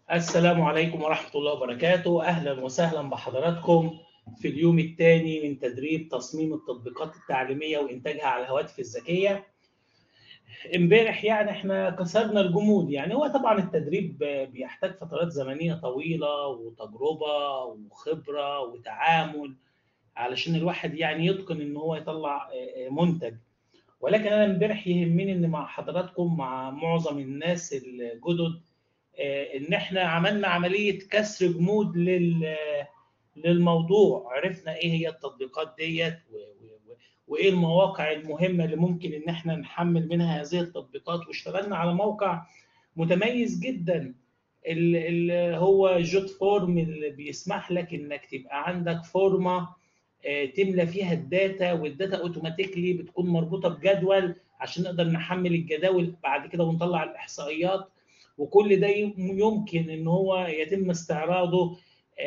السلام عليكم ورحمة الله وبركاته أهلا وسهلا بحضراتكم في اليوم الثاني من تدريب تصميم التطبيقات التعليمية وإنتاجها على الهواتف الذكية امبارح يعني احنا كسرنا الجمود يعني هو طبعا التدريب بيحتاج فترات زمنية طويلة وتجربة وخبرة وتعامل علشان الواحد يعني يتقن ان هو يطلع منتج ولكن انا امبارح يهمني ان مع حضراتكم مع معظم الناس الجدد ان احنا عملنا عمليه كسر جمود لل للموضوع عرفنا ايه هي التطبيقات ديت وايه المواقع المهمه اللي ممكن ان احنا نحمل منها هذه التطبيقات واشتغلنا على موقع متميز جدا اللي هو جوت فورم اللي بيسمح لك انك تبقى عندك فورمه تملى فيها الداتا والداتا اوتوماتيكلي بتكون مربوطه بجدول عشان نقدر نحمل الجداول بعد كده ونطلع الاحصائيات وكل ده يمكن ان هو يتم استعراضه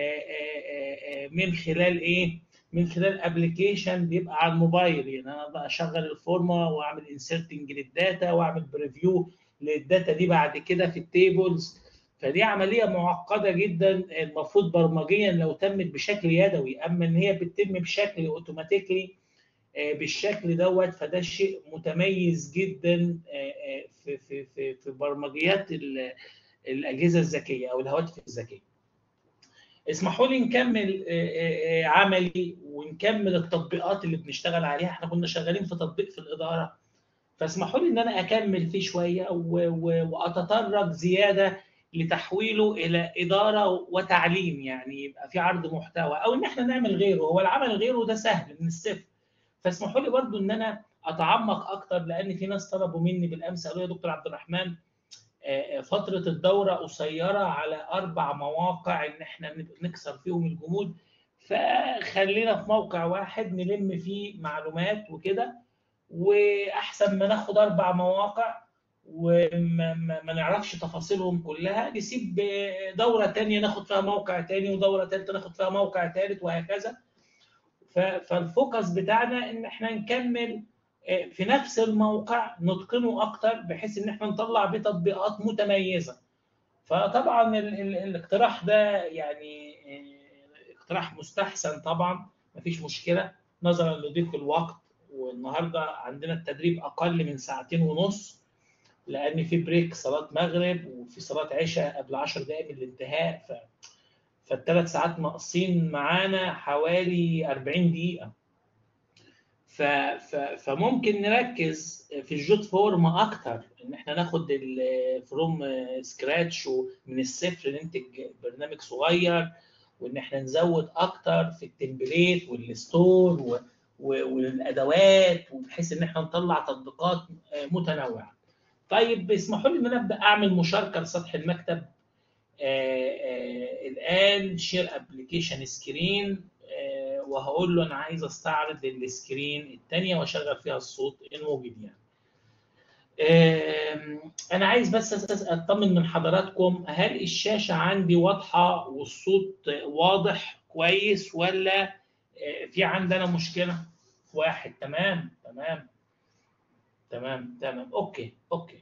من خلال ايه؟ من خلال ابلكيشن بيبقى على الموبايل يعني انا بقى اشغل الفورمه واعمل انسرتنج للداتا واعمل بريفيو للداتا دي بعد كده في التيبلز فدي عمليه معقده جدا المفروض برمجيا لو تمت بشكل يدوي اما ان هي بتتم بشكل اوتوماتيكلي بالشكل دوت فده شيء متميز جدا في في في في برمجيات الاجهزه الذكيه او الهواتف الذكيه. اسمحوا لي نكمل عملي ونكمل التطبيقات اللي بنشتغل عليها احنا كنا شغالين في تطبيق في الاداره فاسمحوا لي ان انا اكمل فيه شويه واتطرق زياده لتحويله الى اداره وتعليم يعني يبقى في عرض محتوى او ان احنا نعمل غيره هو العمل غيره ده سهل من الصفر فاسمحوا لي برضو ان انا اتعمق اكتر لان في ناس طلبوا مني بالامس قالوا يا دكتور عبد الرحمن فتره الدوره قصيره على اربع مواقع ان احنا نكسر فيهم الجمود فخلينا في موقع واحد نلم فيه معلومات وكده واحسن ما ناخد اربع مواقع وما ما نعرفش تفاصيلهم كلها نسيب دوره ثانيه ناخد فيها موقع ثاني ودوره ثالثه ناخد فيها موقع ثالث وهكذا فالفوكس بتاعنا ان احنا نكمل في نفس الموقع نتقنه اكتر بحيث ان احنا نطلع بيه تطبيقات متميزه فطبعا ال ال الاقتراح ده يعني اقتراح مستحسن طبعا مفيش مشكله نظرا لضيق الوقت والنهارده عندنا التدريب اقل من ساعتين ونص لان في بريك صلاه مغرب وفي صلاه عشاء قبل 10 دقائق من الانتهاء ف فالثلاث ساعات ناقصين معانا حوالي 40 دقيقه ف... ف... فممكن نركز في الجوت فورم اكتر ان احنا ناخد فروم سكراتش ومن الصفر ننتج برنامج صغير وان احنا نزود اكتر في التمبليت والستور و... و... والادوات بحيث ان احنا نطلع تطبيقات متنوعه. طيب اسمحوا لي ان انا ابدا اعمل مشاركه لسطح المكتب آآ آآ الان شير ابلكيشن سكرين وهقول له انا عايز استعرض السكرين الثانيه واشغل فيها الصوت ان وجد يعني. انا عايز بس اطمن من حضراتكم هل الشاشه عندي واضحه والصوت واضح كويس ولا في عندنا مشكله؟ واحد تمام تمام تمام تمام اوكي اوكي.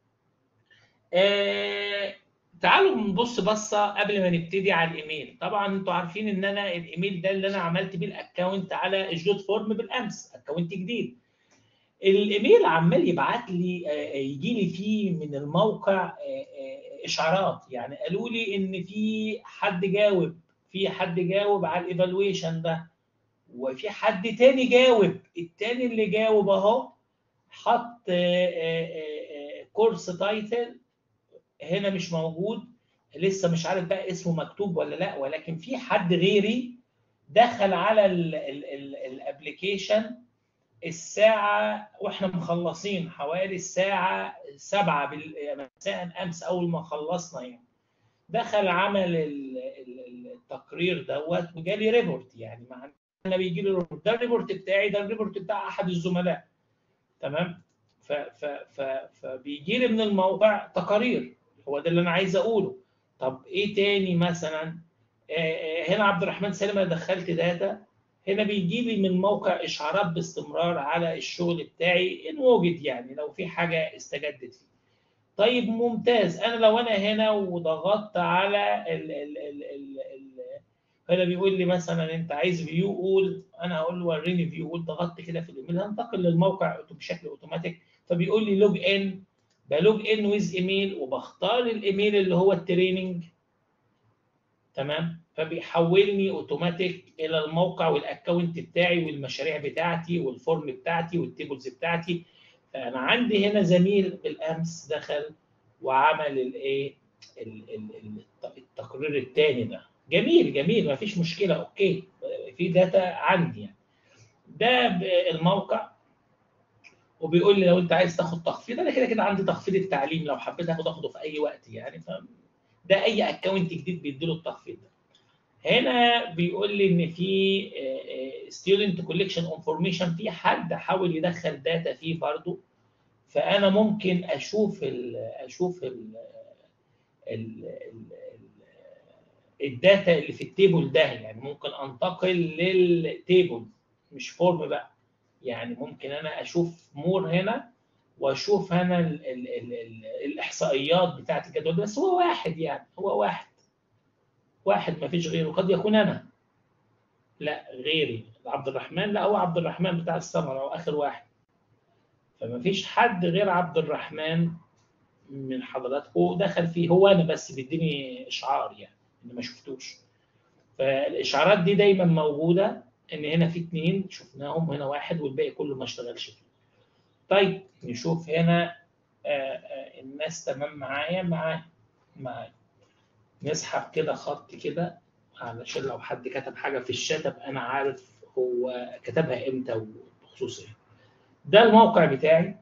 آه تعالوا نبص بصه قبل ما نبتدي على الايميل طبعا انتوا عارفين ان انا الايميل ده اللي انا عملت بيه الاكونت على الجوت فورم بالامس اكونت جديد الايميل عمال يبعت لي يجي لي فيه من الموقع اشعارات يعني قالوا لي ان في حد جاوب في حد جاوب على الايفالويشن ده وفي حد تاني جاوب التاني اللي جاوب اهو حط كورس تايتل هنا مش موجود لسه مش عارف بقى اسمه مكتوب ولا لا ولكن في حد غيري دخل على الابلكيشن الساعة واحنا مخلصين حوالي الساعة سبعة مساء امس اول ما خلصنا يعني دخل عمل التقرير دوت وجالي ريبورت يعني مع انا بيجي لي ريبورت ده الريبورت بتاعي ده الريبورت بتاع احد الزملاء تمام ف ف ف فبيجي لي من الموقع تقارير هو ده اللي انا عايز اقوله طب ايه تاني مثلا هنا عبد الرحمن سالم انا دخلت داتا هنا بيجي لي من موقع اشعارات باستمرار على الشغل بتاعي ان وجد يعني لو في حاجه استجدت فيه طيب ممتاز انا لو انا هنا وضغطت على ال ال ال ال ال هنا بيقول لي مثلا انت عايز فيو اول انا هقول له وريني فيو اول ضغطت كده في الايميل هنتقل للموقع بشكل اوتوماتيك فبيقول لي لوج ان بلوج ان ويز ايميل وبختار الايميل اللي هو التريننج تمام فبيحولني اوتوماتيك الى الموقع والاكونت بتاعي والمشاريع بتاعتي والفورم بتاعتي والتيبلز بتاعتي فانا عندي هنا زميل بالامس دخل وعمل الايه التقرير الثاني ده جميل جميل ما فيش مشكله اوكي في داتا عندي يعني ده الموقع وبيقول لي لو انت عايز تاخد تخفيض انا كده كده عندي تخفيض التعليم لو حبيت اخد اخده في اي وقت يعني ف ده اي اكونت جديد بيديله التخفيض ده هنا بيقول لي ان في ستودنت كوليكشن انفورميشن في حد حاول يدخل داتا فيه برضه فانا ممكن اشوف ال اشوف ال ال الداتا اللي في التيبل ده يعني ممكن انتقل للتيبل مش فورم بقى يعني ممكن انا اشوف مور هنا واشوف انا ال ال ال ال الاحصائيات بتاعت الجدول ده بس هو واحد يعني هو واحد واحد ما فيش غيره قد يكون انا لا غيري عبد الرحمن لا هو عبد الرحمن بتاع السمر هو اخر واحد فما فيش حد غير عبد الرحمن من حضراتكم دخل فيه هو انا بس بيديني اشعار يعني ان ما شفتوش فالاشعارات دي دايما موجوده ان هنا في اثنين شفناهم هنا واحد والباقي كله ما اشتغلش فيه طيب نشوف هنا آآ آآ الناس تمام معايا معايا معايا نسحب كده خط كده علشان لو حد كتب حاجه في الشات ابقى انا عارف هو كتبها امتى وبخصوص ايه ده الموقع بتاعي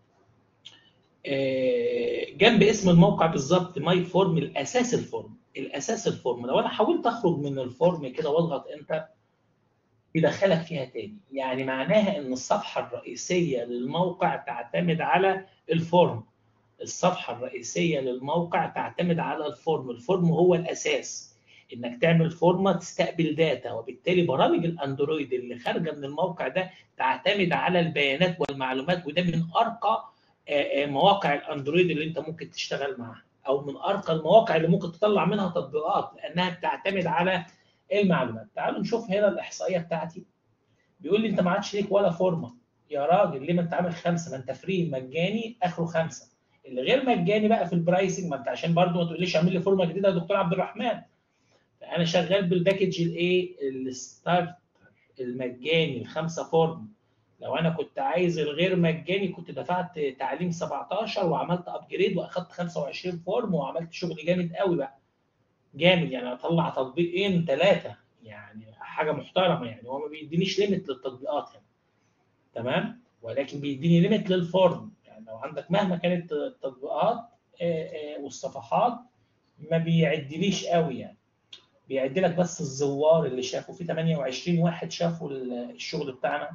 جنب اسم الموقع بالظبط ماي فورم الاساس الفورم الاساس الفورم لو انا حاولت اخرج من الفورم كده واضغط انتر بيدخلك فيها تاني يعني معناها ان الصفحه الرئيسيه للموقع تعتمد على الفورم الصفحه الرئيسيه للموقع تعتمد على الفورم الفورم هو الاساس انك تعمل فورمه تستقبل داتا وبالتالي برامج الاندرويد اللي خارجه من الموقع ده تعتمد على البيانات والمعلومات وده من ارقى مواقع الاندرويد اللي انت ممكن تشتغل معاها او من ارقى المواقع اللي ممكن تطلع منها تطبيقات لانها بتعتمد على المعلومات تعالوا نشوف هنا الاحصائيه بتاعتي بيقول لي انت ما عادش ليك ولا فورمه يا راجل ليه ما انت عامل خمسه ما انت فري مجاني اخره خمسه اللي غير مجاني بقى في البرايسنج ما انت عشان برضه ما تقوليش اعمل لي فورمه جديده يا دكتور عبد الرحمن انا شغال بالباكج الايه الستارت المجاني الخمسه فورم لو انا كنت عايز الغير مجاني كنت دفعت تعليم 17 وعملت ابجريد واخدت 25 فورم وعملت شغل جامد قوي بقى جامد يعني اطلع تطبيقين ثلاثه يعني حاجه محترمه يعني هو ما بيدينيش ليميت للتطبيقات يعني تمام ولكن بيديني ليميت للفورم يعني لو عندك مهما كانت التطبيقات والصفحات ما بيعدليش قوي يعني بيعد لك بس الزوار اللي شافوا في 28 واحد شافوا الشغل بتاعنا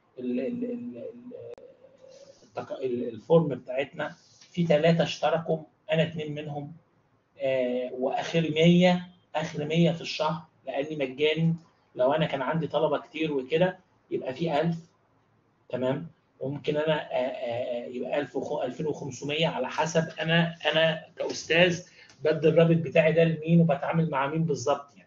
الفورم بتاعتنا في ثلاثه اشتركوا انا اثنين منهم واخر 100 اخر 100 في الشهر لاني مجاني لو انا كان عندي طلبه كتير وكده يبقى في 1000 تمام وممكن انا يبقى 1000 2500 على حسب انا انا كاستاذ بدي الرابط بتاعي ده لمين وبتعامل مع مين بالظبط يعني.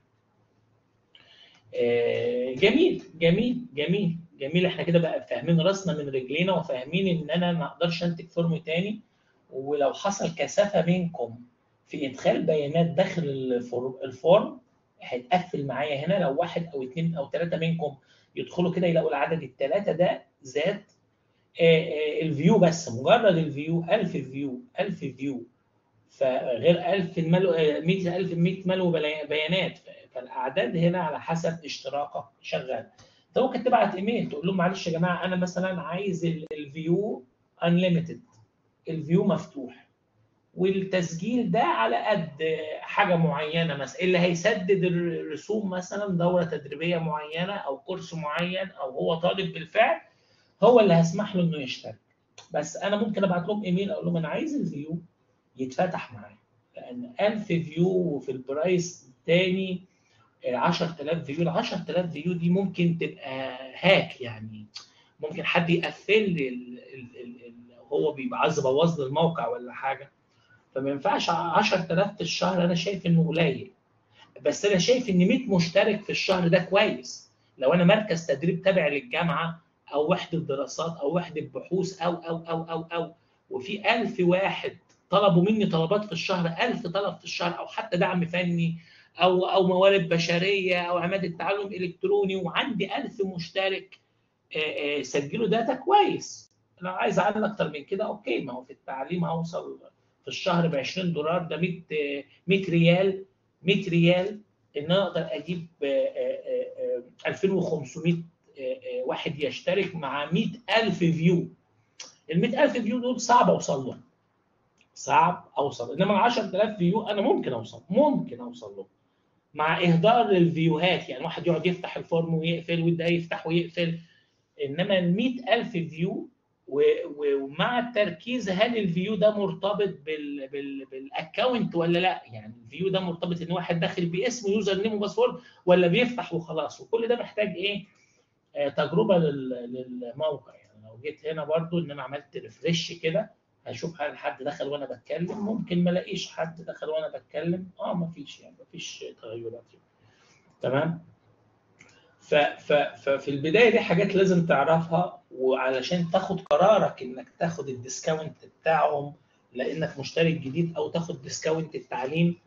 جميل جميل جميل جميل احنا كده بقى فاهمين راسنا من رجلينا وفاهمين ان انا ما اقدرش انتج فورم تاني ولو حصل كثافه منكم في ادخال بيانات داخل الفورم هيتقفل معايا هنا لو واحد او اثنين او ثلاثه منكم يدخلوا كده يلاقوا العدد الثلاثه ده زاد الفيو بس مجرد الفيو 1000 فيو 1000 فيو فغير 1000 ملو 100000 100 ملو بيانات فالاعداد هنا على حسب اشتراكك شغال انت ممكن تبعت ايميل تقول لهم معلش يا جماعه انا مثلا عايز الفيو انليمتد الفيو مفتوح والتسجيل ده على قد حاجه معينه مثلا اللي هيسدد الرسوم مثلا دوره تدريبيه معينه او كورس معين او هو طالب بالفعل هو اللي هسمح له انه يشترك بس انا ممكن ابعت لهم ايميل اقول لهم انا عايز الفيو يتفتح معايا لان 1000 فيو في البرايس الثاني 10000 فيو ال 10000 فيو دي ممكن تبقى هاك يعني ممكن حد يقفل لي هو بيبقى عايز يبوظ لي الموقع ولا حاجه فما ينفعش 10000 في الشهر انا شايف انه قليل بس انا شايف ان 100 مشترك في الشهر ده كويس لو انا مركز تدريب تابع للجامعه او وحده دراسات او وحده بحوث او او او او او وفي 1000 واحد طلبوا مني طلبات في الشهر 1000 طلب في الشهر او حتى دعم فني او او موارد بشريه او عماده تعلم الكتروني وعندي 1000 مشترك سجلوا داتا كويس لو عايز اعلن اكتر من كده اوكي ما هو في التعليم هوصل في الشهر ب 20 دولار ده 100 100 ريال 100 ريال ان انا اقدر اجيب 2500 واحد يشترك مع 100000 فيو ال 100000 فيو دول صعب اوصل لهم صعب اوصل انما ال 10000 فيو انا ممكن اوصل ممكن اوصل له مع اهدار الفيوهات يعني واحد يقعد يفتح الفورم ويقفل وده يفتح ويقفل انما ال 100000 فيو ومع التركيز هل الفيو ده مرتبط بال بال بالاكونت ولا لا يعني الفيو ده مرتبط ان واحد داخل باسم يوزر نيم وباسورد ولا بيفتح وخلاص وكل ده محتاج ايه آه تجربه للموقع يعني لو جيت هنا برضو ان انا عملت ريفرش كده هشوف هل حد دخل وانا بتكلم ممكن ما الاقيش حد دخل وانا بتكلم اه ما فيش يعني ما فيش تغيرات تمام ف ف ففي البدايه دي حاجات لازم تعرفها وعلشان تاخد قرارك انك تاخد الديسكاونت بتاعهم لانك مشترك جديد او تاخد ديسكاونت التعليم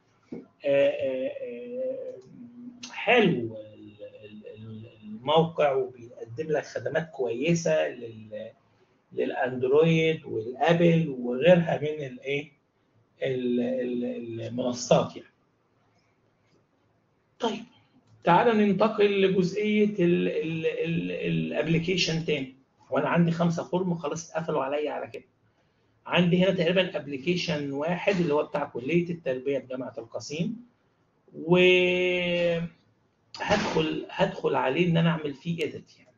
حلو الموقع وبيقدم لك خدمات كويسه لل للاندرويد والابل وغيرها من الايه المنصات يعني طيب تعال ننتقل لجزئيه الابلكيشن تاني وانا عندي خمسه فورم خلاص اتقفلوا عليا على كده عندي هنا تقريبا ابلكيشن واحد اللي هو بتاع كليه التربيه بجامعه القصيم و هدخل هدخل عليه ان انا اعمل فيه اديت يعني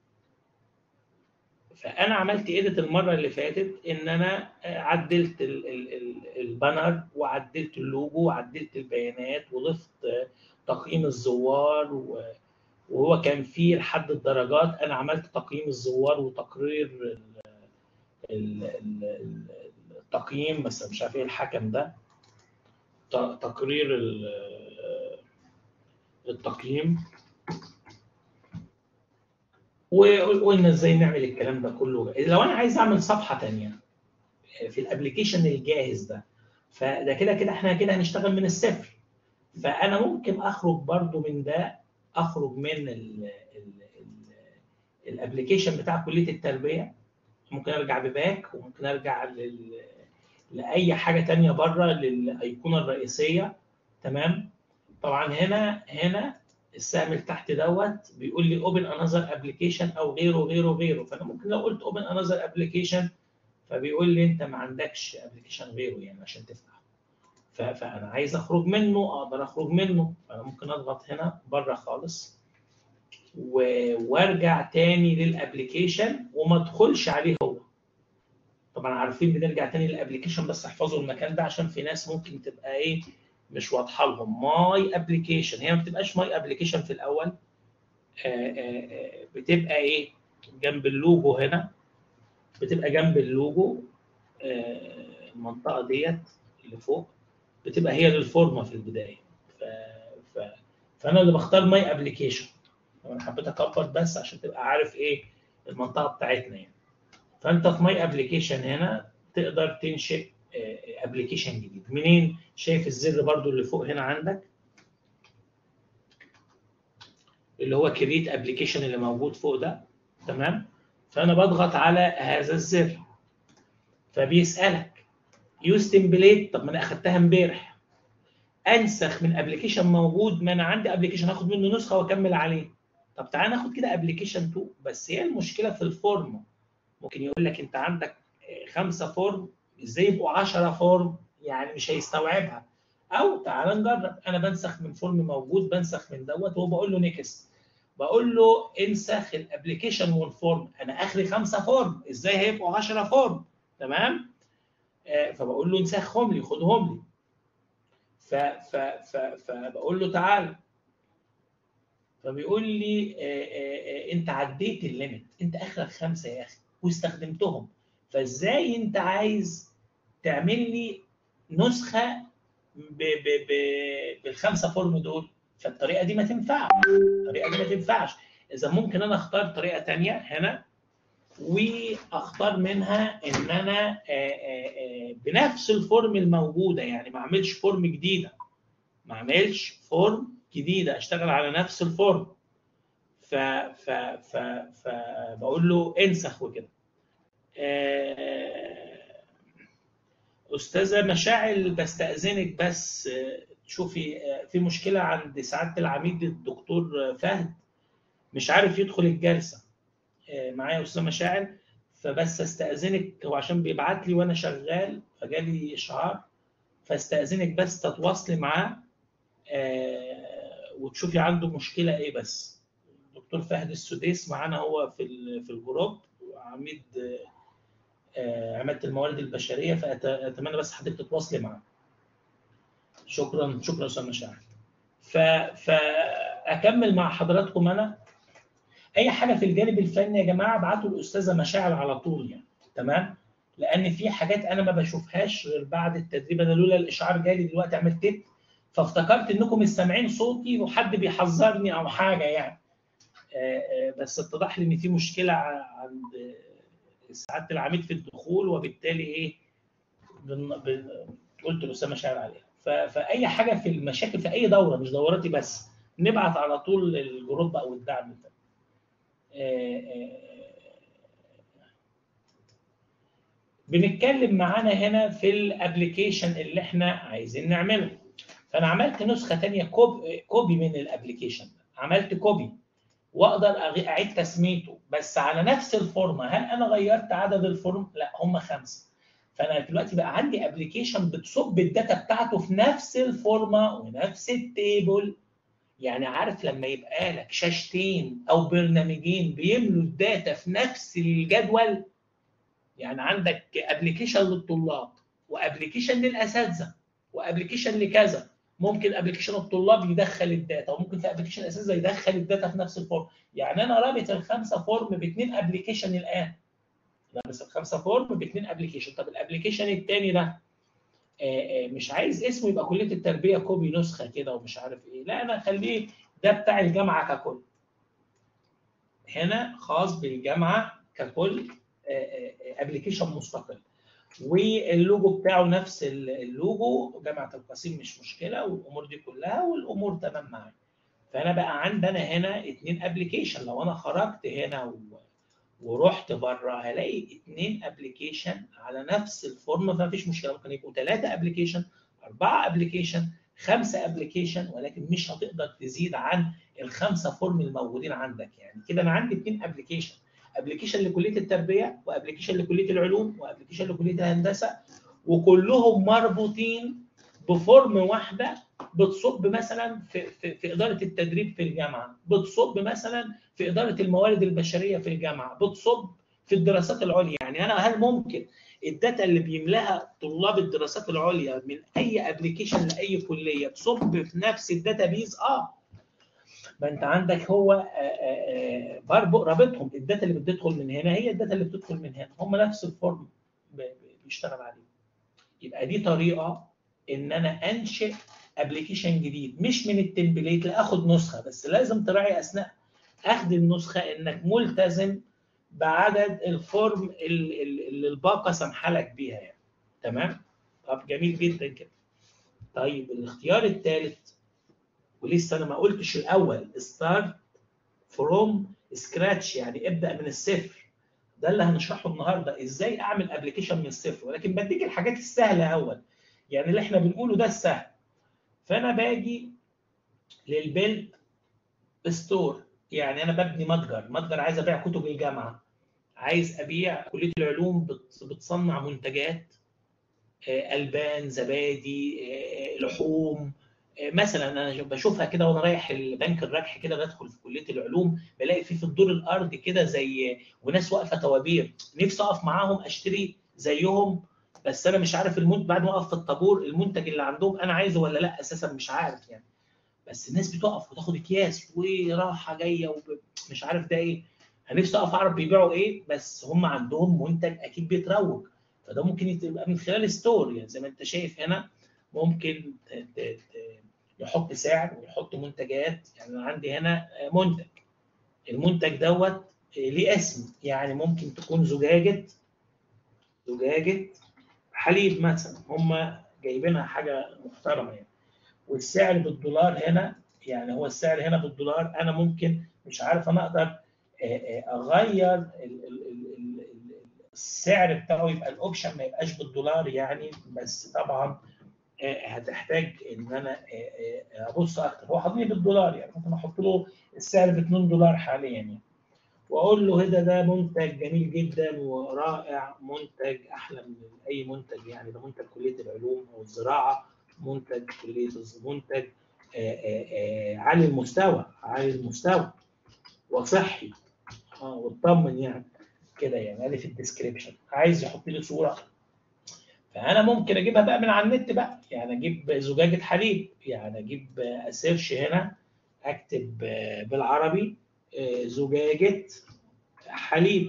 فانا عملت ايديت المره اللي فاتت ان انا عدلت البانر وعدلت اللوجو وعدلت البيانات وضفت تقييم الزوار وهو كان فيه لحد الدرجات انا عملت تقييم الزوار وتقرير التقييم بس مش عارف ايه الحكم ده تقرير التقييم وقلنا ازاي نعمل الكلام ده كله لو انا عايز اعمل صفحه ثانيه في الابلكيشن الجاهز ده فده كده كده احنا كده هنشتغل من الصفر فانا ممكن اخرج برضو من ده اخرج من الابلكيشن بتاع كليه التربيه ممكن ارجع بباك وممكن ارجع لل... لاي حاجه ثانيه بره للايقونه الرئيسيه تمام طبعا هنا هنا السهم اللي تحت دوت بيقول لي اوبن انذر ابلكيشن او غيره غيره غيره فانا ممكن لو قلت اوبن انذر ابلكيشن فبيقول لي انت ما عندكش ابلكيشن غيره يعني عشان تفتحه فانا عايز اخرج منه اقدر اخرج منه فانا ممكن اضغط هنا بره خالص وارجع تاني للابلكيشن وما ادخلش عليه هو طبعا عارفين بنرجع تاني للابلكيشن بس احفظوا المكان ده عشان في ناس ممكن تبقى ايه مش واضحه لهم ماي ابلكيشن هي ما بتبقاش ماي ابلكيشن في الاول آآ آآ بتبقى ايه جنب اللوجو هنا بتبقى جنب اللوجو المنطقه ديت اللي فوق بتبقى هي للفورمه في البدايه ف... ف... فانا اللي بختار ماي ابلكيشن انا حبيت اكبر بس عشان تبقى عارف ايه المنطقه بتاعتنا يعني فانت في ماي ابلكيشن هنا تقدر تنشئ ابلكيشن جديد منين شايف الزر برضو اللي فوق هنا عندك اللي هو كريت ابلكيشن اللي موجود فوق ده تمام فانا بضغط على هذا الزر فبيسالك يوز تمبليت طب ما انا اخدتها امبارح انسخ من ابلكيشن موجود ما انا عندي ابلكيشن هاخد منه نسخه واكمل عليه طب تعال ناخد كده ابلكيشن 2 بس هي المشكله في الفورم ممكن يقول لك انت عندك خمسه فورم ازاي يبقوا 10 فورم يعني مش هيستوعبها او تعال نجرب انا بنسخ من فورم موجود بنسخ من دوت وبقول له نيكست بقول له انسخ الابلكيشن والفورم انا اخري خمسه فورم ازاي هيبقوا 10 فورم تمام آه فبقول له انسخهم لي خدهم لي ف ف ف فبقول له تعال فبيقول لي آه آه انت عديت الليميت انت اخرك خمسه يا اخي واستخدمتهم فازاي انت عايز تعمل لي نسخه ب ب ب بالخمسه فورم دول فالطريقه دي ما تنفعش الطريقه دي ما تنفعش اذا ممكن انا اختار طريقه ثانيه هنا واختار منها ان انا آه، آه، آه، بنفس الفورم الموجوده يعني ما اعملش فورم جديده ما اعملش فورم جديده اشتغل على نفس الفورم ف ف ف فبقول له انسخ وكده استاذه مشاعل بستاذنك بس تشوفي في مشكله عند سعاده العميد الدكتور فهد مش عارف يدخل الجلسه معايا استاذ مشاعل فبس استاذنك هو عشان بيبعت لي وانا شغال فجالي اشعار فاستاذنك بس تتواصلي معاه وتشوفي عنده مشكله ايه بس دكتور فهد السديس معانا هو في في الجروب عميد عماده الموارد البشريه فاتمنى بس حضرتك تتواصلي معاه شكرا شكرا استاذ مشاعل فاكمل مع حضراتكم انا اي حاجه في الجانب الفني يا جماعه ابعتوا الاستاذه مشاعل على طول يعني تمام لان في حاجات انا ما بشوفهاش غير بعد التدريب انا لولا الاشعار جالي دلوقتي عملت تيت فافتكرت انكم مش سامعين صوتي وحد بيحذرني او حاجه يعني بس اتضح لي ان في مشكله عند سعاده العميد في الدخول وبالتالي ايه قلت لاسامه شاعر عليها فاي حاجه في المشاكل في اي دوره مش دوراتي بس نبعت على طول الجروب او الدعم ده بنتكلم معانا هنا في الابلكيشن اللي احنا عايزين نعمله فانا عملت نسخه ثانيه كوبي, كوبي من الابلكيشن عملت كوبي واقدر اعيد تسميته بس على نفس الفورمه هل انا غيرت عدد الفورم لا هم خمسه فانا دلوقتي بقى عندي ابلكيشن بتصب الداتا بتاعته في نفس الفورمه ونفس التيبل يعني عارف لما يبقى لك شاشتين او برنامجين بيملوا الداتا في نفس الجدول يعني عندك ابلكيشن للطلاب وابلكيشن للاساتذه وابلكيشن لكذا ممكن ابلكيشن الطلاب يدخل الداتا وممكن في ابلكيشن الاساتذه يدخل الداتا في نفس الفورم يعني انا رابط الخمسه فورم باثنين ابلكيشن الان رابط الخمسه فورم باثنين ابلكيشن طب الابلكيشن الثاني ده مش عايز اسمه يبقى كليه التربيه كوبي نسخه كده ومش عارف ايه لا انا اخليه ده بتاع الجامعه ككل هنا خاص بالجامعه ككل ابلكيشن مستقل واللوجو بتاعه نفس اللوجو جامعه القصيم مش مشكله والامور دي كلها والامور تمام معايا فانا بقى عندنا هنا اثنين ابلكيشن لو انا خرجت هنا و... ورحت بره هلاقي اثنين ابلكيشن على نفس الفورم فمفيش مشكله ممكن يبقوا ثلاثه ابلكيشن اربعه ابلكيشن خمسه ابلكيشن ولكن مش هتقدر تزيد عن الخمسه فورم الموجودين عندك يعني كده انا عندي اثنين ابلكيشن ابلكيشن لكليه التربيه وابلكيشن لكليه العلوم وابلكيشن لكليه الهندسه وكلهم مربوطين بفورم واحده بتصب مثلا في, في, في اداره التدريب في الجامعه بتصب مثلا في اداره الموارد البشريه في الجامعه بتصب في الدراسات العليا يعني انا هل ممكن الداتا اللي بيملاها طلاب الدراسات العليا من اي ابلكيشن لاي كليه تصب في نفس الداتا بيز اه ما انت عندك هو بربق رابطهم الداتا اللي بتدخل من هنا هي الداتا اللي بتدخل من هنا هم نفس الفورم بيشتغل عليه يبقى دي طريقه ان انا انشئ ابلكيشن جديد مش من التمبليت لا اخد نسخه بس لازم تراعي اثناء اخذ النسخه انك ملتزم بعدد الفورم اللي الباقه سامحه لك بيها يعني تمام طب جميل جدا كده طيب الاختيار الثالث ولسه انا ما قلتش الاول ستارت فروم سكراتش يعني ابدا من الصفر ده اللي هنشرحه النهارده ازاي اعمل ابلكيشن من الصفر ولكن بديك الحاجات السهله اول يعني اللي احنا بنقوله ده السهل فانا باجي للبيلد ستور يعني انا ببني متجر متجر عايز ابيع كتب الجامعه عايز ابيع كليه العلوم بتصنع منتجات البان زبادي لحوم مثلا انا بشوفها كده وانا رايح البنك الربح كده بدخل في كليه العلوم بلاقي في في الدور الارضي كده زي وناس واقفه طوابير نفسي اقف معاهم اشتري زيهم بس انا مش عارف المنتج بعد ما اقف في الطابور المنتج اللي عندهم انا عايزه ولا لا اساسا مش عارف يعني بس الناس بتقف وتاخد اكياس وراحه جايه ومش عارف ده ايه انا نفسي اقف اعرف بيبيعوا ايه بس هم عندهم منتج اكيد بيتروج فده ممكن يبقى من خلال ستور يعني زي ما انت شايف هنا ممكن يحط سعر ويحط منتجات يعني انا عندي هنا منتج المنتج دوت ليه اسم يعني ممكن تكون زجاجه زجاجه حليب مثلا هم جايبينها حاجه محترمه يعني والسعر بالدولار هنا يعني هو السعر هنا بالدولار انا ممكن مش عارف انا اقدر اغير السعر بتاعه يبقى الاوبشن ما يبقاش بالدولار يعني بس طبعا هتحتاج ان انا ابص اكتر هو حاطني بالدولار يعني ممكن احط له السعر ب 2 دولار حاليا يعني واقول له هذا ده منتج جميل جدا ورائع منتج احلى من اي منتج يعني ده منتج كليه العلوم او الزراعه منتج كليه منتج عالي المستوى عالي المستوى وصحي اه واطمن يعني كده يعني قال في الديسكربشن عايز يحط لي صوره فانا ممكن اجيبها بقى من على النت بقى يعني اجيب زجاجه حليب يعني اجيب اسيرش هنا اكتب بالعربي زجاجه حليب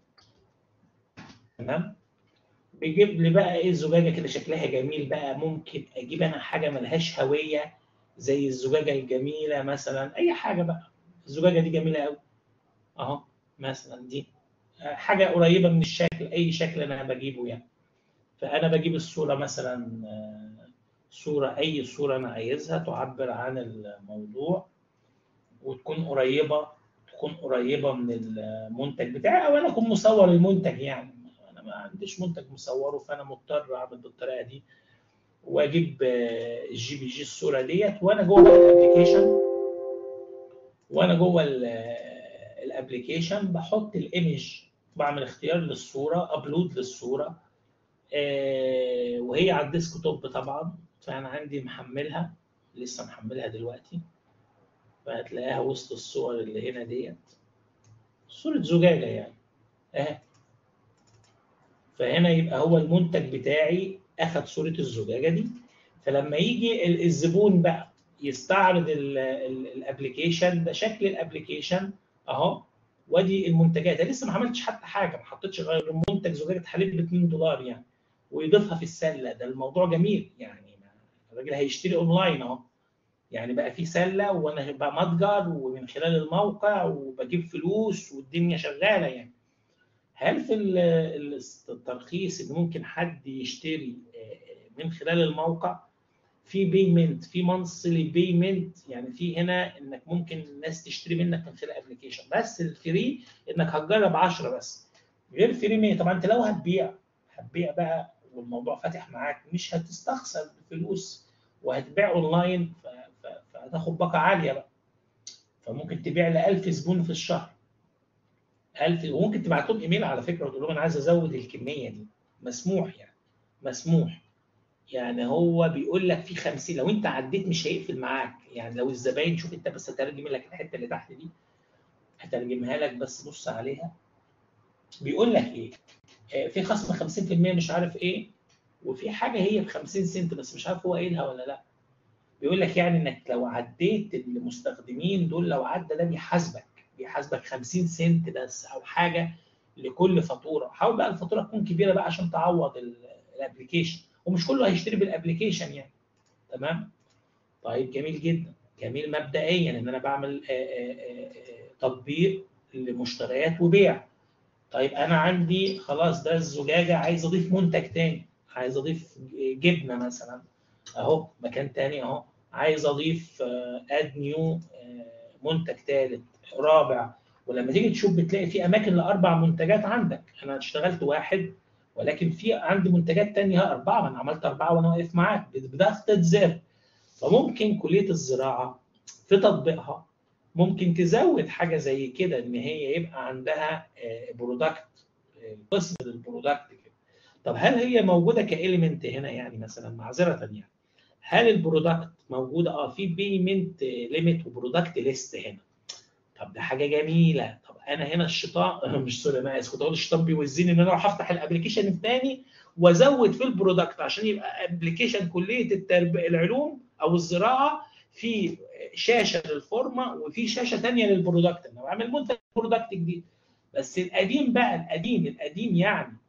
تمام بيجيب لي بقى ايه الزجاجه كده شكلها جميل بقى ممكن اجيب انا حاجه ملهاش هويه زي الزجاجه الجميله مثلا اي حاجه بقى الزجاجه دي جميله قوي اهو مثلا دي حاجه قريبه من الشكل اي شكل انا بجيبه يعني فانا بجيب الصوره مثلا صوره اي صوره انا عايزها تعبر عن الموضوع وتكون قريبه تكون قريبه من المنتج بتاعي او انا اكون مصور المنتج يعني انا ما عنديش منتج مصوره فانا مضطر اعمل بالطريقه دي واجيب الجي بي جي الصوره ديت وانا جوه الابلكيشن وانا جوه الابلكيشن بحط الايمج بعمل اختيار للصوره ابلود للصوره آه وهي على الديسك توب طبعا فانا عندي محملها لسه محملها دلوقتي فهتلاقيها وسط الصور اللي هنا ديت صورة زجاجة يعني اهي فهنا يبقى هو المنتج بتاعي اخد صورة الزجاجة دي فلما يجي الزبون بقى يستعرض الابلكيشن ده شكل الابلكيشن اهو وادي المنتجات انا لسه ما عملتش حتى حاجه ما حطيتش غير منتج زجاجه حليب ب 2 دولار يعني ويضيفها في السله ده الموضوع جميل يعني الراجل هيشتري اونلاين اهو يعني بقى في سله وانا هبقى متجر ومن خلال الموقع وبجيب فلوس والدنيا شغاله يعني هل في الترخيص ان ممكن حد يشتري من خلال الموقع في بيمنت في مانثلي بيمنت يعني في هنا انك ممكن الناس تشتري منك من خلال ابلكيشن بس الفري انك هتجرب 10 بس غير فري 100 طبعا انت لو هتبيع هتبيع بقى والموضوع فاتح معاك مش هتستخسر فلوس وهتبيع اونلاين فهتاخد باقه عاليه بقى فممكن تبيع ل 1000 زبون في الشهر 1000 وممكن تبعت لهم ايميل على فكره وتقول لهم انا عايز ازود الكميه دي مسموح يعني مسموح يعني هو بيقول لك في 50 لو انت عديت مش هيقفل معاك يعني لو الزباين شوف انت بس هترجم لك الحته اللي تحت دي هترجمها لك بس بص عليها بيقول لك ايه آه في خصم 50% مش عارف ايه وفي حاجه هي ب 50 سنت بس مش عارف هو قايلها ولا لا بيقول لك يعني انك لو عديت المستخدمين دول لو عدى ده بيحاسبك بيحاسبك 50 سنت بس او حاجه لكل فاتوره حاول بقى الفاتوره تكون كبيره بقى عشان تعوض الابلكيشن ومش كله هيشتري بالابلكيشن يعني تمام طيب جميل جدا جميل مبدئيا ان انا بعمل آآ آآ تطبيق لمشتريات وبيع طيب انا عندي خلاص ده الزجاجه عايز اضيف منتج تاني عايز اضيف جبنه مثلا اهو مكان تاني اهو عايز اضيف اد نيو منتج ثالث رابع ولما تيجي تشوف بتلاقي في اماكن لاربع منتجات عندك انا اشتغلت واحد ولكن في عندي منتجات تانية أربعة ما أنا عملت أربعة وأنا واقف معاك بضغطة زر فممكن كلية الزراعة في تطبيقها ممكن تزود حاجة زي كده إن هي يبقى عندها برودكت قسم للبرودكت كده طب هل هي موجودة كإليمنت هنا يعني مثلا معذرة يعني هل البرودكت موجودة اه في بيمنت ليميت وبرودكت ليست هنا طب ده حاجة جميلة طب انا هنا الشيطان مش سوري انا اسف كنت اقول الشيطان بيوزيني ان انا اروح افتح الابلكيشن الثاني وازود في البرودكت عشان يبقى ابلكيشن كليه الترب... العلوم او الزراعه في شاشه للفورمه وفي شاشه ثانيه للبرودكت انا بعمل منتج برودكت جديد بس القديم بقى القديم القديم يعني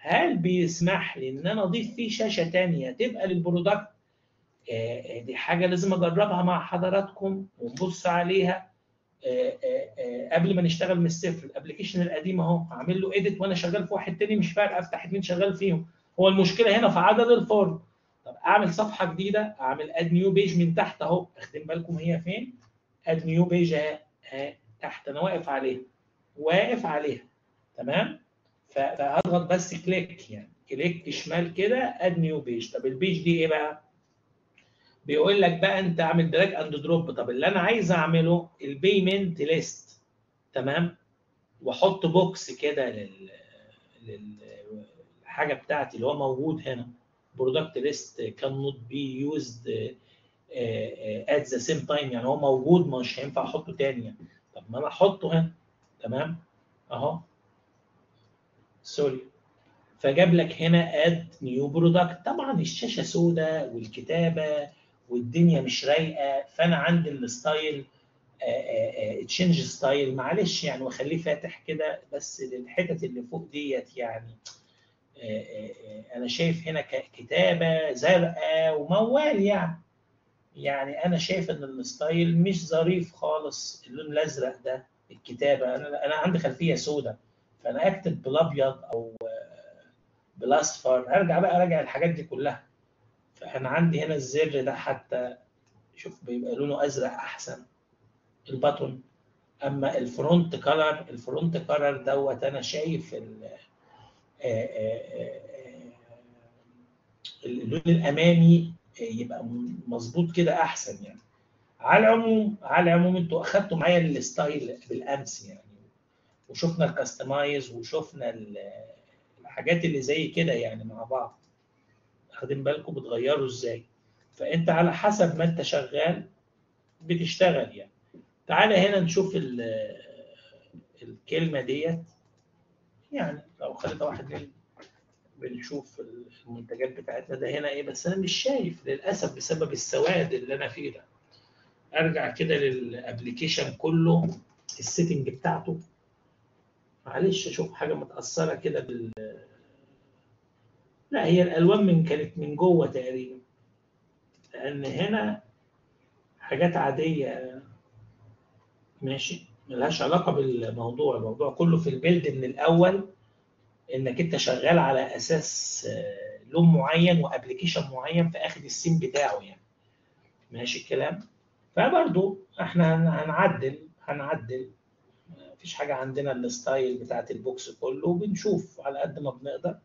هل بيسمح لي ان انا اضيف فيه شاشه تانية تبقى للبرودكت دي حاجه لازم اجربها مع حضراتكم ونبص عليها قبل ما نشتغل من الصفر الابلكيشن القديم اهو اعمل له اديت وانا شغال في واحد تاني مش فارق افتح اثنين شغال فيهم هو المشكله هنا في عدد الفورم طب اعمل صفحه جديده اعمل اد نيو بيج من تحت اهو واخدين بالكم هي فين اد نيو بيج اهي تحت انا واقف عليها واقف عليها تمام فهضغط بس كليك يعني كليك شمال كده اد نيو بيج طب البيج دي ايه بقى بيقول لك بقى انت اعمل دراج اند دروب طب اللي انا عايز اعمله البيمنت ليست تمام واحط بوكس كده لل للحاجه بتاعتي اللي هو موجود هنا برودكت ليست كان نوت بي يوزد ات ذا سيم تايم يعني هو موجود مش هينفع احطه تاني يعني. طب ما انا احطه هنا تمام اهو سوري فجاب لك هنا اد نيو برودكت طبعا الشاشه سوداء والكتابه والدنيا مش رايقه فانا عندي الستايل تشينج ستايل معلش يعني واخليه فاتح كده بس للحتت اللي فوق ديت يعني انا شايف هنا كتابه زرقاء وموال يعني يعني انا شايف ان الستايل مش ظريف خالص اللون الازرق ده الكتابه انا انا عندي خلفيه سوداء فانا اكتب بالابيض او بالاصفر ارجع بقى اراجع الحاجات دي كلها فانا عندي هنا الزر ده حتى شوف بيبقى لونه ازرق احسن البطن اما الفرونت كلر الفرونت كلر دوت انا شايف اللون الامامي يبقى مظبوط كده احسن يعني على العموم على العموم انتوا اخدتوا معايا الستايل بالامس يعني وشفنا الكاستمايز وشفنا الحاجات اللي زي كده يعني مع بعض واخدين بالكم بتغيروا ازاي فانت على حسب ما انت شغال بتشتغل يعني تعالى هنا نشوف الكلمه ديت يعني لو خلينا واحد من بنشوف المنتجات بتاعتنا ده هنا ايه بس انا مش شايف للاسف بسبب السواد اللي انا فيه ده ارجع كده للابلكيشن كله السيتنج بتاعته معلش اشوف حاجه متاثره كده بال لا هي الالوان من كانت من جوه تقريبا لان هنا حاجات عاديه ماشي ملهاش علاقه بالموضوع الموضوع كله في البيلد من الاول انك انت شغال على اساس لون معين وابلكيشن معين فاخد السين بتاعه يعني ماشي الكلام فبرضو احنا هنعدل هنعدل مفيش حاجه عندنا الستايل بتاعت البوكس كله بنشوف على قد ما بنقدر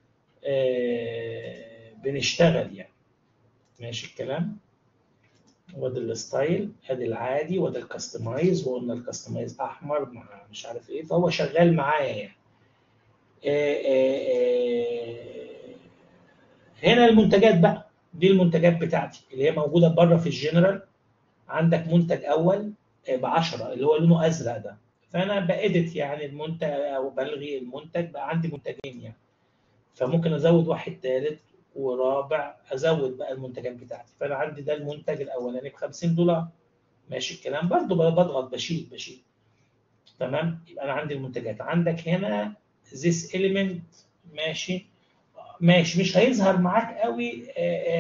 آه بنشتغل يعني ماشي الكلام وده الستايل ادي العادي وده الكاستمايز وقلنا الكاستمايز احمر مع مش عارف ايه فهو شغال معايا يعني آه آه هنا المنتجات بقى دي المنتجات بتاعتي اللي هي موجوده بره في الجنرال عندك منتج اول ب 10 اللي هو لونه ازرق ده فانا بادت يعني المنتج او بلغي المنتج بقى عندي منتجين يعني فممكن ازود واحد ثالث ورابع ازود بقى المنتجات بتاعتي فانا عندي ده المنتج الاولاني ب 50 دولار ماشي الكلام برضه بضغط بشيل بشيل تمام يبقى انا عندي المنتجات عندك هنا this element ماشي ماشي مش هيظهر معاك قوي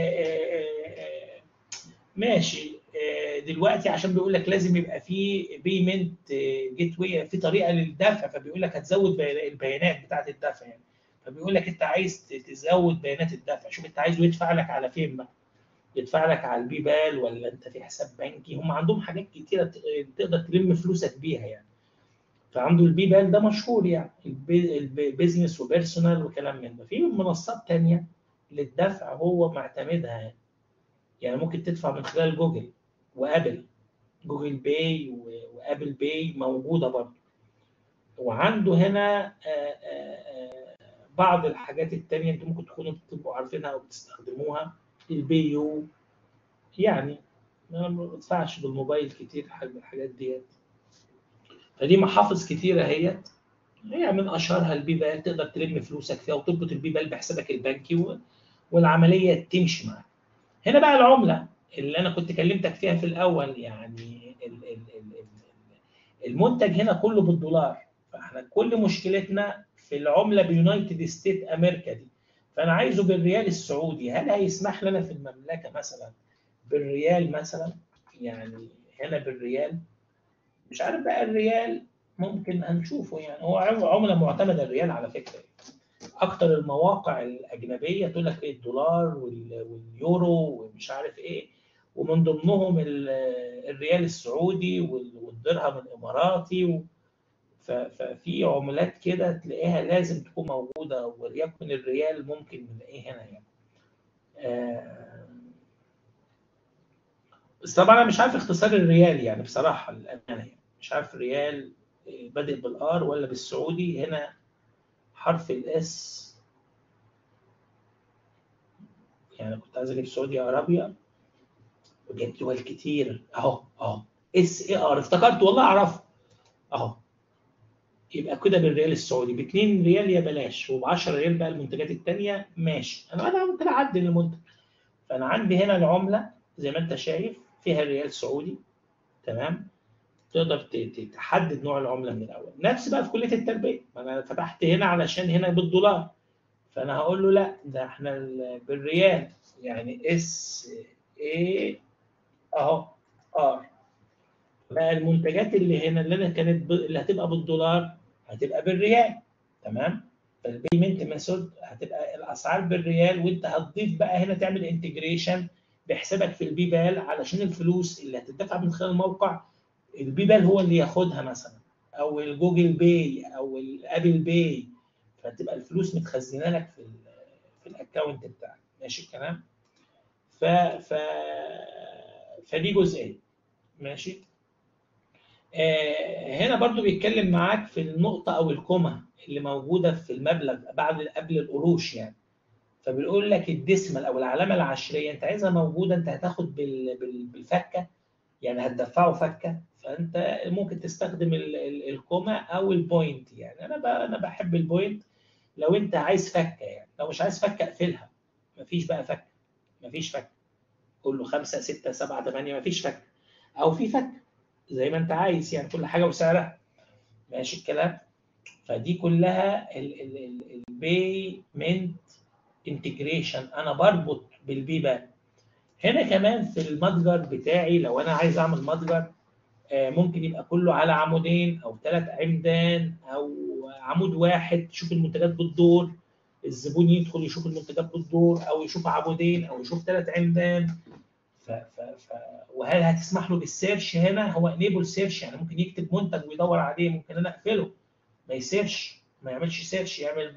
ماشي دلوقتي عشان بيقول لك لازم يبقى في بيمنت جيت واي في طريقه للدفع فبيقول لك هتزود البيانات بتاعه الدفع يعني فبيقول لك انت عايز تزود بيانات الدفع شوف انت عايزه يدفع لك على فين بقى يدفع لك على البيبال ولا انت في حساب بنكي هم عندهم حاجات كتيره تقدر تلم فلوسك بيها يعني فعنده البيبال ده مشهور يعني البيزنس وبيرسونال وكلام من ده في منصات تانية للدفع هو معتمدها يعني. يعني ممكن تدفع من خلال جوجل وابل جوجل باي وابل باي موجوده برضه وعنده هنا بعض الحاجات التانية انتم ممكن تكونوا بتبقوا عارفينها او بتستخدموها البي يو يعني انا ما بدفعش بالموبايل كتير الحاجات ديت فدي محافظ كتيره اهيت هي من اشهرها البيبال تقدر تلم فلوسك فيها وتربط البيبال بحسابك البنكي والعمليه تمشي معاك هنا بقى العمله اللي انا كنت كلمتك فيها في الاول يعني المنتج هنا كله بالدولار فاحنا كل مشكلتنا في العمله بيونايتد ستيت امريكا دي فانا عايزه بالريال السعودي هل هيسمح لنا في المملكه مثلا بالريال مثلا يعني هنا بالريال مش عارف بقى الريال ممكن هنشوفه يعني هو عمله معتمده الريال على فكره اكتر المواقع الاجنبيه تقول لك ايه الدولار واليورو ومش عارف ايه ومن ضمنهم الريال السعودي والدرهم الاماراتي ففي عملات كده تلاقيها لازم تكون موجوده وليكن الريال ممكن نلاقيه هنا يعني بس طبعا انا مش عارف اختصار الريال يعني بصراحه الامانه يعني مش عارف الريال بادئ بالار ولا بالسعودي هنا حرف الاس يعني كنت عايز اجيب سعودي عربيا وجبت دول كتير اهو اهو اس اي ار افتكرت والله اعرفه اهو يبقى كده بالريال السعودي ب 2 ريال يا بلاش وب 10 ريال بقى المنتجات الثانيه ماشي انا انا ممكن اعدل المنتج فانا عندي هنا العمله زي ما انت شايف فيها الريال السعودي تمام تقدر تحدد نوع العمله من الاول نفس بقى في كليه التربيه انا فتحت هنا علشان هنا بالدولار فانا هقول له لا ده احنا بالريال يعني اس اي اهو ار بقى المنتجات اللي هنا اللي انا كانت ب... اللي هتبقى بالدولار هتبقى بالريال تمام فالبيمنت ميثود هتبقى الاسعار بالريال وانت هتضيف بقى هنا تعمل انتجريشن بحسابك في البيبال علشان الفلوس اللي هتدفع من خلال الموقع البيبال هو اللي ياخدها مثلا او الجوجل باي او الابل باي فتبقى الفلوس متخزنه لك في ال في الاكونت بتاعك ماشي الكلام ف ف فدي جزئيه ماشي آه هنا برضو بيتكلم معاك في النقطه او الكومه اللي موجوده في المبلغ بعد قبل القروش يعني فبيقول لك الديسمال او العلامه العشريه انت عايزها موجوده انت هتاخد بال... بال... بالفكه يعني هتدفعه فكه فانت ممكن تستخدم ال... ال... الكوما او البوينت يعني انا ب... انا بحب البوينت لو انت عايز فكه يعني لو مش عايز فكه اقفلها مفيش بقى فكه مفيش فكه قول له 5 6 7 8 مفيش فكه او في فكه زي ما انت عايز يعني كل حاجه وسعرها ماشي الكلام فدي كلها البيمنت انتجريشن انا بربط بالبيبال هنا كمان في المتجر بتاعي لو انا عايز اعمل متجر ممكن يبقى كله على عمودين او ثلاث عمدان او عمود واحد تشوف المنتجات بالدور الزبون يدخل يشوف المنتجات بالدور او يشوف عمودين او يشوف ثلاث عمدان ف ف ف وهل هتسمح له بالسيرش هنا هو انيبل سيرش يعني ممكن يكتب منتج ويدور عليه ممكن انا اقفله ما يسيرش ما يعملش سيرش يعمل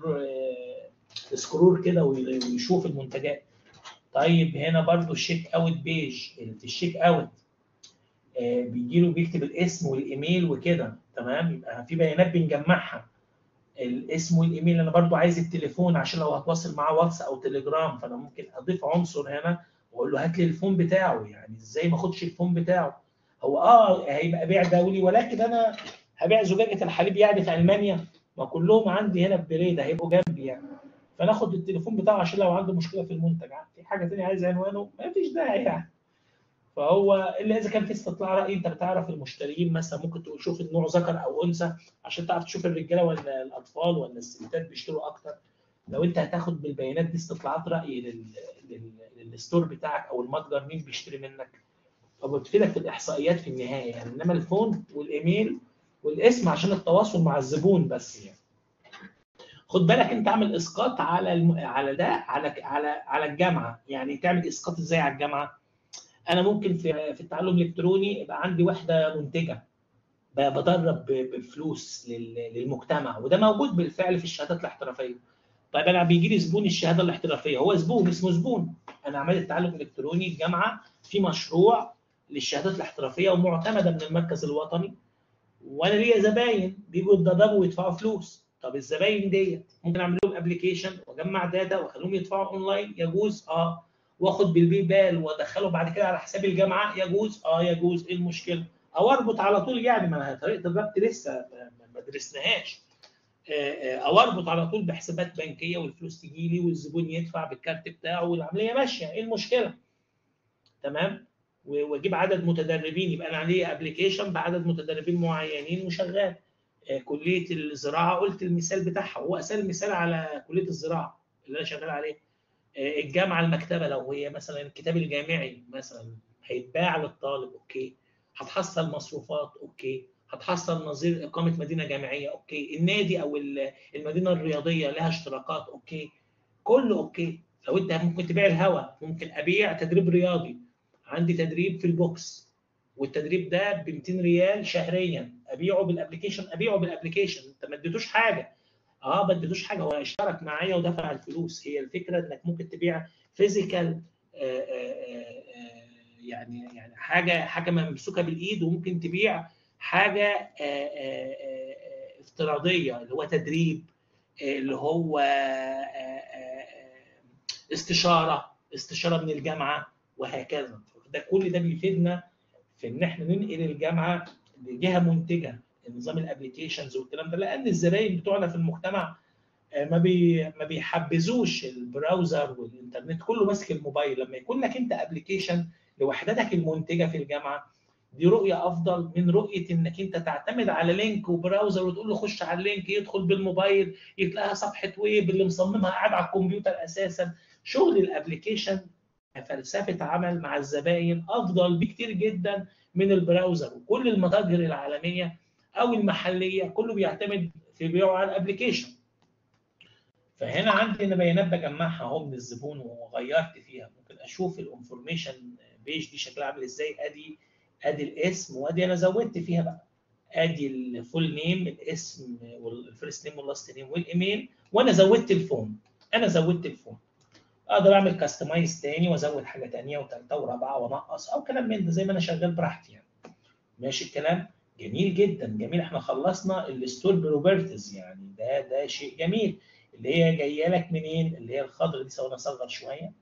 سكرول كده ويشوف المنتجات طيب هنا برضو الشيك اوت بيج في الشيك اوت آه بيجي له بيكتب الاسم والايميل وكده تمام يبقى في بيانات بنجمعها الاسم والايميل انا برضو عايز التليفون عشان لو هتواصل معاه واتس او تليجرام فانا ممكن اضيف عنصر هنا واقول له هات لي الفون بتاعه يعني ازاي ما اخدش الفون بتاعه هو اه هيبقى بيع دولي ولكن انا هبيع زجاجه الحليب يعني في المانيا ما كلهم عندي هنا في بريده هيبقوا جنبي يعني فناخد التليفون بتاعه عشان لو عنده مشكله في المنتج في حاجه ثانيه عايز عنوانه ما فيش داعي يعني فهو الا اذا كان في استطلاع راي انت بتعرف المشترين مثلا ممكن تقول شوف النوع ذكر او انثى عشان تعرف تشوف الرجاله ولا الاطفال ولا الستات بيشتروا اكتر لو انت هتاخد بالبيانات دي استطلاعات راي لل... لل... للستور بتاعك او المتجر مين بيشتري منك فبتفيدك في الاحصائيات في النهايه يعني انما الفون والايميل والاسم عشان التواصل مع الزبون بس يعني خد بالك انت اعمل اسقاط على الم... على ده على على على الجامعه يعني تعمل اسقاط ازاي على الجامعه انا ممكن في في التعلم الالكتروني يبقى عندي وحده منتجه بدرب بفلوس للمجتمع وده موجود بالفعل في الشهادات الاحترافيه طيب انا بيجي لي زبون الشهاده الاحترافيه هو زبون اسمه زبون انا عملت التعلم الالكتروني الجامعه في مشروع للشهادات الاحترافيه ومعتمده من المركز الوطني وانا ليا زباين بيجوا يتدربوا ويدفعوا فلوس طب الزباين ديت ممكن اعمل لهم ابلكيشن واجمع داتا واخليهم يدفعوا اونلاين يجوز اه واخد بالبي بال وادخله بعد كده على حساب الجامعه يجوز اه يجوز ايه المشكله او اربط على طول يعني ما طريقه الربط لسه ما درسناهاش او اربط على طول بحسابات بنكيه والفلوس تجي لي والزبون يدفع بالكارت بتاعه والعمليه ماشيه ايه المشكله تمام واجيب عدد متدربين يبقى انا عليه ابلكيشن بعدد متدربين معينين وشغال كليه الزراعه قلت المثال بتاعها هو اسال المثال على كليه الزراعه اللي انا شغال عليه الجامعه المكتبه لو هي مثلا الكتاب الجامعي مثلا هيتباع للطالب اوكي هتحصل مصروفات اوكي هتحصل نظير اقامه مدينه جامعيه اوكي النادي او المدينه الرياضيه لها اشتراكات اوكي كله اوكي لو انت ممكن تبيع الهواء ممكن ابيع تدريب رياضي عندي تدريب في البوكس والتدريب ده ب 200 ريال شهريا ابيعه بالابلكيشن ابيعه بالابلكيشن انت ما اديتوش حاجه اه ما اديتوش حاجه هو اشترك معايا ودفع الفلوس هي الفكره انك ممكن تبيع فيزيكال يعني يعني حاجه حاجه ممسوكه بالايد وممكن تبيع حاجه افتراضيه اللي هو تدريب اللي هو استشاره استشاره من الجامعه وهكذا ده كل ده بيفيدنا في ان احنا ننقل الجامعه لجهه منتجه نظام الابلكيشنز والكلام ده لان الزباين بتوعنا في المجتمع ما بي ما بيحبذوش البراوزر والانترنت كله ماسك الموبايل لما يكون لك انت ابلكيشن لوحدتك المنتجه في الجامعه دي رؤيه افضل من رؤيه انك انت تعتمد على لينك وبراوزر وتقول له خش على اللينك يدخل بالموبايل يتلاقيها صفحه ويب اللي مصممها قاعد على الكمبيوتر اساسا شغل الابلكيشن فلسفه عمل مع الزباين افضل بكتير جدا من البراوزر وكل المتاجر العالميه او المحليه كله بيعتمد في بيعه على الابلكيشن فهنا عندي انا بيانات بجمعها اهو من الزبون وغيرت فيها ممكن اشوف الانفورميشن بيج دي شكلها عامل ازاي ادي ادي الاسم وادي انا زودت فيها بقى ادي الفول نيم الاسم والفيرست نيم واللاست نيم والايميل وانا زودت الفون انا زودت الفون اقدر اعمل كاستمايز تاني وازود حاجه تانيه وثالثه ورابعه وانقص او كلام من ده زي ما انا شغال براحتي يعني ماشي الكلام جميل جدا جميل احنا خلصنا الستور بروبرتيز يعني ده ده شيء جميل اللي هي جايه لك منين اللي هي الخضره دي سواء اصغر شويه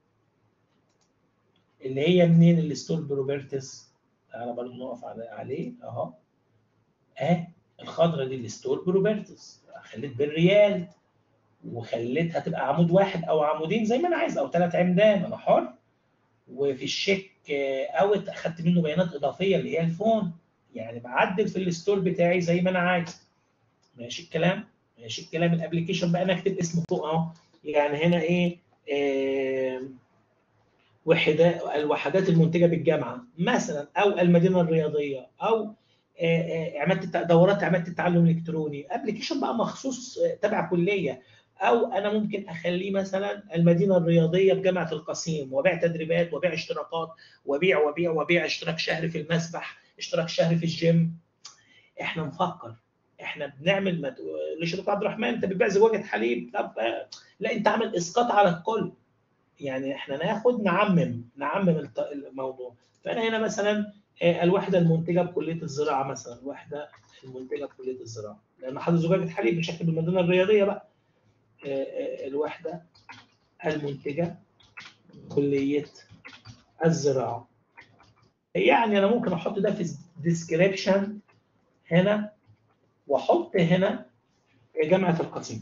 اللي هي منين الستور بروبرتيز تعالى برضه نقف عليه اهو اه الخضره دي الستور بروبرتيز خليت بالريال وخليتها تبقى عمود واحد او عمودين زي ما انا عايز او ثلاث عمدان انا حر وفي الشيك اوت اخدت منه بيانات اضافيه اللي هي الفون يعني بعدل في الستور بتاعي زي ما انا عايز ماشي الكلام ماشي الكلام الابلكيشن بقى انا اكتب اسمه فوق اهو يعني هنا ايه آه وحدات الوحدات المنتجه بالجامعه مثلا او المدينه الرياضيه او عماده دورات عماده التعلم الالكتروني ابلكيشن بقى مخصوص تبع كليه او انا ممكن اخليه مثلا المدينه الرياضيه بجامعه القصيم وبيع تدريبات وبيع اشتراكات وبيع وبيع وبيع اشتراك شهري في المسبح اشتراك شهري في الجيم احنا نفكر احنا بنعمل ما تقوليش دكتور عبد الرحمن انت بتبيع زواجه حليب طب لا انت عامل اسقاط على الكل يعني احنا ناخد نعمم نعمم الموضوع فانا هنا مثلا الوحده المنتجه بكليه الزراعه مثلا الوحده المنتجه بكليه الزراعه لان حد زجاجه حليب مش هكتب المدينه الرياضيه بقى الوحده المنتجه كليه الزراعه يعني انا ممكن احط ده في الديسكريبشن هنا واحط هنا جامعه القصيم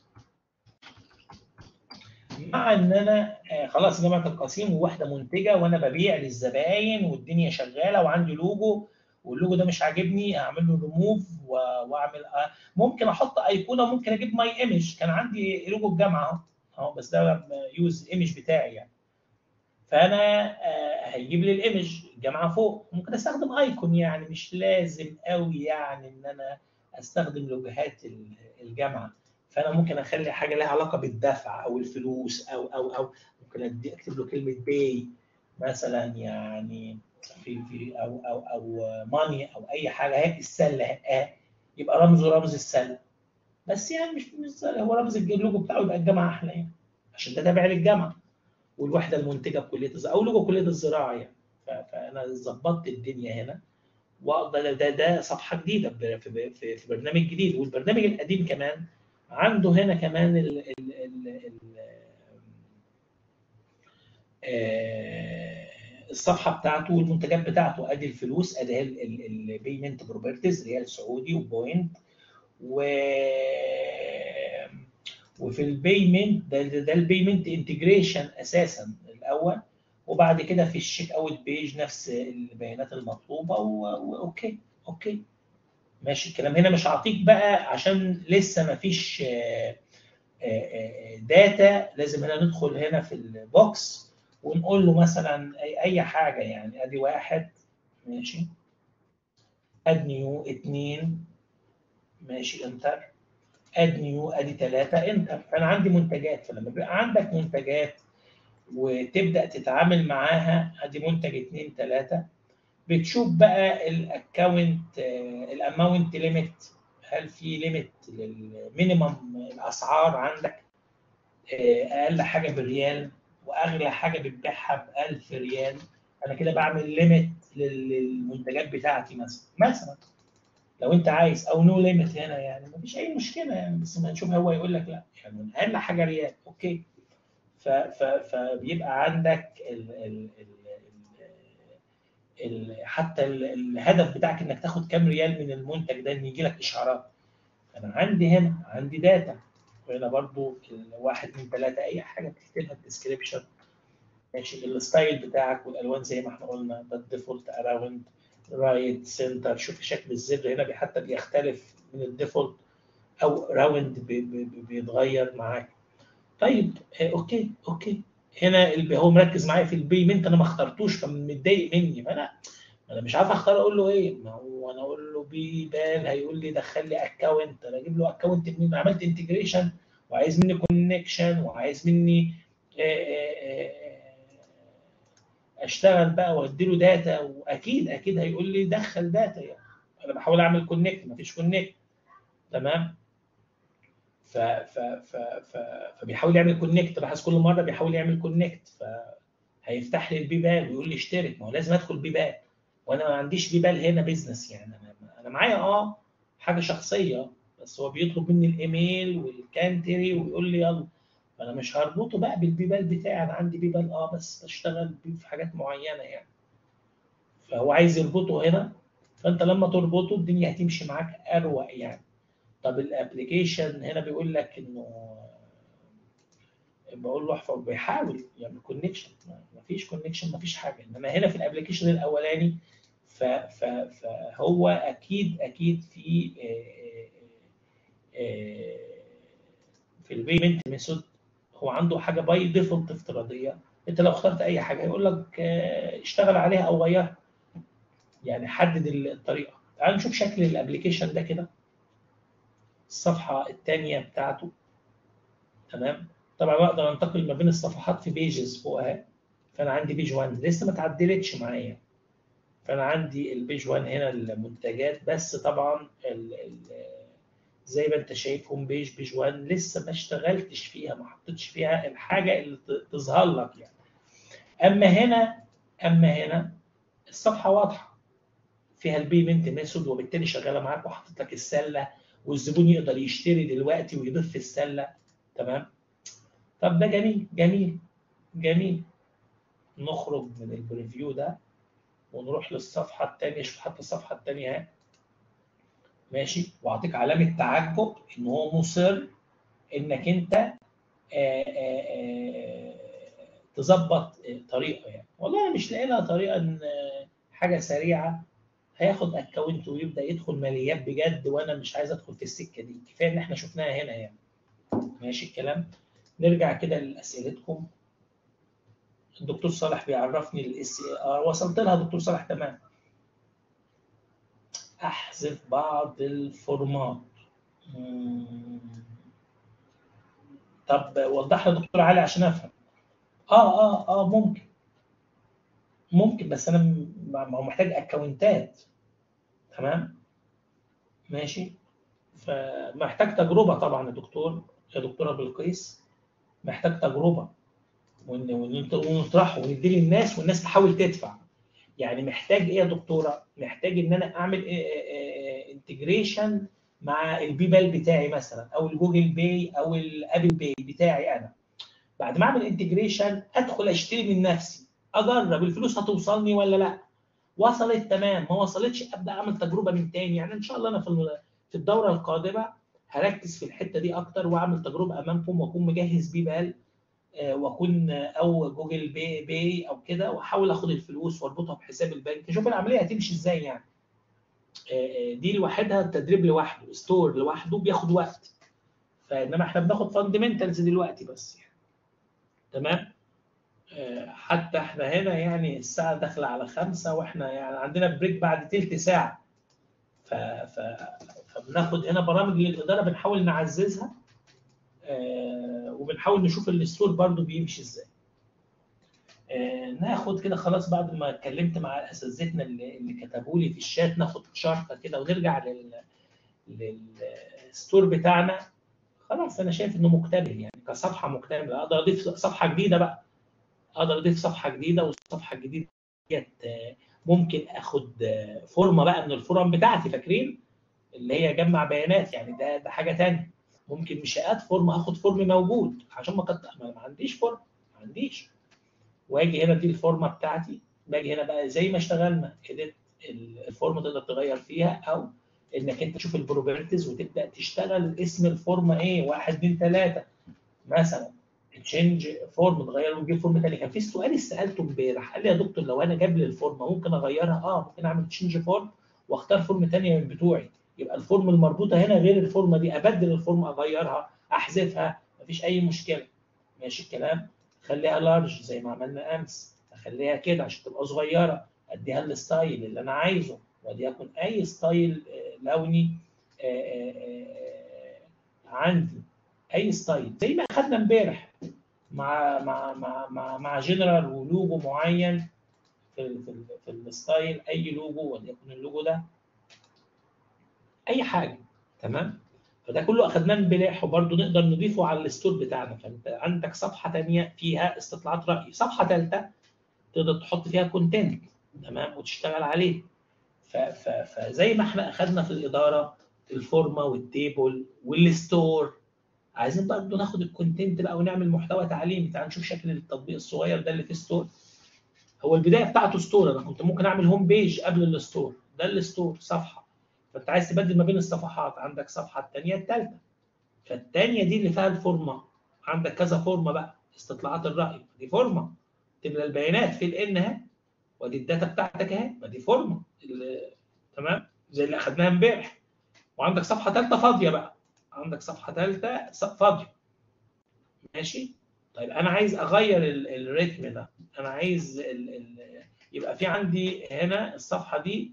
مع ان انا خلاص جامعه القصيم وواحده منتجه وانا ببيع للزباين والدنيا شغاله وعندي لوجو واللوجو ده مش عاجبني اعمل له ريموف واعمل ممكن احط ايقونه ممكن اجيب ماي ايمج كان عندي لوجو الجامعه اهو بس ده يوز ايمج بتاعي يعني فانا هيجيب لي الايمج الجامعه فوق ممكن استخدم ايكون يعني مش لازم قوي يعني ان انا استخدم لوجوهات الجامعه فانا ممكن اخلي حاجه لها علاقه بالدفع او الفلوس او او او ممكن ادي اكتب له كلمه باي مثلا يعني في في او او او ماني او اي حاجه هي السله اه يبقى رمزه رمز السله بس يعني مش مش هو رمز اللوجو بتاعه يبقى الجامعه احلى يعني عشان ده تابع للجامعه والوحده المنتجه بكليه الزراعه او لوجو كليه الزراعه يعني فانا ظبطت الدنيا هنا واقدر ده ده صفحه جديده في, في, في برنامج جديد والبرنامج القديم كمان عنده هنا كمان ال ال ال ال الصفحه بتاعته والمنتجات بتاعته ادي الفلوس ادي البيمنت بروبرتيز ريال سعودي وبوينت و وفي البيمنت ده, ده البيمنت انتجريشن اساسا الاول وبعد كده في الشيك اوت بيج نفس البيانات المطلوبه واوكي اوكي ماشي الكلام هنا مش هعطيك بقى عشان لسه ما فيش داتا لازم هنا ندخل هنا في البوكس ونقول له مثلا اي أي حاجه يعني ادي واحد ماشي اد نيو اتنين ماشي انتر اد نيو ادي ثلاثه انتر فانا عندي منتجات فلما بيبقى عندك منتجات وتبدا تتعامل معاها ادي منتج اتنين ثلاثه بتشوف بقى الاكونت الاماونت ليميت هل في ليميت للمينيمم الاسعار عندك اقل حاجه بريال واغلى حاجه بتبيعها ب 1000 ريال انا كده بعمل ليميت للمنتجات بتاعتي مثلا مثلا لو انت عايز او نو ليميت هنا يعني مفيش اي مشكله يعني بس ما نشوف هو يقول لك لا يعني اقل حاجه ريال اوكي ف ف فبيبقى عندك ال ال ال ال حتى ال الهدف بتاعك انك تاخد كام ريال من المنتج ده ان يجي لك اشعارات انا عندي هنا عندي داتا وهنا برضو الواحد من ثلاثه اي حاجه بتكتبها الديسكربشن ماشي الستايل بتاعك والالوان زي ما احنا قلنا ده الديفولت اراوند رايت سنتر شوف شكل الزر هنا حتى بيختلف من الديفولت او راوند بيتغير معاك طيب اوكي اوكي هنا هو مركز معايا في البيمنت انا ما اخترتوش فمتضايق مني فانا انا مش عارف اختار اقول له ايه ما هو انا اقول له بي بال هيقول لي دخل لي اكونت انا اجيب له اكونت منين عملت انتجريشن وعايز مني كونكشن وعايز مني اشتغل بقى وادي له داتا واكيد اكيد هيقول لي دخل داتا يعني انا بحاول اعمل كونكت مفيش كونكت تمام ف ف ف ف فبيحاول يعمل كونكت لاحظ كل مره بيحاول يعمل كونكت فهيفتح لي البيبال ويقول لي اشترك ما هو لازم ادخل بيبال وانا ما عنديش بيبال هنا بيزنس يعني انا انا معايا اه حاجه شخصيه بس هو بيطلب مني الايميل والكانتري ويقول لي يلا فانا مش هربطه بقى بالبيبال بتاعي انا عندي بيبال اه بس بشتغل بيه في حاجات معينه يعني فهو عايز يربطه هنا فانت لما تربطه الدنيا هتمشي معاك اروق يعني طب الابلكيشن هنا بيقول لك انه بقول له احفظ بيحاول يعمل كونكشن ما فيش كونكشن ما فيش حاجه انما هنا في الابلكيشن الاولاني ف ف فهو اكيد اكيد في في البيمنت ميثود هو عنده حاجه باي ديفولت افتراضيه انت لو اخترت اي حاجه يقول لك اشتغل عليها او غيرها يعني حدد الطريقه تعال نشوف شكل الابلكيشن ده كده الصفحه الثانيه بتاعته تمام طبعا بقدر انتقل ما بين الصفحات في بيجز فوقها فانا عندي بيج 1 لسه ما اتعدلتش معايا فانا عندي البيج 1 هنا المنتجات بس طبعا ال ال زي ما انت شايف هوم بيج بيج 1 لسه ما اشتغلتش فيها ما حطيتش فيها الحاجه اللي تظهر لك يعني اما هنا اما هنا الصفحه واضحه فيها البيمنت ميثود وبالتالي شغاله معاك وحاطط لك السله والزبون يقدر يشتري دلوقتي ويضيف في السله تمام طب ده جميل جميل جميل نخرج من البريفيو ده ونروح للصفحه الثانيه شوف حتى الصفحه الثانيه اهي ماشي واعطيك علامه تعجب ان هو مصر انك انت تظبط طريقه يعني والله انا مش لاقي لها طريقه ان حاجه سريعه هياخد اكونت ويبدا يدخل ماليات بجد وانا مش عايز ادخل في السكه دي كفايه ان احنا شفناها هنا يعني ماشي الكلام نرجع كده لاسئلتكم الدكتور صالح بيعرفني الاس ار وصلت لها دكتور صالح تمام احذف بعض الفورمات طب وضح لي دكتور علي عشان افهم اه اه اه ممكن ممكن بس انا ما هو محتاج اكونتات تمام ماشي فمحتاج تجربه طبعا يا دكتور يا دكتوره بلقيس محتاج تجربه ونطرحه وندي للناس والناس تحاول تدفع يعني محتاج ايه يا دكتوره محتاج ان انا اعمل انتجريشن مع البيبال بتاعي مثلا او الجوجل باي او الابل باي بتاعي انا بعد ما اعمل انتجريشن ادخل اشتري من نفسي اجرب الفلوس هتوصلني ولا لا وصلت تمام ما وصلتش ابدا اعمل تجربه من تاني يعني ان شاء الله انا في في الدوره القادمه هركز في الحته دي اكتر واعمل تجربه امامكم واكون مجهز بيبال واكون او جوجل باي باي او كده واحاول اخد الفلوس واربطها بحساب البنك شوف العمليه هتمشي ازاي يعني دي لوحدها التدريب لوحده ستور لوحده بياخد وقت فانما احنا بناخد فاندمنتالز دلوقتي بس يعني. تمام حتى احنا هنا يعني الساعه داخله على خمسة واحنا يعني عندنا بريك بعد تلت ساعه ف... ف... فبناخد هنا برامج للاداره بنحاول نعززها وبنحاول نشوف الستور برضو بيمشي ازاي ناخد كده خلاص بعد ما اتكلمت مع اساتذتنا اللي, اللي كتبوا لي في الشات ناخد شرطه كده ونرجع لل للستور بتاعنا خلاص انا شايف انه مكتمل يعني كصفحه مكتمله اقدر اضيف صفحه جديده بقى اقدر اضيف صفحه جديده والصفحه الجديده ديت ممكن اخد فورمه بقى من الفورم بتاعتي فاكرين اللي هي جمع بيانات يعني ده ده حاجه ثانيه ممكن مش هات فورم اخد فورم موجود عشان ما قد... ما عنديش فورم ما عنديش واجي هنا دي الفورمه بتاعتي باجي هنا بقى زي ما اشتغلنا اديت الفورم تقدر تغير فيها او انك انت تشوف البروبرتيز وتبدا تشتغل اسم الفورمه ايه 1 2 3 مثلا تشينج فورم تغير وتجيب فورم ثاني كان في سؤال سالته امبارح قال لي يا دكتور لو انا جاب لي الفورمه ممكن اغيرها اه ممكن اعمل تشينج فورم واختار فورم ثانيه من بتوعي يبقى الفورم المربوطه هنا غير الفورمه دي ابدل الفورم اغيرها احذفها مفيش اي مشكله ماشي الكلام خليها لارج زي ما عملنا امس اخليها كده عشان تبقى صغيره اديها الستايل اللي انا عايزه وليكن اي ستايل لوني عندي اي ستايل زي ما اخذنا امبارح مع مع مع مع مع جنرال ولوجو معين في في, في الستايل اي لوجو وليكن اللوجو ده اي حاجه تمام فده كله اخذناه امبارح وبرده نقدر نضيفه على الستور بتاعنا فانت عندك صفحه ثانيه فيها استطلاعات راي صفحه ثالثه تقدر تحط فيها كونتنت تمام وتشتغل عليه فزي ما احنا اخذنا في الاداره الفورمه والتيبل والستور عايزين برضه ناخد الكونتنت بقى ونعمل محتوى تعليمي تعال نشوف شكل التطبيق الصغير ده اللي في ستور هو البدايه بتاعته ستور انا كنت ممكن اعمل هوم بيج قبل الستور ده الستور صفحه فانت عايز تبدل ما بين الصفحات عندك صفحه الثانيه الثالثه فالثانيه دي اللي فيها الفورمه عندك كذا فورمه بقى استطلاعات الراي دي فورمه تملى البيانات في الان اهي ودي الداتا بتاعتك اهي ما دي فورمه تمام زي اللي اخذناها امبارح وعندك صفحه ثالثه فاضيه بقى عندك صفحه ثالثه فاضيه ماشي طيب انا عايز اغير الريتم ده انا عايز ال ال يبقى في عندي هنا الصفحه دي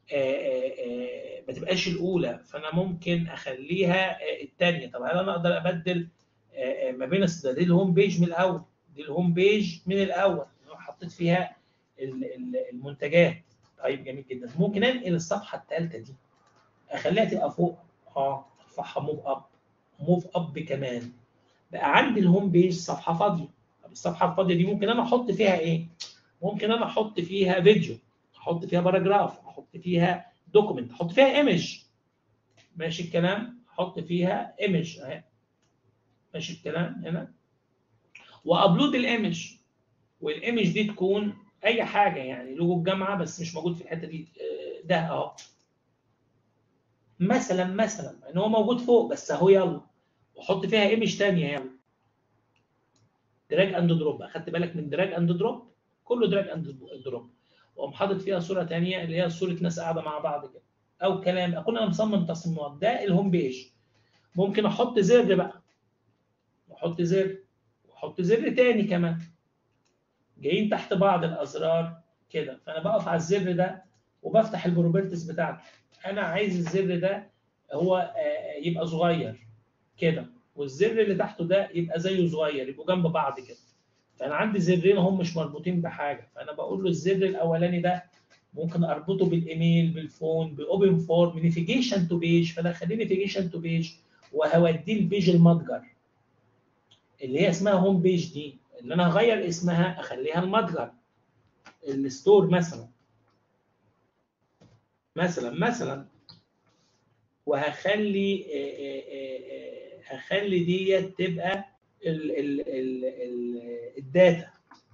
ما تبقاش الاولى فانا ممكن اخليها الثانيه طب هل انا اقدر ابدل ما بين ده دي الهوم بيج من الاول دي الهوم بيج من الاول حطيت فيها المنتجات طيب جميل جدا ممكن انقل الصفحه الثالثه دي اخليها تبقى فوق اه ارفعها موف اب موف اب كمان بقى عندي الهوم بيج صفحه فاضيه طب الصفحه الفاضيه دي ممكن انا احط فيها ايه ممكن انا احط فيها فيديو احط فيها باراجراف احط فيها دوكيمنت احط فيها ايمج ماشي الكلام احط فيها ايمج اهي ماشي الكلام هنا وابلود الايمج والايمج دي تكون اي حاجه يعني لوجو الجامعه بس مش موجود في الحته دي ده اهو مثلا مثلا ان هو موجود فوق بس اهو يلا وحط فيها ايمج ثانيه يلا دراج اند دروب اخدت بالك من دراج اند دروب كله دراج اند دروب واقوم حاطط فيها صوره ثانيه اللي هي صوره ناس قاعده مع بعض كده او كلام اكون انا مصمم تصميمات ده الهوم بيج ممكن احط زر بقى واحط زر واحط زر تاني كمان جايين تحت بعض الازرار كده فانا بقف على الزر ده وبفتح البروبرتيز بتاعتي انا عايز الزر ده هو يبقى صغير كده والزر اللي تحته ده يبقى زيه صغير يبقوا جنب بعض كده فانا عندي زرين هم مش مربوطين بحاجه فانا بقول له الزر الاولاني ده ممكن اربطه بالايميل بالفون باوبن فورم نيفيجيشن تو بيج فانا اخليه نيفيجيشن تو بيج وهوديه البيج المتجر اللي هي اسمها هوم بيج دي اللي انا هغير اسمها اخليها المتجر الستور مثلا مثلا مثلا وهخلي هخلي ديت تبقى ال ال ال ال الداتا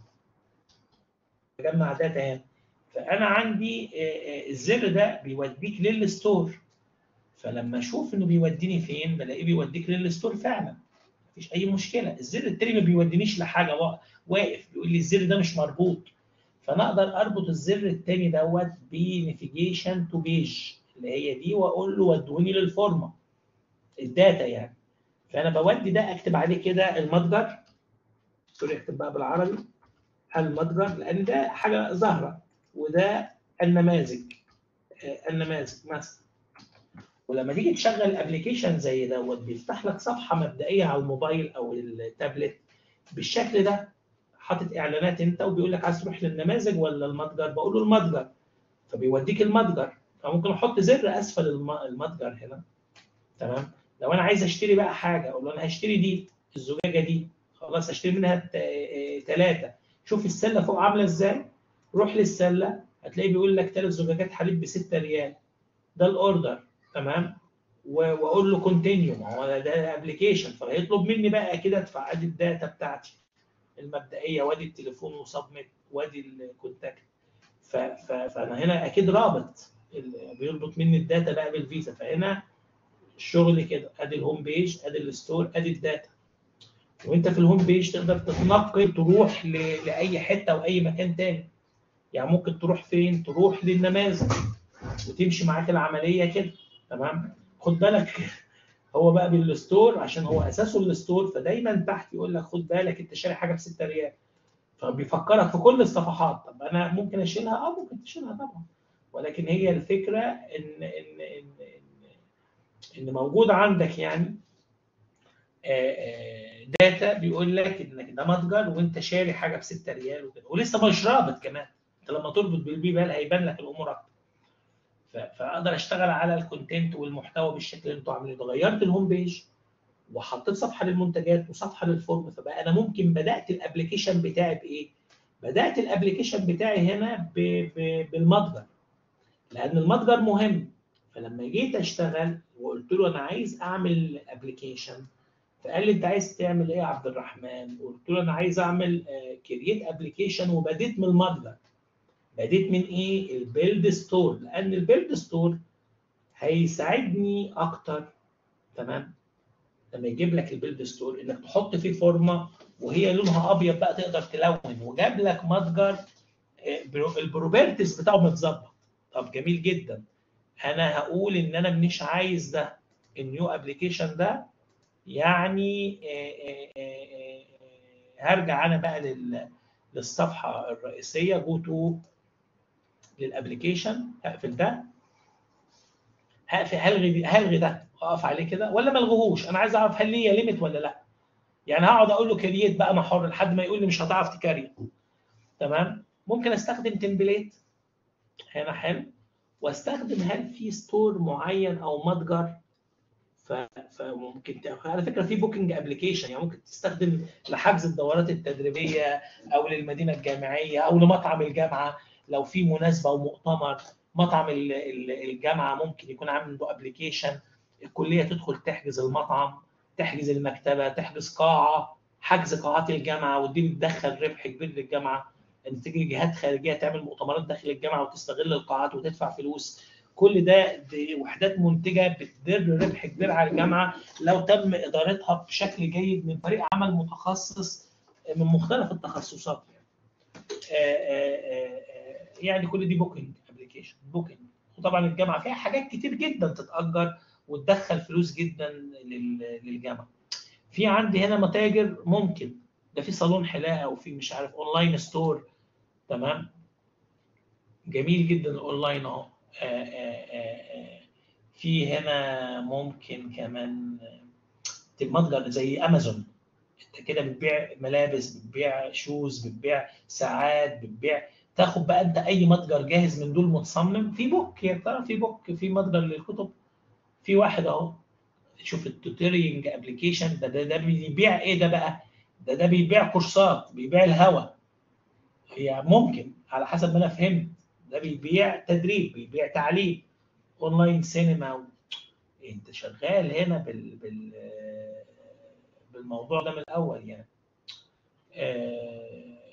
بجمع داتا هنا فانا عندي الزر ده بيوديك للستور فلما اشوف انه بيوديني فين بلاقيه بيوديك للستور فعلا مفيش اي مشكله الزر التاني ما بيودينيش لحاجه واقف بيقول لي الزر ده مش مربوط فانا اقدر اربط الزر التاني دوت بنافيجيشن تو بيج اللي هي دي واقول له ودوني للفورمه الداتا يعني فانا بودي ده اكتب عليه كده المتجر سوري اكتب بقى بالعربي المتجر لان ده حاجه ظاهره وده النماذج آه، النماذج مثلا ولما تيجي تشغل ابلكيشن زي دوت بيفتح لك صفحه مبدئيه على الموبايل او التابلت بالشكل ده حاطط اعلانات انت وبيقول لك عايز تروح للنماذج ولا المتجر بقول له المتجر فبيوديك المتجر فممكن احط زر اسفل الم- المتجر هنا تمام لو انا عايز اشتري بقى حاجه اقول له انا هشتري دي الزجاجه دي خلاص هشتري منها ثلاثه شوف السله فوق عامله ازاي روح للسله هتلاقيه بيقول لك ثلاث زجاجات حليب ب 6 ريال ده الاوردر تمام و- واقول له كونتينيو ما هو ده ابلكيشن فهيطلب مني بقى اكيد ادفع ادي الداتا بتاعتي المبدئيه وادي التليفون وسبميت وادي الكونتاكت ف- ف- فانا هنا اكيد رابط ال- بيربط مني الداتا بقى بالفيزا فهنا الشغل كده ادي الهوم بيج ادي الستور ادي الداتا وانت في الهوم بيج تقدر تتنقل تروح ل- لاي حته او اي مكان تاني يعني ممكن تروح فين تروح للنماذج وتمشي معاك العمليه كده تمام خد بالك هو بقى بالستور عشان هو اساسه الستور فدايما تحت يقول لك خد بالك انت شاري حاجه ب 6 ريال فبيفكرك في كل الصفحات طب انا ممكن اشيلها اه ممكن تشيلها طبعا ولكن هي الفكره ان ان ان ان, إن موجود عندك يعني آه، آه، داتا بيقول لك انك ده متجر وانت شاري حاجه ب 6 ريال وكده ولسه مش رابط كمان انت لما تربط بالبي بال هيبان لك الامور اكتر ف- فاقدر اشتغل على الكونتنت والمحتوى بالشكل اللي انتوا عاملينه غيرت الهوم بيج وحطيت صفحه للمنتجات وصفحه للفورم فبقى انا ممكن بدات الابلكيشن بتاعي بايه؟ بدات الابلكيشن بتاعي هنا ب... ب... بالمتجر لان المتجر مهم فلما جيت اشتغل وقلت له انا عايز اعمل ابلكيشن فقال لي انت عايز تعمل ايه يا عبد الرحمن؟ قلت له انا عايز اعمل كرييت ابلكيشن وبديت من المتجر بديت من ايه؟ البيلد ستور لان البيلد ستور هيساعدني اكتر تمام لما يجيب لك البيلد ستور انك تحط فيه فورمه وهي لونها ابيض بقى تقدر تلون وجاب لك متجر آه، برو- البروبرتيز بتاعه متظبط طب جميل جدا انا هقول ان انا مش عايز ده النيو ابلكيشن ده يعني آه، آه، آه، آه، هرجع انا بقى لل- للصفحه الرئيسيه جو تو للابلكيشن هقفل ده هقفل هلغي هلغي ده اقف عليه كده ولا ما الغوهوش انا عايز اعرف هل ليا ليميت ولا لا يعني هقعد اقول له كرييت بقى انا حر لحد ما يقول لي مش هتعرف تكريت تمام ممكن استخدم تمبليت هنا حلو واستخدم هل في ستور معين او متجر ف... فممكن ت... على فكره في بوكينج ابلكيشن يعني ممكن تستخدم لحجز الدورات التدريبيه او للمدينه الجامعيه او لمطعم الجامعه لو في مناسبه او مؤتمر مطعم ال- ال- الجامعه ممكن يكون عامل عنده ابلكيشن الكليه تدخل تحجز المطعم تحجز المكتبه تحجز قاعه حجز قاعات الجامعه ودي بتدخل ربح كبير للجامعه ان تيجي جهات خارجيه تعمل مؤتمرات داخل الجامعه وتستغل القاعات وتدفع فلوس كل ده دي وحدات منتجه بتدر ربح كبير على الجامعه لو تم ادارتها بشكل جيد من فريق عمل متخصص من مختلف التخصصات يعني. آه، آه، آه، آه، يعني كل دي بوكينج ابلكيشن بوكينج وطبعا الجامعه فيها حاجات كتير جدا تتاجر وتدخل فلوس جدا لل- للجامعه. في عندي هنا متاجر ممكن ده في صالون حلاقه وفي مش عارف اونلاين ستور تمام جميل جدا الاونلاين اهو آه، آه، آه، آه. في هنا ممكن كمان آه، متجر زي امازون انت كده بتبيع ملابس بتبيع شوز بتبيع ساعات بتبيع تاخد بقى انت اي متجر جاهز من دول متصمم في بوك يا ترى في بوك في متجر للكتب في واحد اهو شوف التوتورينج ابلكيشن ده ده ده بيبيع ايه ده بقى ده ده بيبيع كورسات بيبيع الهوا هي ممكن على حسب ما انا فهمت ده بيبيع تدريب بيبيع تعليم اونلاين سينما و... انت شغال هنا بال... بال... بالموضوع ده من الاول يعني آه،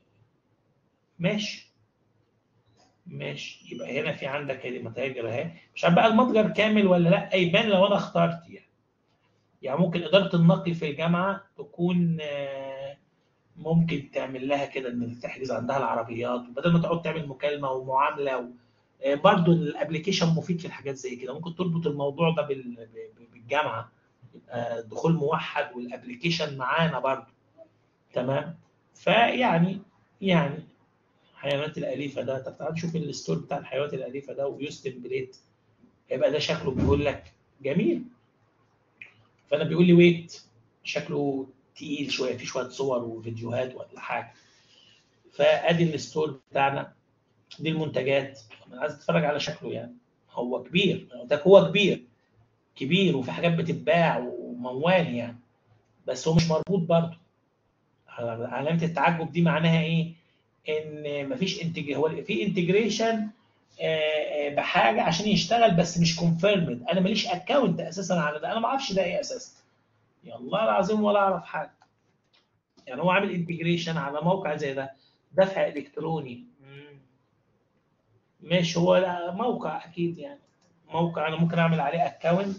ماشي ماشي يبقى هنا في عندك ادي متاجر اهي مش عارف بقى المتجر كامل ولا لا يبان لو انا اخترت يعني يعني ممكن اداره النقل في الجامعه تكون آه، ممكن تعمل لها كده ان تحجز عندها العربيات وبدل ما تقعد تعمل مكالمه ومعامله و... آه، برضو الابلكيشن مفيد في الحاجات زي كده ممكن تربط الموضوع ده بال- بالجامعه يبقى دخول موحد والابلكيشن معانا برضو تمام فيعني يعني الحيوانات الاليفه ده طب تعال نشوف الستور بتاع الحيوانات الاليفه ده ويوستن بليت هيبقى ده شكله بيقول لك جميل فانا بيقول لي ويت شكله تقيل شويه في شويه صور وفيديوهات ولا حاجه فادي الستور بتاعنا دي المنتجات انا عايز اتفرج على شكله يعني هو كبير ده هو كبير كبير وفي حاجات بتتباع وموال يعني بس هو مش مربوط برضه علامه التعجب دي معناها ايه؟ ان مفيش انتج هو في انتجريشن بحاجه عشان يشتغل بس مش كونفيرمد انا ماليش اكونت اساسا على ده انا ما اعرفش ده ايه اساسا يا الله العظيم ولا اعرف حاجه يعني هو عامل انتجريشن على موقع زي ده دفع الكتروني مم. ماشي هو لا موقع اكيد يعني موقع انا ممكن اعمل عليه اكونت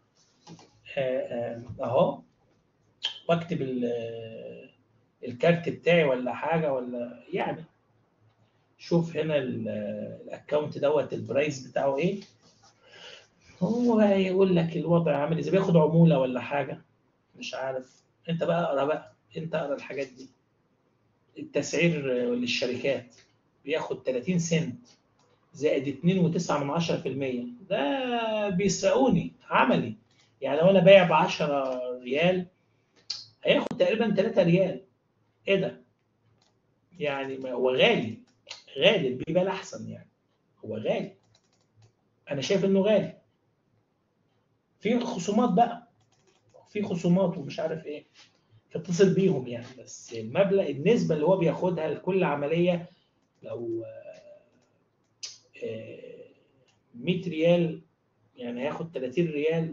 اهو واكتب ال- الكارت بتاعي ولا حاجه ولا يعني شوف هنا ال- الاكونت دوت البرايس بتاعه ايه هو هيقول لك الوضع عامل ازاي بياخد عموله ولا حاجه مش عارف انت بقى اقرا بقى انت اقرا الحاجات دي التسعير للشركات بياخد 30 سنت زائد 2.9 من 10% ده بيسرقوني عملي يعني لو انا بايع ب 10 ريال هياخد تقريبا 3 ريال ايه ده؟ يعني ما- هو غالي غالي البيبال احسن يعني هو غالي انا شايف انه غالي في خصومات بقى في خصومات ومش عارف ايه تتصل بيهم يعني بس المبلغ النسبه اللي هو بياخدها لكل عمليه لو آه، آه، 100 ريال يعني هياخد 30 ريال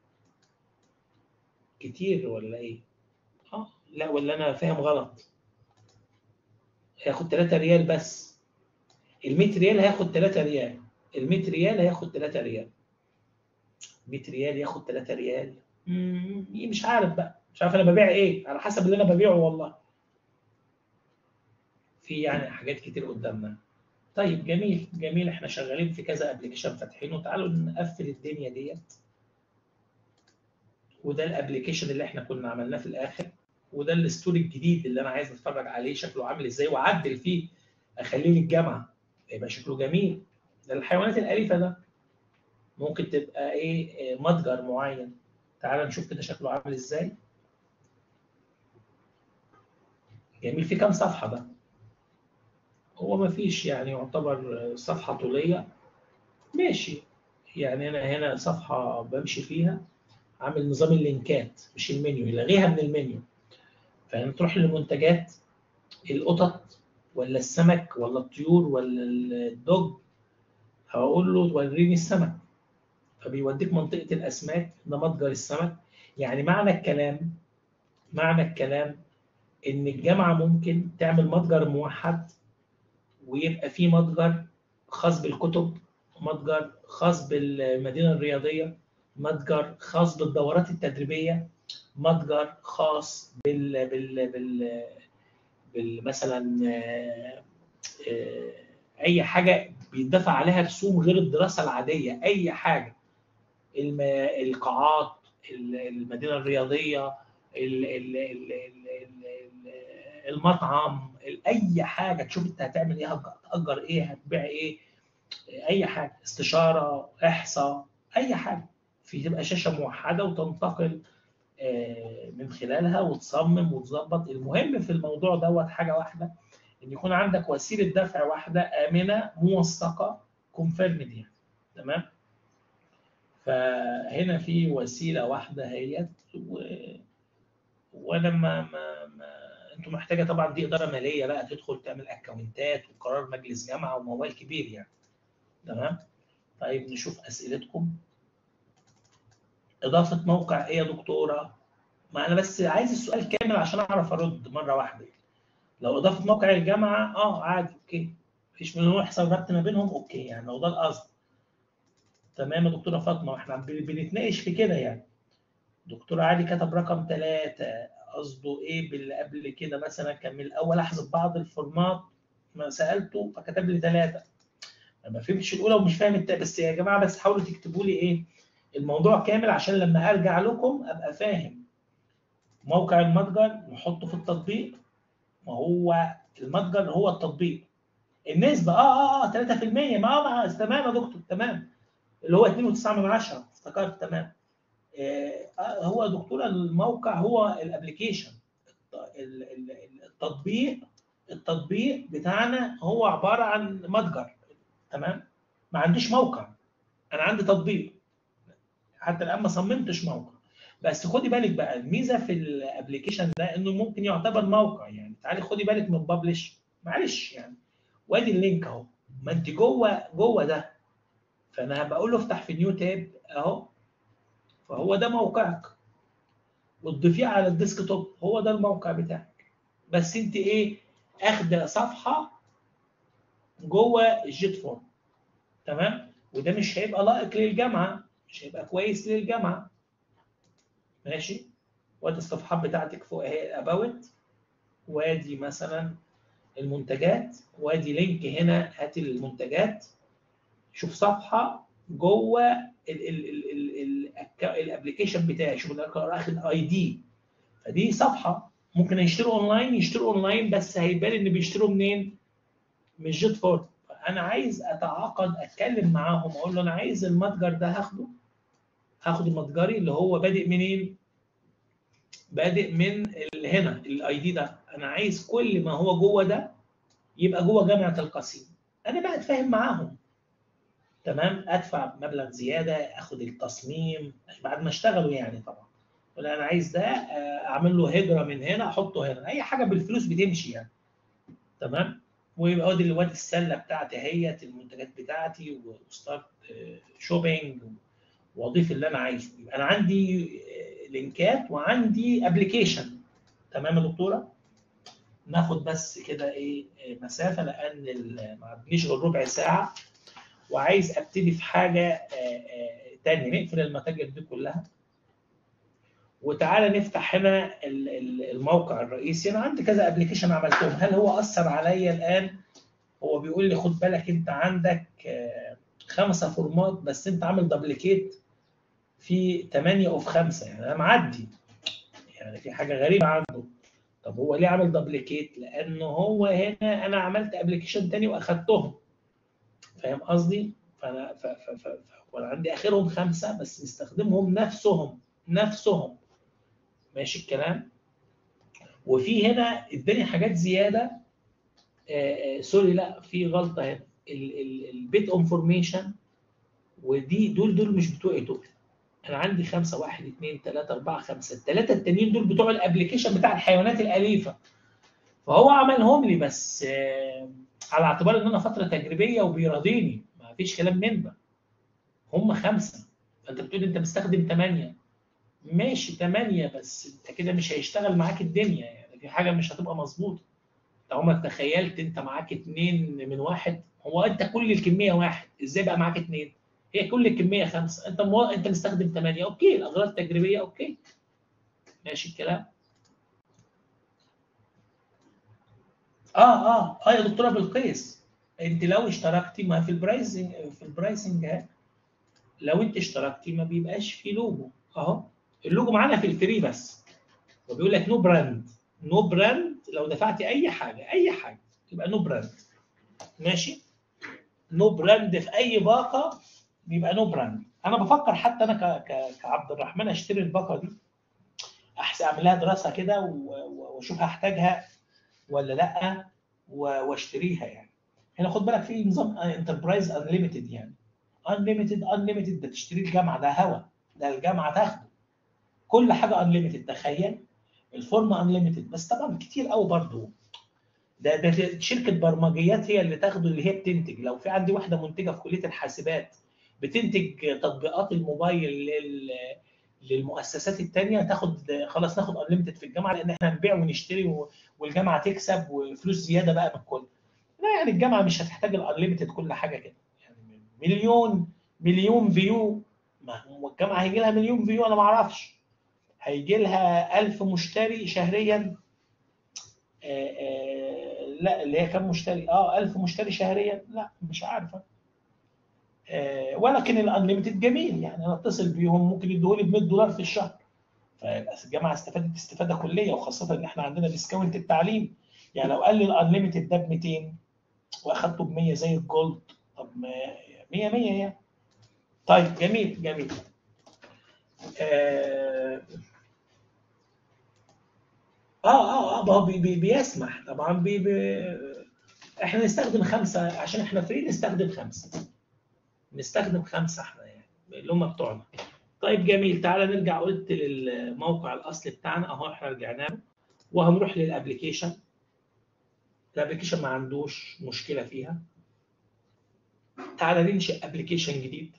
كتير ولا ايه؟ اه لا ولا انا فاهم غلط هياخد 3 ريال بس ال 100 ريال هياخد 3 ريال ال 100 ريال هياخد 3 ريال 100 ريال ياخد 3 ريال مم، مش عارف بقى مش عارف انا ببيع ايه على حسب اللي انا ببيعه والله في يعني حاجات كتير قدامنا طيب جميل جميل احنا شغالين في كذا ابلكيشن فاتحينه تعالوا نقفل الدنيا ديت وده الابلكيشن اللي احنا كنا عملناه في الاخر وده الستوري الجديد اللي انا عايز اتفرج عليه شكله عامل ازاي واعدل فيه اخليه للجامعه يبقى شكله جميل ده الحيوانات الاليفه ده ممكن تبقى ايه إيه، متجر معين تعال نشوف كده شكله عامل ازاي جميل في كام صفحه ده هو ما فيش يعني يعتبر صفحه طوليه ماشي يعني انا هنا صفحه بمشي فيها عامل نظام اللينكات مش المنيو يلغيها من المنيو فنروح للمنتجات القطط ولا السمك ولا الطيور ولا الدوج هقول له وريني السمك فبيوديك منطقة الأسماك ده متجر السمك يعني معنى الكلام معنى الكلام إن الجامعة ممكن تعمل متجر موحد ويبقى فيه متجر خاص بالكتب متجر خاص بالمدينة الرياضية متجر خاص بالدورات التدريبية متجر خاص بال بال بال, بال مثلا آه، آه، اي حاجه بيدفع عليها رسوم غير الدراسه العاديه اي حاجه الم... القاعات ال- المدينه الرياضيه ال... ال... ال... ال... ال- المطعم ال- اي حاجه تشوف انت هتعمل ايه هتأجر ايه هتبيع ايه اي حاجه استشاره احصاء اي حاجه في تبقى شاشه موحده وتنتقل آه، من خلالها وتصمم وتظبط المهم في الموضوع دوت حاجه واحده ان يكون عندك وسيله دفع واحده امنه موثقه كونفيرمد يعني تمام فهنا في وسيله واحده هيت و... وانا ما ما, ما انتوا محتاجه طبعا دي اداره ماليه بقى تدخل تعمل اكونتات وقرار مجلس جامعه وموال كبير يعني تمام طيب نشوف اسئلتكم اضافه موقع ايه يا دكتوره ما انا بس عايز السؤال كامل عشان اعرف ارد مره واحده لو اضافه موقع الجامعه اه عادي اوكي مفيش من هو يحصل ربط ما بينهم اوكي يعني لو ده القصد تمام يا دكتوره فاطمه احنا بن- بنتناقش في كده يعني دكتور علي كتب رقم ثلاثة قصده ايه باللي قبل كده مثلا كان من الاول احذف بعض الفورمات ما سالته فكتب لي ثلاثة انا ما فهمتش الاولى ومش فاهم التانية بس يا جماعه بس حاولوا تكتبوا لي ايه الموضوع كامل عشان لما ارجع لكم ابقى فاهم موقع المتجر نحطه في التطبيق ما هو المتجر هو التطبيق النسبه اه اه اه 3% ما آه تمام يا دكتور تمام اللي هو 2.9 من 10 افتكرت تمام آه هو يا دكتور الموقع هو الابلكيشن التطبيق التطبيق بتاعنا هو عباره عن متجر تمام ما عنديش موقع انا عندي تطبيق حتى الان ما صممتش موقع بس خدي بالك بقى الميزه في الابلكيشن ده انه ممكن يعتبر موقع يعني تعالي خدي بالك من ببلش معلش يعني وادي اللينك اهو ما انت جوه جوه ده فانا بقول له افتح في نيو تاب اهو فهو ده موقعك وتضيفيه على الديسك توب هو ده الموقع بتاعك بس انت ايه اخده صفحه جوه الجيت فورم تمام وده مش هيبقى لائق للجامعه مش هيبقى كويس للجامعه ماشي وادي الصفحات بتاعتك فوق اهي اباوت وادي مثلا المنتجات وادي لينك هنا هات المنتجات شوف صفحه جوه الابلكيشن بتاعي شوف انا اخد اي دي فدي صفحه ممكن يشتروا اونلاين يشتروا اونلاين بس هيبان ان بيشتروا منين؟ من جيت فورد فانا عايز اتعاقد اتكلم معاهم اقول له انا عايز المتجر ده هاخده هاخد المتجري اللي هو بادئ منين؟ بادئ من هنا الاي دي ده انا عايز كل ما هو جوه ده يبقى جوه جامعه القصيم انا بقى اتفاهم معاهم تمام ادفع مبلغ زياده اخد التصميم بعد ما اشتغلوا يعني طبعا ولا انا عايز ده اعمل له هجره من هنا احطه هنا اي حاجه بالفلوس بتمشي يعني تمام ويبقى وادي وادي السله بتاعتي اهيت المنتجات بتاعتي وستارت شوبينج واضيف اللي انا عايزه يبقى انا عندي لينكات وعندي ابلكيشن تمام يا دكتوره ناخد بس كده ايه مسافه لان ما عندنيش غير ربع ساعه وعايز ابتدي في حاجه تانية نقفل المتاجر دي كلها وتعالى نفتح هنا الموقع الرئيسي انا عندي كذا ابلكيشن عملتهم هل هو اثر عليا الان هو بيقول لي خد بالك انت عندك خمسه فورمات بس انت عامل دبليكيت في 8 اوف 5 يعني انا معدي يعني في حاجه غريبه عنده طب هو ليه عامل دبليكيت لانه هو هنا انا عملت ابلكيشن تاني واخدتهم فاهم قصدي فانا ف ف ف وانا عندي اخرهم خمسه بس مستخدمهم نفسهم نفسهم ماشي الكلام وفي هنا اداني حاجات زياده آه سوري لا في غلطه هنا البيت انفورميشن ودي دول دول مش بتوعي دول انا عندي خمسه واحد اثنين ثلاثه اربعه خمسه الثلاثه التانيين دول بتوع الابلكيشن بتاع الحيوانات الاليفه فهو عملهم لي بس آه على اعتبار ان انا فتره تجريبيه وبيراضيني ما فيش كلام من ده هم خمسه فانت بتقول انت مستخدم ثمانيه ماشي ثمانيه بس انت كده مش هيشتغل معاك الدنيا يعني في حاجه مش هتبقى مظبوطه لو ما تخيلت انت معاك اثنين من واحد هو انت كل الكميه واحد ازاي بقى معاك اثنين؟ هي كل الكميه خمسه انت مو... انت مستخدم ثمانيه اوكي الاغراض التجريبيه اوكي ماشي الكلام اه اه اه يا دكتوره بالقيس انت لو اشتركتي ما في البرايسنج في البرايسنج اهي لو انت اشتركتي ما بيبقاش في لوجو اهو اللوجو معانا في الفري بس وبيقول لك نو براند نو براند لو دفعتي اي حاجه اي حاجه يبقى نو براند ماشي نو براند في اي باقه بيبقى نو براند انا بفكر حتى انا ك... ك... كعبد الرحمن اشتري الباقه دي احسن اعمل لها دراسه كده واشوف هحتاجها ولا لا واشتريها يعني هنا خد بالك في نظام انتربرايز انليمتد يعني انليمتد انليمتد ده تشتري الجامعه ده هوا ده الجامعه تاخده كل حاجه انليمتد تخيل الفورم انليمتد بس طبعا كتير قوي برضه ده ده شركه برمجيات هي اللي تاخده اللي هي بتنتج لو في عندي واحده منتجه في كليه الحاسبات بتنتج تطبيقات الموبايل لل للمؤسسات الثانيه تاخد خلاص ناخد انليمتد في الجامعه لان احنا نبيع ونشتري والجامعه تكسب وفلوس زياده بقى من الكل لا يعني الجامعه مش هتحتاج الانليمتد كل حاجه كده يعني مليون مليون فيو ما هو الجامعه هيجي لها مليون فيو انا ما اعرفش هيجي لها 1000 مشتري شهريا آآ آآ لا اللي هي كام مشتري اه 1000 مشتري شهريا لا مش عارفه آه، ولكن الانليمتد جميل يعني انا اتصل بيهم ممكن يدوا لي ب 100 دولار في الشهر فيبقى الجامعه استفادت استفاده كليه وخاصه ان احنا عندنا ديسكاونت التعليم يعني لو قال لي الانليمتد ده ب 200 واخدته ب 100 زي الجولد طب ما 100 100 يعني طيب جميل جميل آه اه اه ما هو بي بي بيسمح طبعا بي بي احنا نستخدم خمسه عشان احنا فري نستخدم خمسه نستخدم خمسه احنا يعني اللي هم بتوعنا طيب جميل تعالى نرجع قلت للموقع الاصلي بتاعنا اهو احنا رجعنا له وهنروح للابلكيشن الابلكيشن ما عندوش مشكله فيها تعالى ننشئ ابلكيشن جديد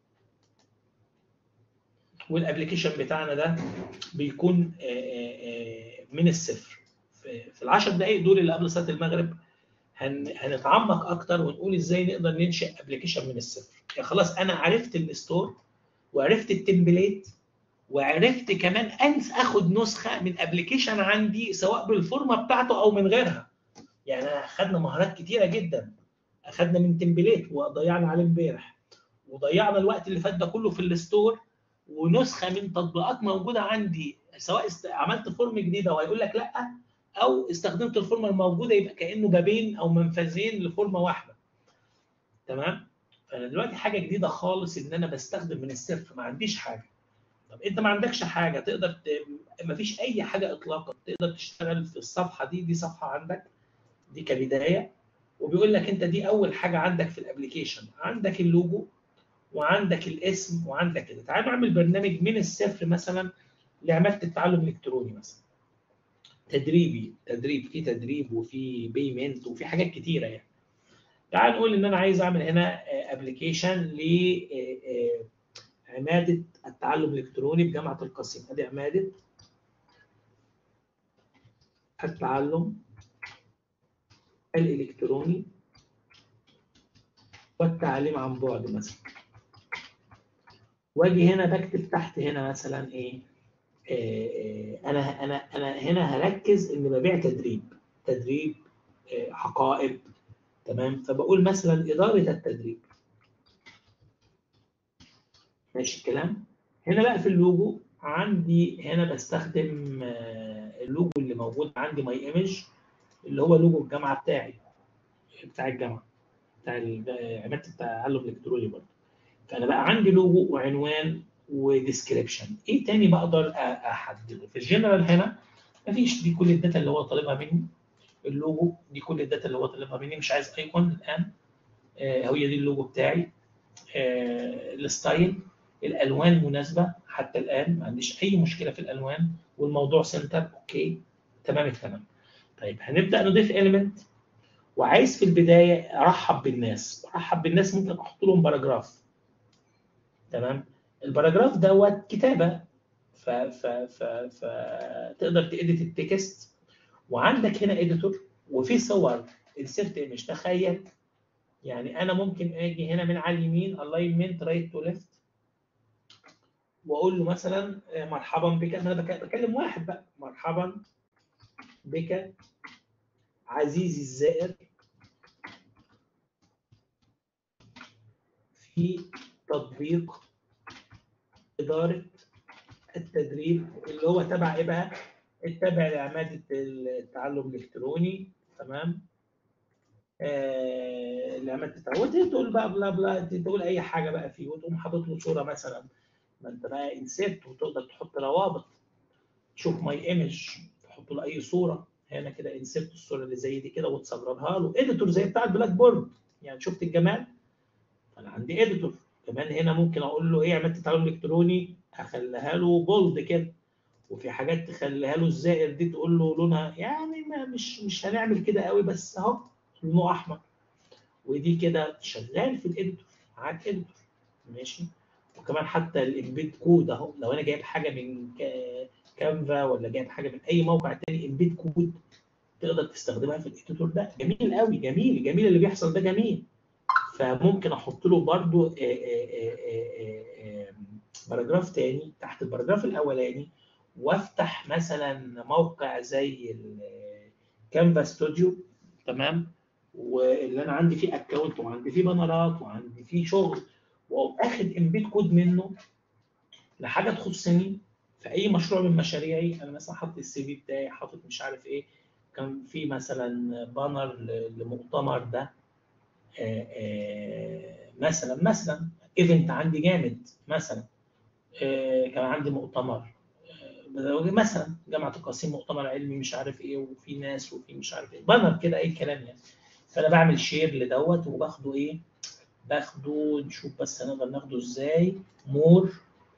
والابلكيشن بتاعنا ده بيكون من الصفر في العشر دقائق دول اللي قبل صلاه المغرب هن... هنتعمق اكتر ونقول ازاي نقدر ننشئ ابلكيشن من الصفر يعني خلاص انا عرفت الستور وعرفت التمبليت وعرفت كمان انس اخد نسخه من ابلكيشن عندي سواء بالفورمه بتاعته او من غيرها يعني اخدنا مهارات كتيره جدا اخدنا من تمبليت وضيعنا عليه امبارح وضيعنا الوقت اللي فات ده كله في الستور ونسخه من تطبيقات موجوده عندي سواء است... عملت فورم جديده وهيقول لك لا او استخدمت الفورمه الموجوده يبقى كانه بابين او منفذين لفورمه واحده تمام فانا دلوقتي حاجه جديده خالص ان انا بستخدم من الصفر ما عنديش حاجه طب انت ما عندكش حاجه تقدر ت... ما فيش اي حاجه اطلاقا تقدر تشتغل في الصفحه دي دي صفحه عندك دي كبدايه وبيقول لك انت دي اول حاجه عندك في الابلكيشن عندك اللوجو وعندك الاسم وعندك كده تعال نعمل برنامج من الصفر مثلا لعماله التعلم الالكتروني مثلا تدريبي تدريب في تدريب وفي بيمنت وفي حاجات كتيره يعني تعال نقول ان انا عايز اعمل هنا ابلكيشن لعماده التعلم الالكتروني بجامعه القصيم ادي عماده التعلم الالكتروني والتعليم عن بعد مثلا واجي هنا بكتب تحت هنا مثلا ايه آه انا انا انا هنا هركز ان ببيع تدريب تدريب آه حقائب تمام فبقول مثلا اداره التدريب ماشي الكلام هنا بقى في اللوجو عندي هنا بستخدم آه اللوجو اللي موجود عندي ماي ايمج اللي هو لوجو الجامعه بتاعي بتاع الجامعه بتاع عماده التعلم الالكتروني برضه فانا بقى عندي لوجو وعنوان وديسكريبشن ايه تاني بقدر احدده في الجنرال هنا مفيش دي كل الداتا اللي هو طالبها مني اللوجو دي كل الداتا اللي هو طالبها مني مش عايز ايكون الان آه هي دي اللوجو بتاعي آه الستايل الالوان المناسبه حتى الان ما عنديش اي مشكله في الالوان والموضوع سنتر اوكي تمام التمام طيب هنبدا نضيف اليمنت وعايز في البدايه ارحب بالناس ارحب بالناس ممكن احط لهم باراجراف تمام الباراجراف دوت كتابه ف ف ف ف تقدر تedit التكست وعندك هنا اديتور وفي صور انسرت ايمج تخيل يعني انا ممكن اجي هنا من على اليمين الاينمنت رايت تو ليفت واقول له مثلا مرحبا بك انا بكلم واحد بقى مرحبا بك عزيزي الزائر في تطبيق إدارة التدريب اللي هو تبع إيه بقى؟ التابع لعمادة التعلم الإلكتروني تمام؟ آه لعمادة التعلم تقول بقى بلا بلا تقول أي حاجة بقى فيه وتقوم حاطط له صورة مثلا ما أنت بقى انسيرت وتقدر تحط روابط تشوف ماي ايمج تحط له أي صورة هنا كده انسيرت الصورة اللي زي دي كده وتصغرها له اديتور زي بتاع البلاك بورد يعني شفت الجمال؟ أنا عندي اديتور كمان هنا ممكن اقول له ايه عملت تعلم الكتروني اخليها له بولد كده وفي حاجات تخليها له الزائر دي تقول له لونها يعني ما مش مش هنعمل كده قوي بس اهو لونه احمر ودي كده شغال في الاديتور معاك اديتور ماشي وكمان حتى الامبيد كود اهو لو انا جايب حاجه من كانفا ولا جايب حاجه من اي موقع تاني امبيد كود تقدر تستخدمها في الاديتور ده جميل قوي جميل جميل اللي بيحصل ده جميل فممكن احط له برضو باراجراف تاني تحت الباراجراف الاولاني وافتح مثلا موقع زي الكانفا ستوديو تمام واللي انا عندي فيه اكونت وعندي فيه بانرات وعندي فيه شغل واقوم اخد امبيد كود منه لحاجه تخصني في اي مشروع من مشاريعي انا مثلا حاطط السي في بتاعي حاطط مش عارف ايه كان في مثلا بانر لمؤتمر ده آآ آآ مثلا مثلا ايفنت عندي جامد مثلا كان عندي مؤتمر مثلا جامعه القصيم مؤتمر علمي مش عارف ايه وفي ناس وفي مش عارف ايه بانر كده اي كلام يعني فانا بعمل شير لدوت وباخده ايه باخده نشوف بس هنقدر ناخده ازاي مور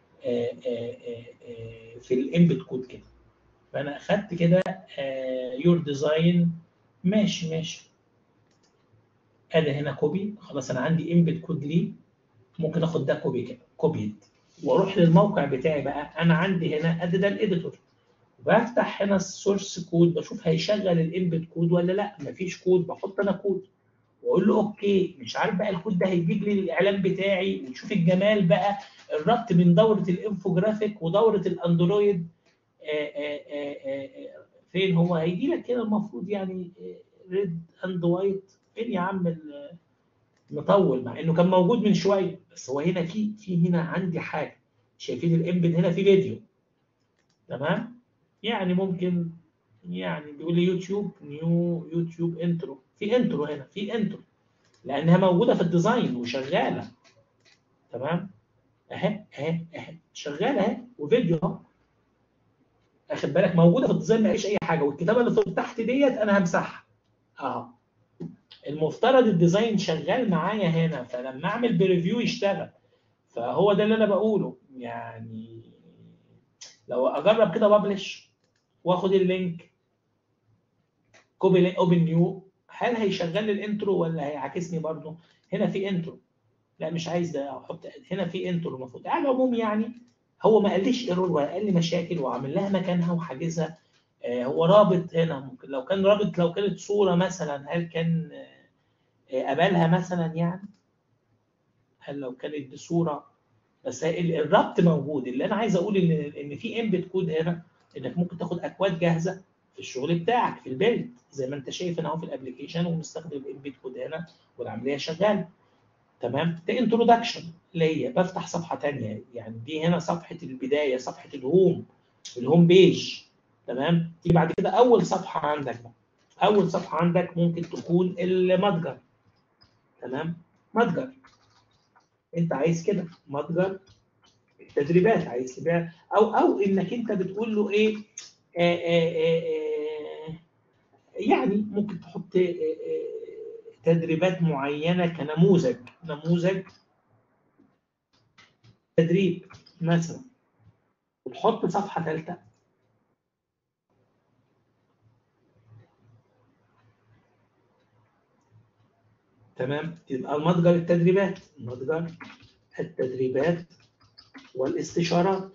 في الانبت كود كده فانا اخدت كده يور ديزاين ماشي ماشي ادي هنا كوبي خلاص انا عندي انبت كود ليه ممكن اخد ده كوبي كده كوبيد واروح للموقع بتاعي بقى انا عندي هنا ادي ده الاديتور بفتح هنا السورس كود بشوف هيشغل الانبت كود ولا لا مفيش كود بحط انا كود واقول له اوكي مش عارف بقى الكود ده هيجيب لي الاعلان بتاعي وتشوف الجمال بقى الربط بين دوره الانفوجرافيك ودوره الاندرويد آآ آآ فين هو هيجي لك كده المفروض يعني ريد اند وايت فين يا عم مطول مع انه كان موجود من شويه بس هو هنا في في هنا عندي حاجه شايفين الامبد هنا في فيديو تمام يعني ممكن يعني بيقول لي يوتيوب نيو يوتيوب انترو في انترو هنا في انترو لانها موجوده في الديزاين وشغاله تمام اهي اهي اهي شغاله اهي وفيديو اهو اخد بالك موجوده في الديزاين ما فيش اي حاجه والكتابه اللي فوق تحت ديت انا همسحها اهو المفترض الديزاين شغال معايا هنا فلما اعمل بريفيو يشتغل فهو ده اللي انا بقوله يعني لو اجرب كده ببلش واخد اللينك كوبي اوبن نيو هل هيشغل لي الانترو ولا هيعاكسني برضه هنا في انترو لا مش عايز ده احط هنا في انترو المفروض على العموم يعني هو ما قاليش ايرور ولا قال لي مشاكل وعامل لها مكانها وحاجزها آه هو رابط هنا ممكن لو كان رابط لو كانت صوره مثلا هل كان آه قبلها مثلا يعني هل لو كانت دي صوره بس الربط موجود اللي انا عايز اقول ان ان في امبت كود هنا انك ممكن تاخد اكواد جاهزه في الشغل بتاعك في البيلد زي ما انت شايف هنا اهو في الابلكيشن ومستخدم الامبت كود هنا والعمليه شغاله تمام ده انتروداكشن ليا بفتح صفحه ثانيه يعني دي هنا صفحه البدايه صفحه الهوم الهوم بيج تمام تيجي بعد كده اول صفحه عندك بقى اول صفحه عندك ممكن تكون المتجر تمام متجر انت عايز كده متجر التدريبات عايز تبيع او او انك انت بتقول له ايه آآ آآ يعني ممكن تحط تدريبات معينه كنموذج نموذج تدريب مثلا وتحط صفحه ثالثه تمام يبقى المتجر التدريبات متجر التدريبات والاستشارات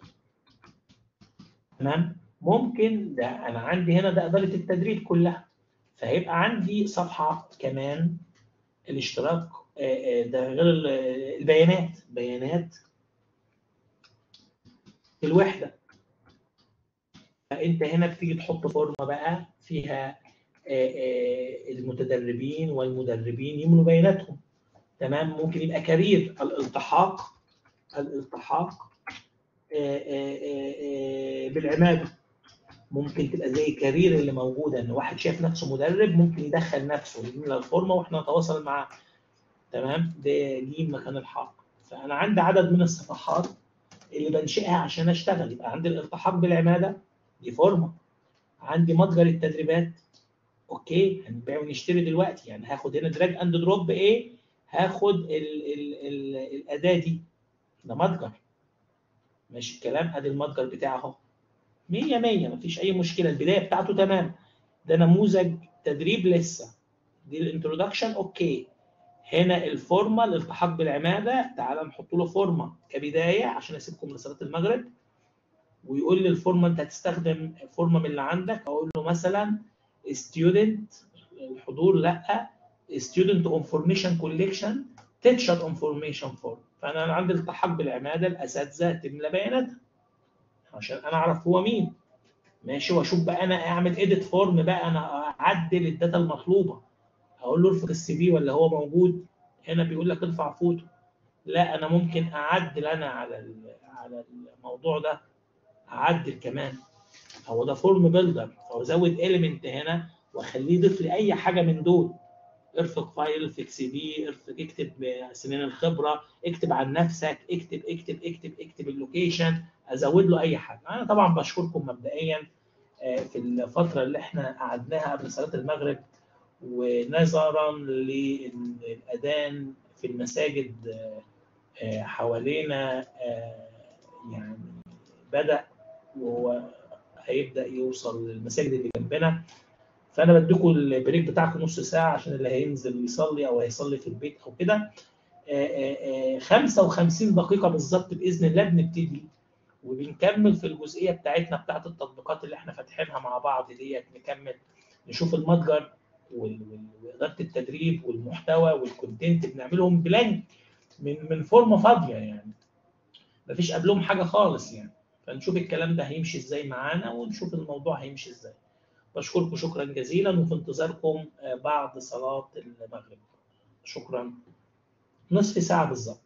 تمام ممكن ده انا عندي هنا ده اداره التدريب كلها فهيبقى عندي صفحه كمان الاشتراك ده غير البيانات بيانات الوحده فانت هنا بتيجي تحط فورمه بقى فيها المتدربين والمدربين يملوا بياناتهم تمام ممكن يبقى كارير الالتحاق الالتحاق بالعماده ممكن تبقى زي كارير اللي موجوده ان واحد شايف نفسه مدرب ممكن يدخل نفسه يملى الفورمه واحنا نتواصل معاه تمام ده دي مكان الحاق فانا عندي عدد من الصفحات اللي بنشئها عشان اشتغل يبقى عندي الالتحاق بالعماده دي فورمه عندي متجر التدريبات اوكي هنبيع ونشتري دلوقتي يعني هاخد هنا دراج اند دروب ايه هاخد ال ال ال الاداه دي ده متجر ماشي الكلام ادي المتجر بتاعه اهو 100 100 مفيش اي مشكله البدايه بتاعته تمام ده نموذج تدريب لسه دي الانترودكشن اوكي هنا الفورمه الالتحاق بالعماده تعال نحط له فورمه كبدايه عشان اسيبكم لصلاه المغرب ويقول لي الفورمه انت هتستخدم فورمه من اللي عندك اقول له مثلا ستودنت الحضور لا ستودنت انفورميشن كوليكشن تيتشر انفورميشن فورم فانا عندي التحاق بالعماده الاساتذه تملى بياناتها عشان انا اعرف هو مين ماشي واشوف بقى انا اعمل اديت فورم بقى انا اعدل الداتا المطلوبه اقول له ارفع السي في ولا هو موجود هنا بيقول لك ارفع فوتو لا انا ممكن اعدل انا على ال- على الموضوع ده اعدل كمان هو ده فورم بيلدر فهو زود اليمنت هنا واخليه يضيف لي اي حاجه من دول ارفق فايل في اكس بي ارفق اكتب سنين الخبره اكتب عن نفسك اكتب اكتب اكتب اكتب اللوكيشن ازود له اي حاجه انا طبعا بشكركم مبدئيا آه، في الفتره اللي احنا قعدناها قبل صلاه المغرب ونظرا للاذان في المساجد آه، آه، حوالينا آه، يعني بدا وهو هيبدا يوصل للمساجد اللي جنبنا فانا بديكم البريك بتاعكم نص ساعه عشان اللي هينزل يصلي او هيصلي في البيت او كده آه، آه، آه، 55 دقيقه بالظبط باذن الله بنبتدي وبنكمل في الجزئيه بتاعتنا بتاعت التطبيقات اللي احنا فاتحينها مع بعض ديت نكمل نشوف المتجر وال- وال- واداره التدريب والمحتوى والكونتنت بنعملهم بلانك من من فورمه فاضيه يعني مفيش قبلهم حاجه خالص يعني فنشوف الكلام ده هيمشي ازاي معانا ونشوف الموضوع هيمشي ازاي بشكركم شكرا جزيلا وفي انتظاركم آه، بعد صلاه المغرب شكرا نصف ساعه بالظبط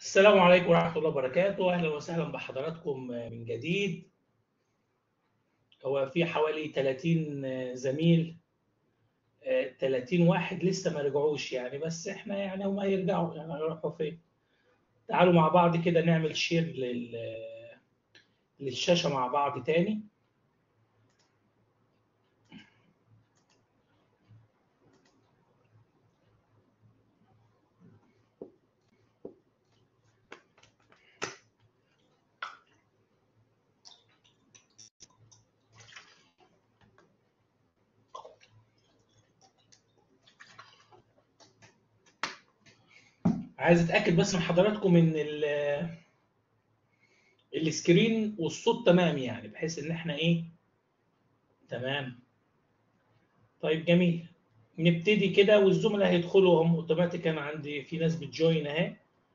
السلام عليكم ورحمة الله وبركاته أهلا وسهلا بحضراتكم من جديد هو في حوالي 30 زميل 30 واحد لسه ما رجعوش يعني بس احنا يعني هم هيرجعوا يعني هيروحوا فين تعالوا مع بعض كده نعمل شير لل للشاشة مع بعض تاني عايز اتاكد بس من حضراتكم ان السكرين والصوت تمام يعني بحيث ان احنا ايه تمام طيب جميل نبتدي كده والزملاء هيدخلوا هم اوتوماتيك انا عندي في ناس بتجوين اهي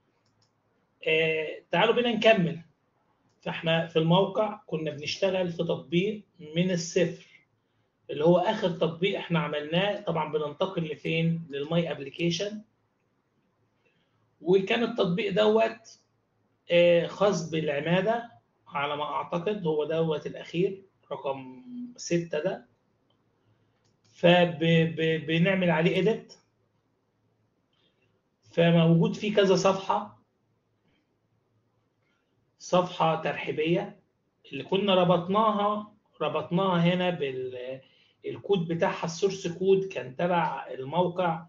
آه تعالوا بينا نكمل فاحنا في الموقع كنا بنشتغل في تطبيق من الصفر اللي هو اخر تطبيق احنا عملناه طبعا بننتقل لفين للماي ابلكيشن وكان التطبيق دوت خاص بالعماده على ما اعتقد هو دوت الاخير رقم ستة ده فبنعمل عليه اديت فموجود فيه كذا صفحه صفحه ترحيبيه اللي كنا ربطناها ربطناها هنا بالكود بتاعها السورس كود كان تبع الموقع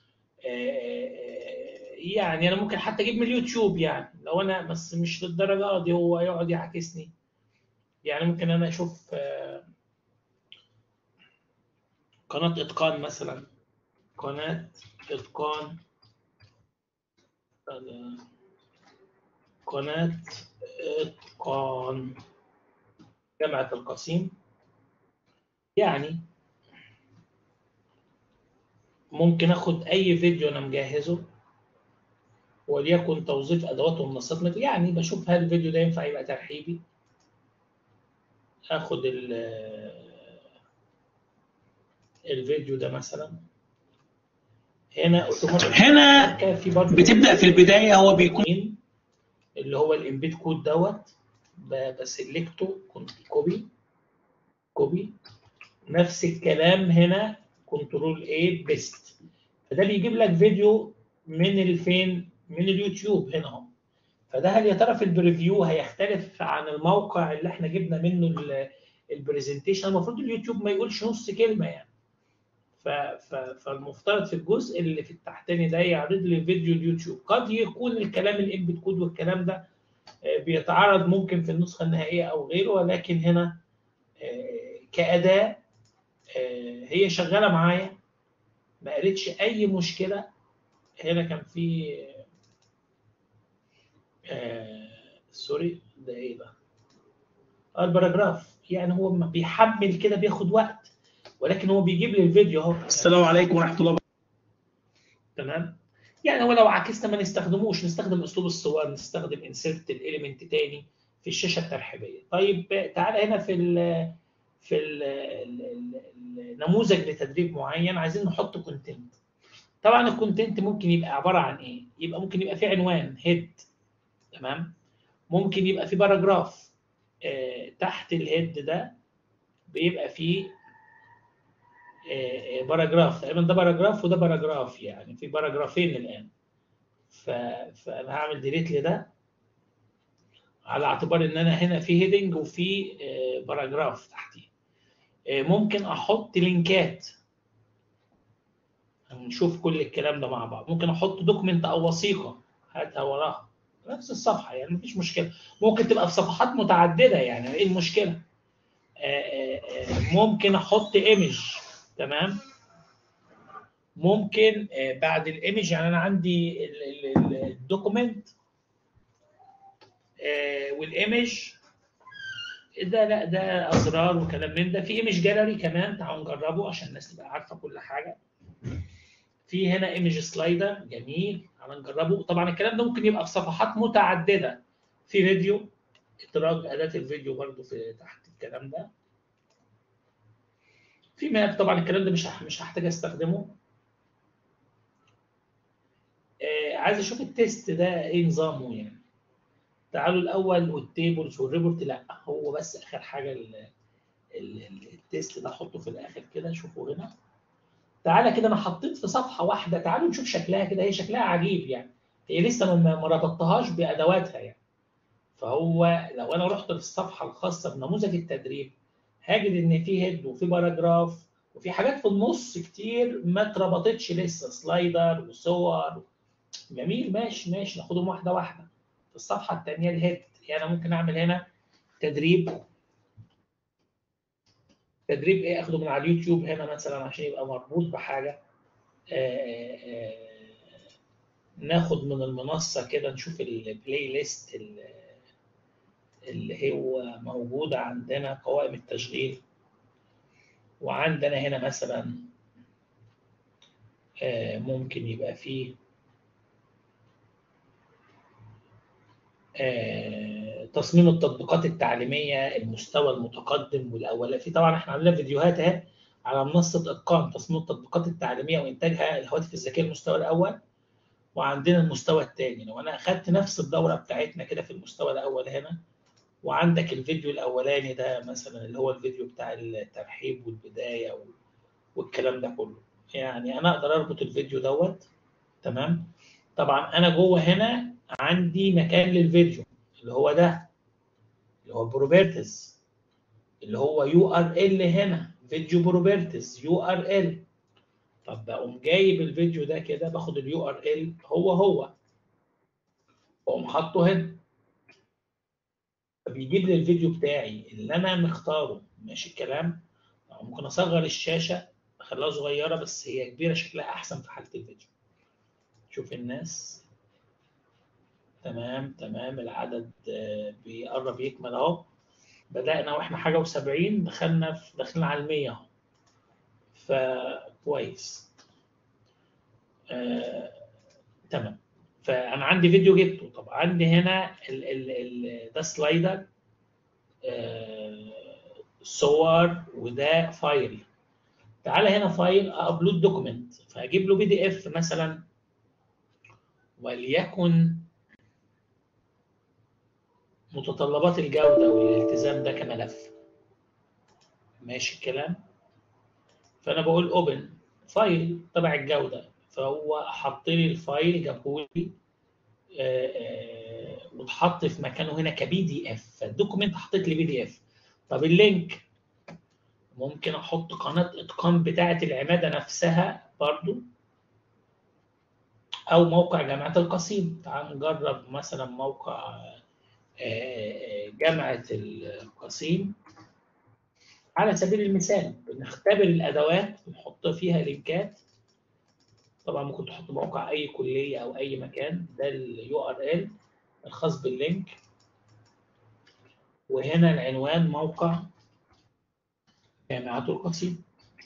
يعني انا ممكن حتى اجيب من اليوتيوب يعني لو انا بس مش للدرجه دي هو يقعد يعاكسني يعني ممكن انا اشوف قناه اتقان مثلا قناه اتقان قناه اتقان جامعه القصيم يعني ممكن اخد اي فيديو انا مجهزه وليكن توظيف ادوات ومنصات يعني بشوف هل الفيديو ده ينفع يبقى ترحيبي اخد الفيديو ده مثلا هنا هنا بتبدا في البدايه هو بيكون اللي هو الامبيد كود دوت بسلكته كنت كوبي كوبي نفس الكلام هنا كنترول اي بيست فده بيجيب لك فيديو من الفين من اليوتيوب هنا اهو فده هل يا ترى في البريفيو هيختلف عن الموقع اللي احنا جبنا منه البرزنتيشن المفروض اليوتيوب ما يقولش نص كلمه يعني ف ف فالمفترض في الجزء اللي في التحتاني ده يعرض لي فيديو اليوتيوب قد يكون الكلام الانبت كود والكلام ده بيتعرض ممكن في النسخه النهائيه او غيره ولكن هنا كاداه هي شغاله معايا ما قالتش اي مشكله هنا كان في آه سوري ده ايه ده الباراجراف يعني هو بيحمل كده بياخد وقت ولكن هو بيجيب لي الفيديو اهو السلام عليكم ورحمه الله تمام يعني هو لو عكسنا ما نستخدموش نستخدم اسلوب الصور نستخدم انسيرت الاليمنت تاني في الشاشه الترحيبيه طيب تعالى هنا في ال في ال النموذج لتدريب معين عايزين نحط كونتنت طبعا الكونتنت ممكن يبقى عباره عن ايه يبقى ممكن يبقى فيه عنوان هيد تمام ممكن يبقى فيه باراجراف آه تحت الهيد ده بيبقى فيه آه باراجراف تقريبا ده باراجراف وده باراجراف يعني في باراجرافين الان ف... فانا هعمل ديليت لده على اعتبار ان انا هنا في هيدنج وفي آه باراجراف تحتيه ممكن احط لينكات نشوف كل الكلام ده مع بعض ممكن احط دوكمنت او وثيقه هاتها وراها نفس الصفحه يعني مفيش مشكله ممكن تبقى في صفحات متعدده يعني ايه المشكله ممكن احط ايمج تمام ممكن بعد الايمج يعني انا عندي الدوكيمنت والايمج ده لا ده ازرار وكلام من ده في ايمج جاليري كمان تعالوا نجربه عشان الناس تبقى عارفه كل حاجه في هنا ايمج سلايدر جميل تعالوا نجربه طبعا الكلام ده ممكن يبقى في صفحات متعدده في فيديو ادراج اداه الفيديو برضو في تحت الكلام ده في ماب طبعا الكلام ده مش مش هحتاج استخدمه آه، عايز اشوف التيست ده ايه نظامه يعني تعالوا الاول والتيبلز والريبورت لا هو بس اخر حاجه ال- ال- ال- التيست ده احطه في الاخر كده شوفوا هنا تعالى كده انا حطيت في صفحه واحده تعالوا نشوف شكلها كده هي شكلها عجيب يعني هي لسه ما ما ربطتهاش بادواتها يعني فهو لو انا رحت للصفحه الخاصه بنموذج التدريب هاجد ان في هيد وفي باراجراف وفي حاجات في النص كتير ما اتربطتش لسه سلايدر وصور جميل ماشي ماشي ناخدهم واحده واحده في الصفحه الثانيه الهيد يعني انا ممكن اعمل هنا تدريب تدريب ايه اخده من على اليوتيوب هنا مثلا عشان يبقى مربوط بحاجه آه، آه، ناخد من المنصه كده نشوف البلاي ليست ال- اللي هو موجوده عندنا قوائم التشغيل وعندنا هنا مثلا آه، ممكن يبقى فيه آه، تصميم التطبيقات التعليميه المستوى المتقدم والاول في طبعا احنا عندنا فيديوهات اهي على منصه اتقان تصميم التطبيقات التعليميه وانتاجها الهواتف الذكيه المستوى الاول وعندنا المستوى الثاني لو انا اخدت نفس الدوره بتاعتنا كده في المستوى الاول هنا وعندك الفيديو الاولاني ده مثلا اللي هو الفيديو بتاع الترحيب والبدايه وال- والكلام ده كله يعني انا اقدر اربط الفيديو دوت تمام طبعا انا جوه هنا عندي مكان للفيديو اللي هو ده اللي هو بروبرتس اللي هو يو ار ال هنا فيديو بروبرتس يو ار ال طب بقوم جايب الفيديو ده كده باخد اليو ار ال هو هو واقوم حاطه هنا فبيجيب لي الفيديو بتاعي اللي انا مختاره ماشي الكلام ممكن اصغر الشاشه اخليها صغيره بس هي كبيره شكلها احسن في حاله الفيديو شوف الناس تمام تمام العدد آه، بيقرب يكمل اهو بدأنا واحنا حاجة وسبعين دخلنا في داخلين على المية اهو فكويس آه، تمام فأنا عندي فيديو جبته طب عندي هنا ال ال ال ده سلايدر آه، صور وده فايل تعالى هنا فايل ابلود دوكيمنت فهجيب له بي دي اف مثلا وليكن متطلبات الجودة والالتزام ده كملف ماشي الكلام فأنا بقول اوبن فايل تبع الجودة فهو حط لي الفايل جابه لي آه، آه، واتحط في مكانه هنا كبي دي اف فالدوكيمنت حطيت لي بي دي اف طب اللينك ممكن احط قناة اتقان بتاعة العمادة نفسها برضو او موقع جامعة القصيم تعال نجرب مثلا موقع آه، جامعة القصيم على سبيل المثال بنختبر الأدوات ونحط فيها لينكات طبعا ممكن تحط موقع أي كلية أو أي مكان ده اليو ار ال الخاص باللينك وهنا العنوان موقع جامعة القصيم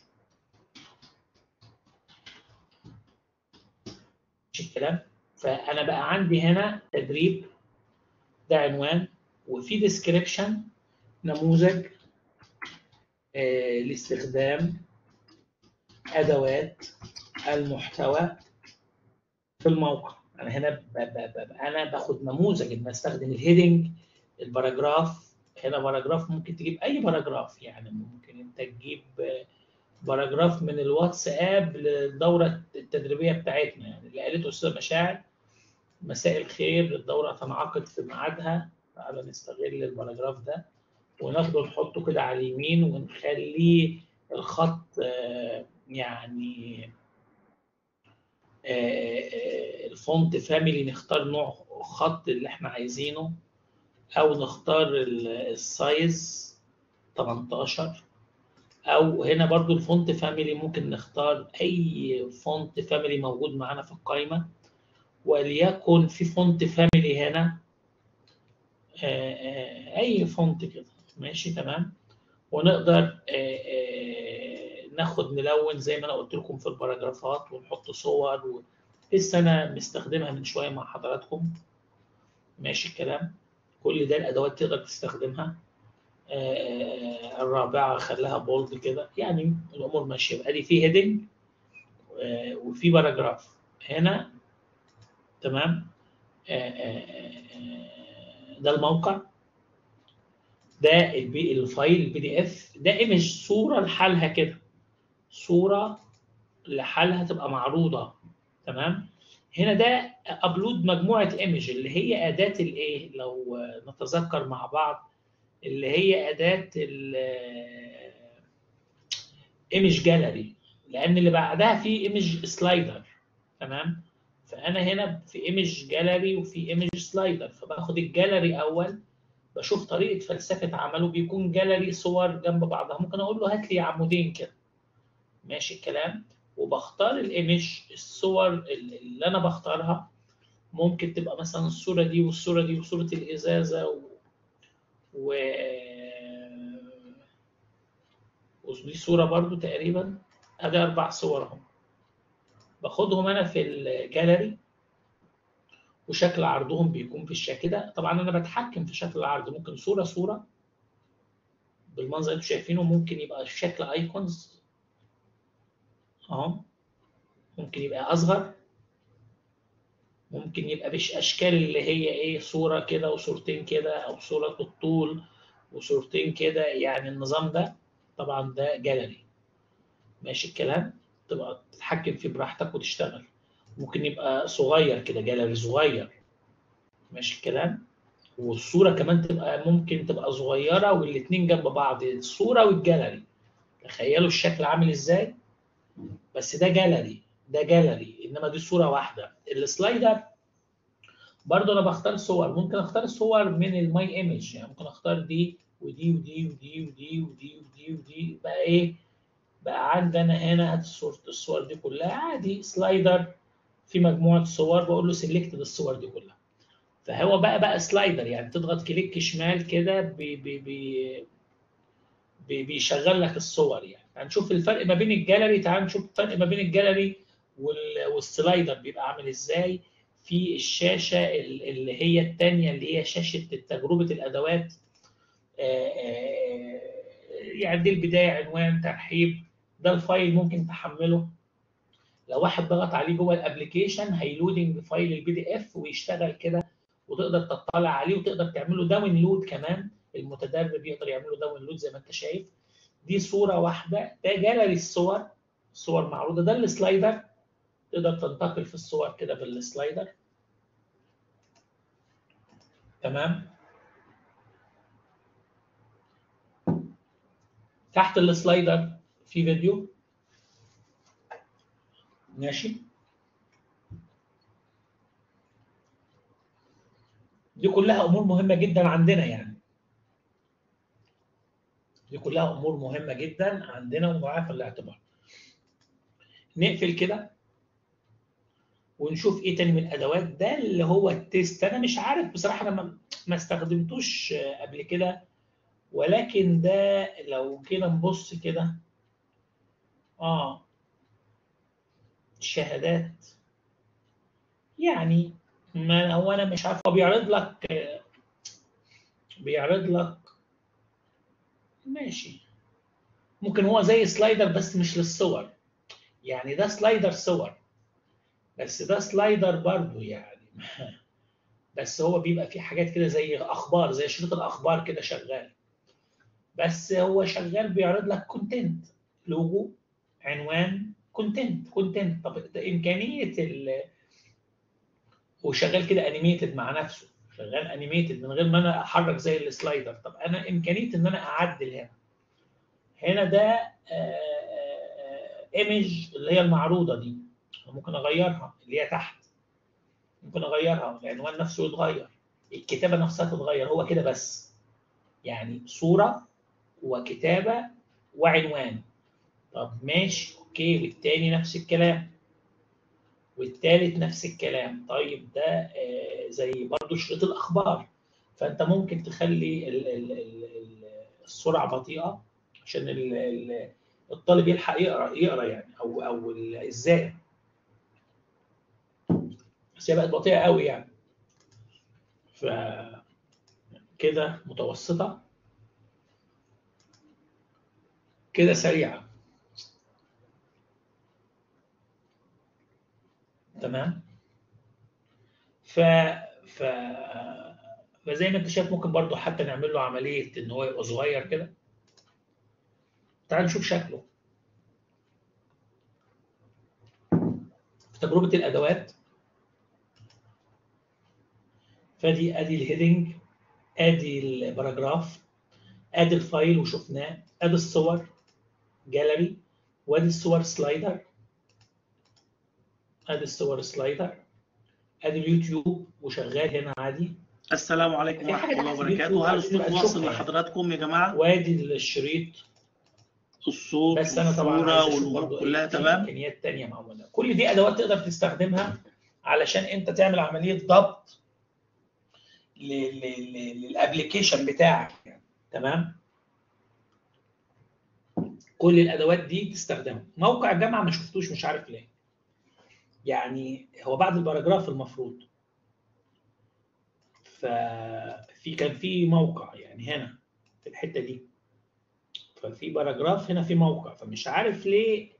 مش الكلام فأنا بقى عندي هنا تدريب ده عنوان وفي ديسكريبشن نموذج آه، لاستخدام ادوات المحتوى في الموقع انا هنا ب ب ب انا باخد نموذج ان استخدم الهيدنج الباراجراف هنا باراجراف ممكن تجيب اي باراجراف يعني ممكن انت تجيب آه، باراجراف من الواتساب للدوره التدريبيه بتاعتنا يعني اللي قالته استاذ مشاعر مساء الخير الدورة تنعقد في ميعادها تعالى نستغل الباراجراف ده وناخده نحطه كده على اليمين ونخليه الخط آه، يعني آه، آه، الفونت فاميلي نختار نوع خط اللي احنا عايزينه او نختار ال- السايز 18 او هنا برضو الفونت فاميلي ممكن نختار اي فونت فاميلي موجود معانا في القائمه وليكن في فونت فاميلي هنا آه، آه، اي فونت كده ماشي تمام ونقدر آه، آه، ناخد نلون زي ما انا قلت لكم في الباراجرافات ونحط صور و... لسه انا مستخدمها من شويه مع حضراتكم ماشي الكلام كل ده الادوات تقدر تستخدمها آه، الرابعه خلاها بولد كده يعني الامور ماشيه ادي في هيدنج وفي باراجراف هنا تمام آه، آه، آه، ده الموقع ده البي الفايل البي دي اف ده ايمج صوره لحالها كده صوره لحالها تبقى معروضه تمام هنا ده ابلود مجموعه ايمج اللي هي اداه الايه لو نتذكر مع بعض اللي هي اداه ايمج جاليري لان اللي بعدها في ايمج سلايدر تمام فانا هنا في ايمج جاليري وفي ايمج سلايدر فباخد الجاليري اول بشوف طريقه فلسفه عمله بيكون جاليري صور جنب بعضها ممكن اقول له هات لي عمودين كده ماشي الكلام وبختار الايمج الصور اللي انا بختارها ممكن تبقى مثلا الصوره دي والصوره دي وصوره الازازه و... و... ودي صوره برضو تقريبا ادي اربع صور اهو باخدهم انا في الجاليري وشكل عرضهم بيكون بالشكل ده طبعا انا بتحكم في شكل العرض ممكن صوره صوره بالمنظر اللي انتم شايفينه ممكن يبقى شكل ايكونز اهو ممكن يبقى اصغر ممكن يبقى مش اشكال اللي هي ايه صوره كده وصورتين كده او صوره بالطول وصورتين كده يعني النظام ده طبعا ده جاليري ماشي الكلام تبقى تتحكم فيه براحتك وتشتغل ممكن يبقى صغير كده جاليري صغير ماشي الكلام والصوره كمان تبقى ممكن تبقى صغيره والاثنين جنب بعض الصوره والجاليري تخيلوا الشكل عامل ازاي بس ده جاليري ده جاليري انما دي صوره واحده السلايدر برضه انا بختار صور ممكن اختار صور من الماي ايمج يعني ممكن اختار دي ودي ودي ودي ودي ودي ودي ودي بقى ايه بقى عندنا هنا هات صورة الصور دي كلها عادي سلايدر في مجموعة صور بقول له سيلكت الصور دي كلها فهو بقى بقى سلايدر يعني تضغط كليك شمال كده بي بي بي بي بيشغل لك الصور يعني هنشوف الفرق ما بين الجاليري تعال نشوف الفرق ما بين الجاليري والسلايدر بيبقى عامل ازاي في الشاشة اللي هي الثانية اللي هي شاشة تجربة الأدوات يعني دي البداية عنوان ترحيب ده الفايل ممكن تحمله لو واحد ضغط عليه جوه الابلكيشن هيلودنج فايل البي دي اف ويشتغل كده وتقدر تطلع عليه وتقدر تعمله داونلود كمان المتدرب يقدر يعمله داونلود زي ما انت شايف دي صوره واحده ده جاليري الصور صور معروضه ده السلايدر تقدر تنتقل في الصور كده بالسلايدر تمام تحت السلايدر في فيديو ماشي دي كلها امور مهمه جدا عندنا يعني دي كلها امور مهمه جدا عندنا ونراعيها في الاعتبار نقفل كده ونشوف ايه تاني من الادوات ده اللي هو التيست انا مش عارف بصراحه انا ما استخدمتوش قبل كده ولكن ده لو كده نبص كده اه شهادات يعني ما هو انا مش عارف هو بيعرض لك بيعرض لك ماشي ممكن هو زي سلايدر بس مش للصور يعني ده سلايدر صور بس ده سلايدر برضو يعني بس هو بيبقى فيه حاجات كده زي اخبار زي شريط الاخبار كده شغال بس هو شغال بيعرض لك كونتنت لوجو عنوان كونتنت كونتنت طب ده امكانيه ال وشغال كده انيميتد مع نفسه شغال انيميتد من غير ما انا احرك زي السلايدر طب انا امكانيه ان انا اعدل هنا هنا ده ايمج اللي هي المعروضه دي ممكن اغيرها اللي هي تحت ممكن اغيرها العنوان نفسه يتغير الكتابه نفسها تتغير هو كده بس يعني صوره وكتابه وعنوان طب ماشي اوكي والتاني نفس الكلام والتالت نفس الكلام طيب ده آه زي برضو شريط الاخبار فانت ممكن تخلي ال ال ال السرعه بطيئه عشان الطالب يلحق يقرا يقرا يعني او او الزائر بس هي بقت بطيئه قوي يعني ف كده متوسطه كده سريعه تمام ف ف فزي ما انت شايف ممكن برضو حتى نعمل له عمليه ان هو يبقى صغير كده تعال نشوف شكله في تجربه الادوات فدي ادي الهيدنج ادي الباراجراف ادي الفايل وشفناه ادي الصور جاليري وادي الصور سلايدر ادي الصور سلايدر ادي اليوتيوب وشغال هنا عادي السلام عليكم في حاجة ورحمه الله تحت اليوتيوب وبركاته هل عايزين الصوت نبقى واصل نشوفها يعني. لحضراتكم يا جماعه وادي الشريط الصوت بس انا طبعا والصوره عايز اشوف والامور برضه كلها ايه في تمام امكانيات تانية معموله كل دي ادوات تقدر تستخدمها علشان انت تعمل عمليه ضبط ل- ل- ل- للابلكيشن بتاعك يعني. تمام كل الادوات دي تستخدمها موقع الجامعه ما شفتوش مش عارف ليه يعني هو بعد الباراجراف المفروض ففي كان في موقع يعني هنا في الحته دي ففي باراجراف هنا في موقع فمش عارف ليه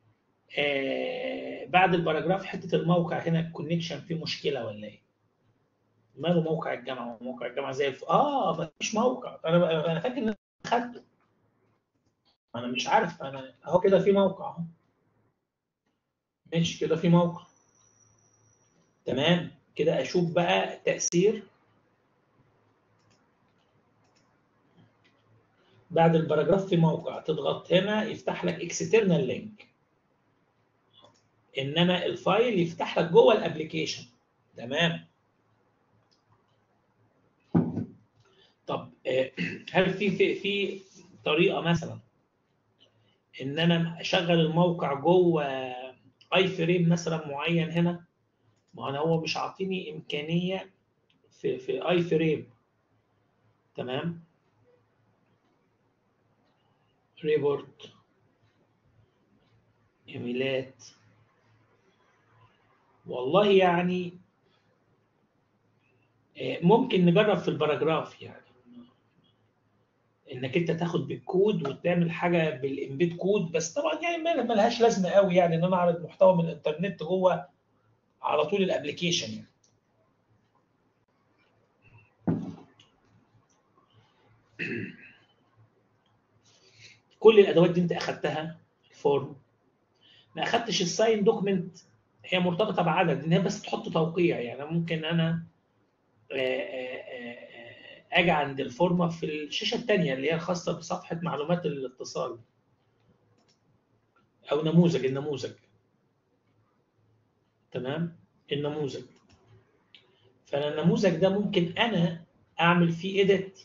آه بعد الباراجراف حته الموقع هنا الكونكشن فيه مشكله ولا ايه؟ ماله موقع الجامعه موقع الجامعه زي الف... اه ما فيش موقع انا انا فاكر ان انا خدته انا مش عارف انا اهو كده في موقع اهو ماشي كده في موقع تمام كده اشوف بقى تاثير بعد الباراجراف في موقع تضغط هنا يفتح لك اكسترنال لينك انما الفايل يفتح لك جوه الابلكيشن تمام طب آه، هل في في في طريقه مثلا ان انا اشغل الموقع جوه اي فريم مثلا معين هنا ما انا هو مش عاطيني امكانيه في في اي فريم تمام ريبورت ايميلات والله يعني آه، ممكن نجرب في الباراجراف يعني انك انت تاخد بالكود وتعمل حاجه بالامبيد كود بس طبعا يعني ما ما لهاش لازمه قوي يعني ان انا اعرض محتوى من الانترنت جوه على طول الابلكيشن يعني كل الادوات دي انت اخدتها الفورم ما اخدتش الساين دوكمنت هي مرتبطه بعدد ان هي بس تحط توقيع يعني ممكن انا آه، آه، آه، اجي عند الفورمه في الشاشه الثانيه اللي هي الخاصه بصفحه معلومات الاتصال او نموذج النموذج تمام النموذج فانا النموذج ده ممكن انا اعمل فيه ايديت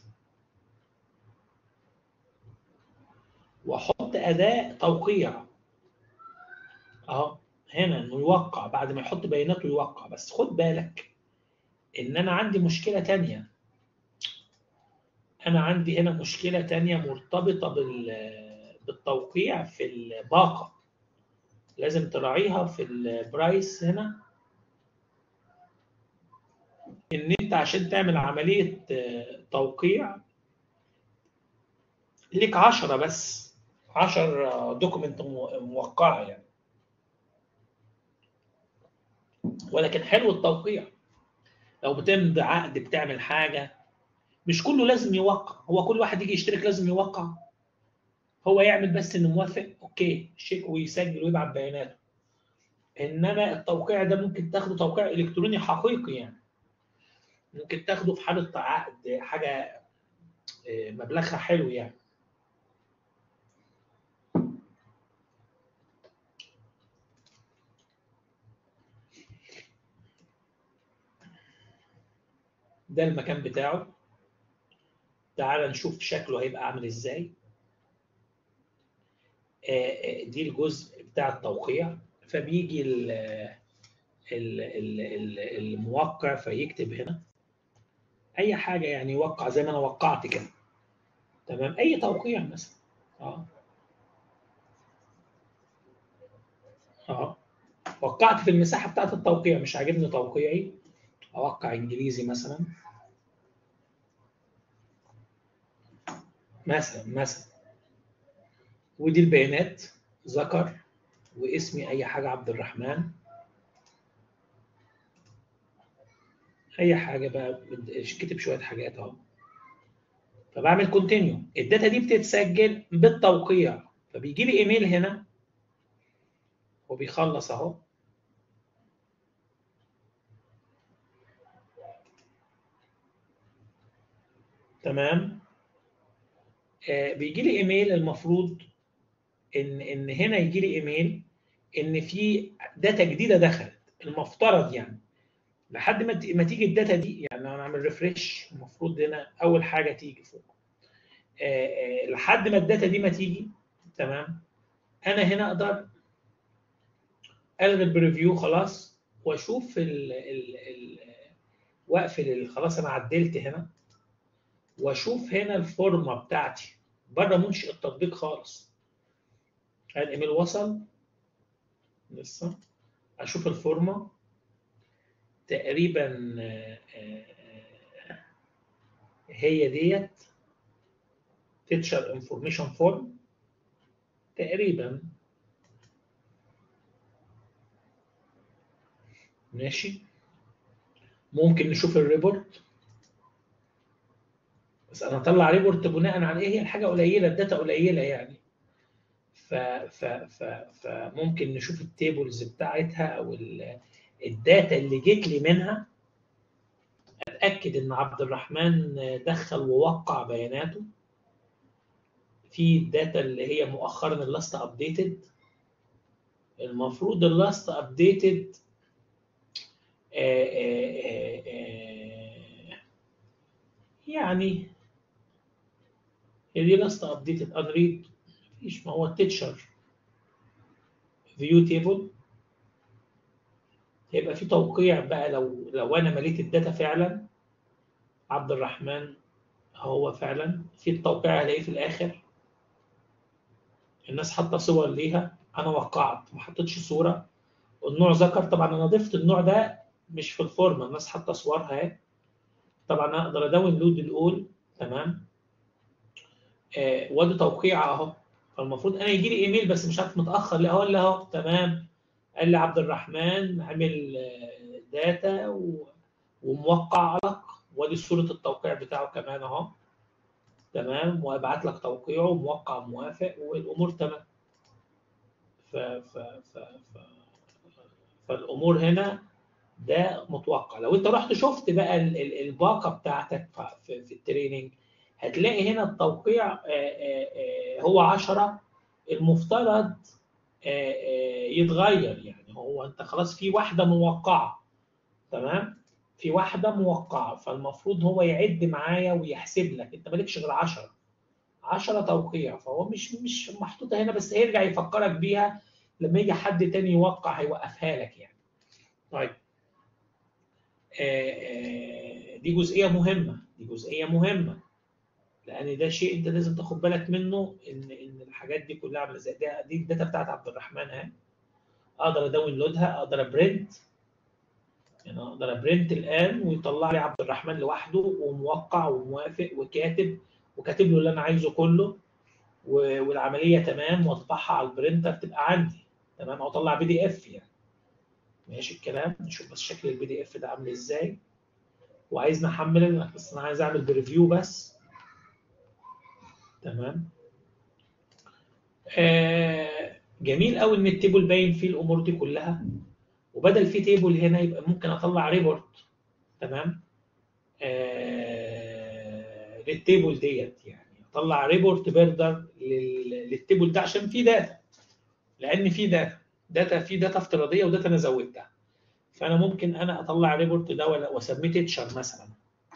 واحط اداه توقيع اهو هنا انه يوقع بعد ما يحط بياناته يوقع بس خد بالك ان انا عندي مشكله تانية انا عندي هنا مشكله تانية مرتبطه بال بالتوقيع في الباقه لازم تراعيها في البرايس هنا ان انت عشان تعمل عمليه آه، توقيع ليك 10 بس 10 دوكيمنت موقعه يعني ولكن حلو التوقيع لو بتمضي عقد بتعمل حاجه مش كله لازم يوقع هو كل واحد يجي يشترك لازم يوقع هو يعمل بس انه موافق اوكي شيك ويسجل ويبعت بياناته انما التوقيع ده ممكن تاخده توقيع الكتروني حقيقي يعني ممكن تاخده في حاله عقد حاجه آه، مبلغها حلو يعني ده المكان بتاعه تعال نشوف شكله هيبقى عامل ازاي آه، آه، دي الجزء بتاع التوقيع فبيجي ال- ال- ال- ال- الموقع فيكتب هنا اي حاجه يعني يوقع زي ما انا وقعت كده تمام اي توقيع مثلا اه اه وقعت في المساحه بتاعت التوقيع مش عاجبني توقيعي اوقع انجليزي مثلا مثلا مثلا ودي البيانات ذكر واسمي اي حاجه عبد الرحمن اي حاجه بقى كتب شويه حاجات اهو فبعمل كونتينيو الداتا دي بتتسجل بالتوقيع فبيجي لي ايميل هنا وبيخلص اهو تمام آه بيجي لي ايميل المفروض ان ان هنا يجي لي ايميل ان في داتا جديده دخلت المفترض يعني لحد ما ما تيجي الداتا دي يعني انا اعمل ريفريش المفروض هنا اول حاجه تيجي فوق آه آه لحد ما الداتا دي ما تيجي تمام انا هنا اقدر الغي البريفيو خلاص واشوف ال ال ال واقفل خلاص انا عدلت هنا واشوف هنا الفورمه بتاعتي بره منشئ التطبيق خالص الايميل وصل لسه اشوف الفورمه تقريبا هي ديت تيتشر انفورميشن فورم تقريبا ماشي ممكن نشوف الريبورت بس انا اطلع ريبورت بناء على ايه هي الحاجه قليله الداتا قليله يعني ف ف ف فممكن نشوف التيبلز بتاعتها او الداتا اللي جت لي منها اتاكد ان عبد الرحمن دخل ووقع بياناته في الداتا اللي هي مؤخرا اللاست ابديتد المفروض اللاست ابديتد يعني هي دي لاست ابديتد انريد مفيش ما هو التيتشر فيو تيبل هيبقى في توقيع بقى لو لو انا مليت الداتا فعلا عبد الرحمن هو فعلا في التوقيع هلاقيه في الاخر الناس حاطه صور ليها انا وقعت ما حطيتش صوره النوع ذكر طبعا انا ضفت النوع ده مش في الفورمه الناس حاطه صورها اهي طبعا اقدر اداونلود الاول تمام آه وادي توقيع اهو فالمفروض انا يجي لي ايميل بس مش عارف متاخر لا اقول له اهو تمام قال لي عبد الرحمن عامل داتا و... وموقع لك وادي صوره التوقيع بتاعه كمان اهو تمام وابعت لك توقيعه موقع موافق والامور تمام ف... ف... ف... ف... فالامور هنا ده متوقع لو انت رحت شفت بقى الباقه بتاعتك في, في التريننج هتلاقي هنا التوقيع هو 10 المفترض يتغير يعني هو انت خلاص في واحده موقعه تمام في واحده موقعه فالمفروض هو يعد معايا ويحسب لك انت مالكش غير 10 10 توقيع فهو مش مش محطوطه هنا بس هيرجع يفكرك بيها لما يجي حد تاني يوقع هيوقفها لك يعني طيب دي جزئيه مهمه دي جزئيه مهمه لان ده شيء انت لازم تاخد بالك منه ان ان الحاجات دي كلها عامله ازاي دي الداتا بتاعت عبد الرحمن اهي اقدر اداونلودها اقدر ابرنت يعني اقدر ابرنت الان ويطلع لي عبد الرحمن لوحده وموقع وموافق وكاتب وكاتب له اللي انا عايزه كله والعمليه تمام واطبعها على البرنتر تبقى عندي تمام او اطلع بي دي اف يعني ماشي الكلام نشوف بس شكل البي دي اف ده عامل ازاي وعايزني احمل بس انا عايز اعمل بريفيو بس تمام آه جميل قوي ان التيبل باين فيه الامور دي كلها وبدل في تيبل هنا يبقى ممكن اطلع ريبورت تمام آه للتيبل ديت يعني اطلع ريبورت بيردر للتيبل ده عشان في داتا لان في داتا داتا في داتا افتراضيه وداتا انا زودتها فانا ممكن انا اطلع ريبورت ده واسميه تيتشر مثلا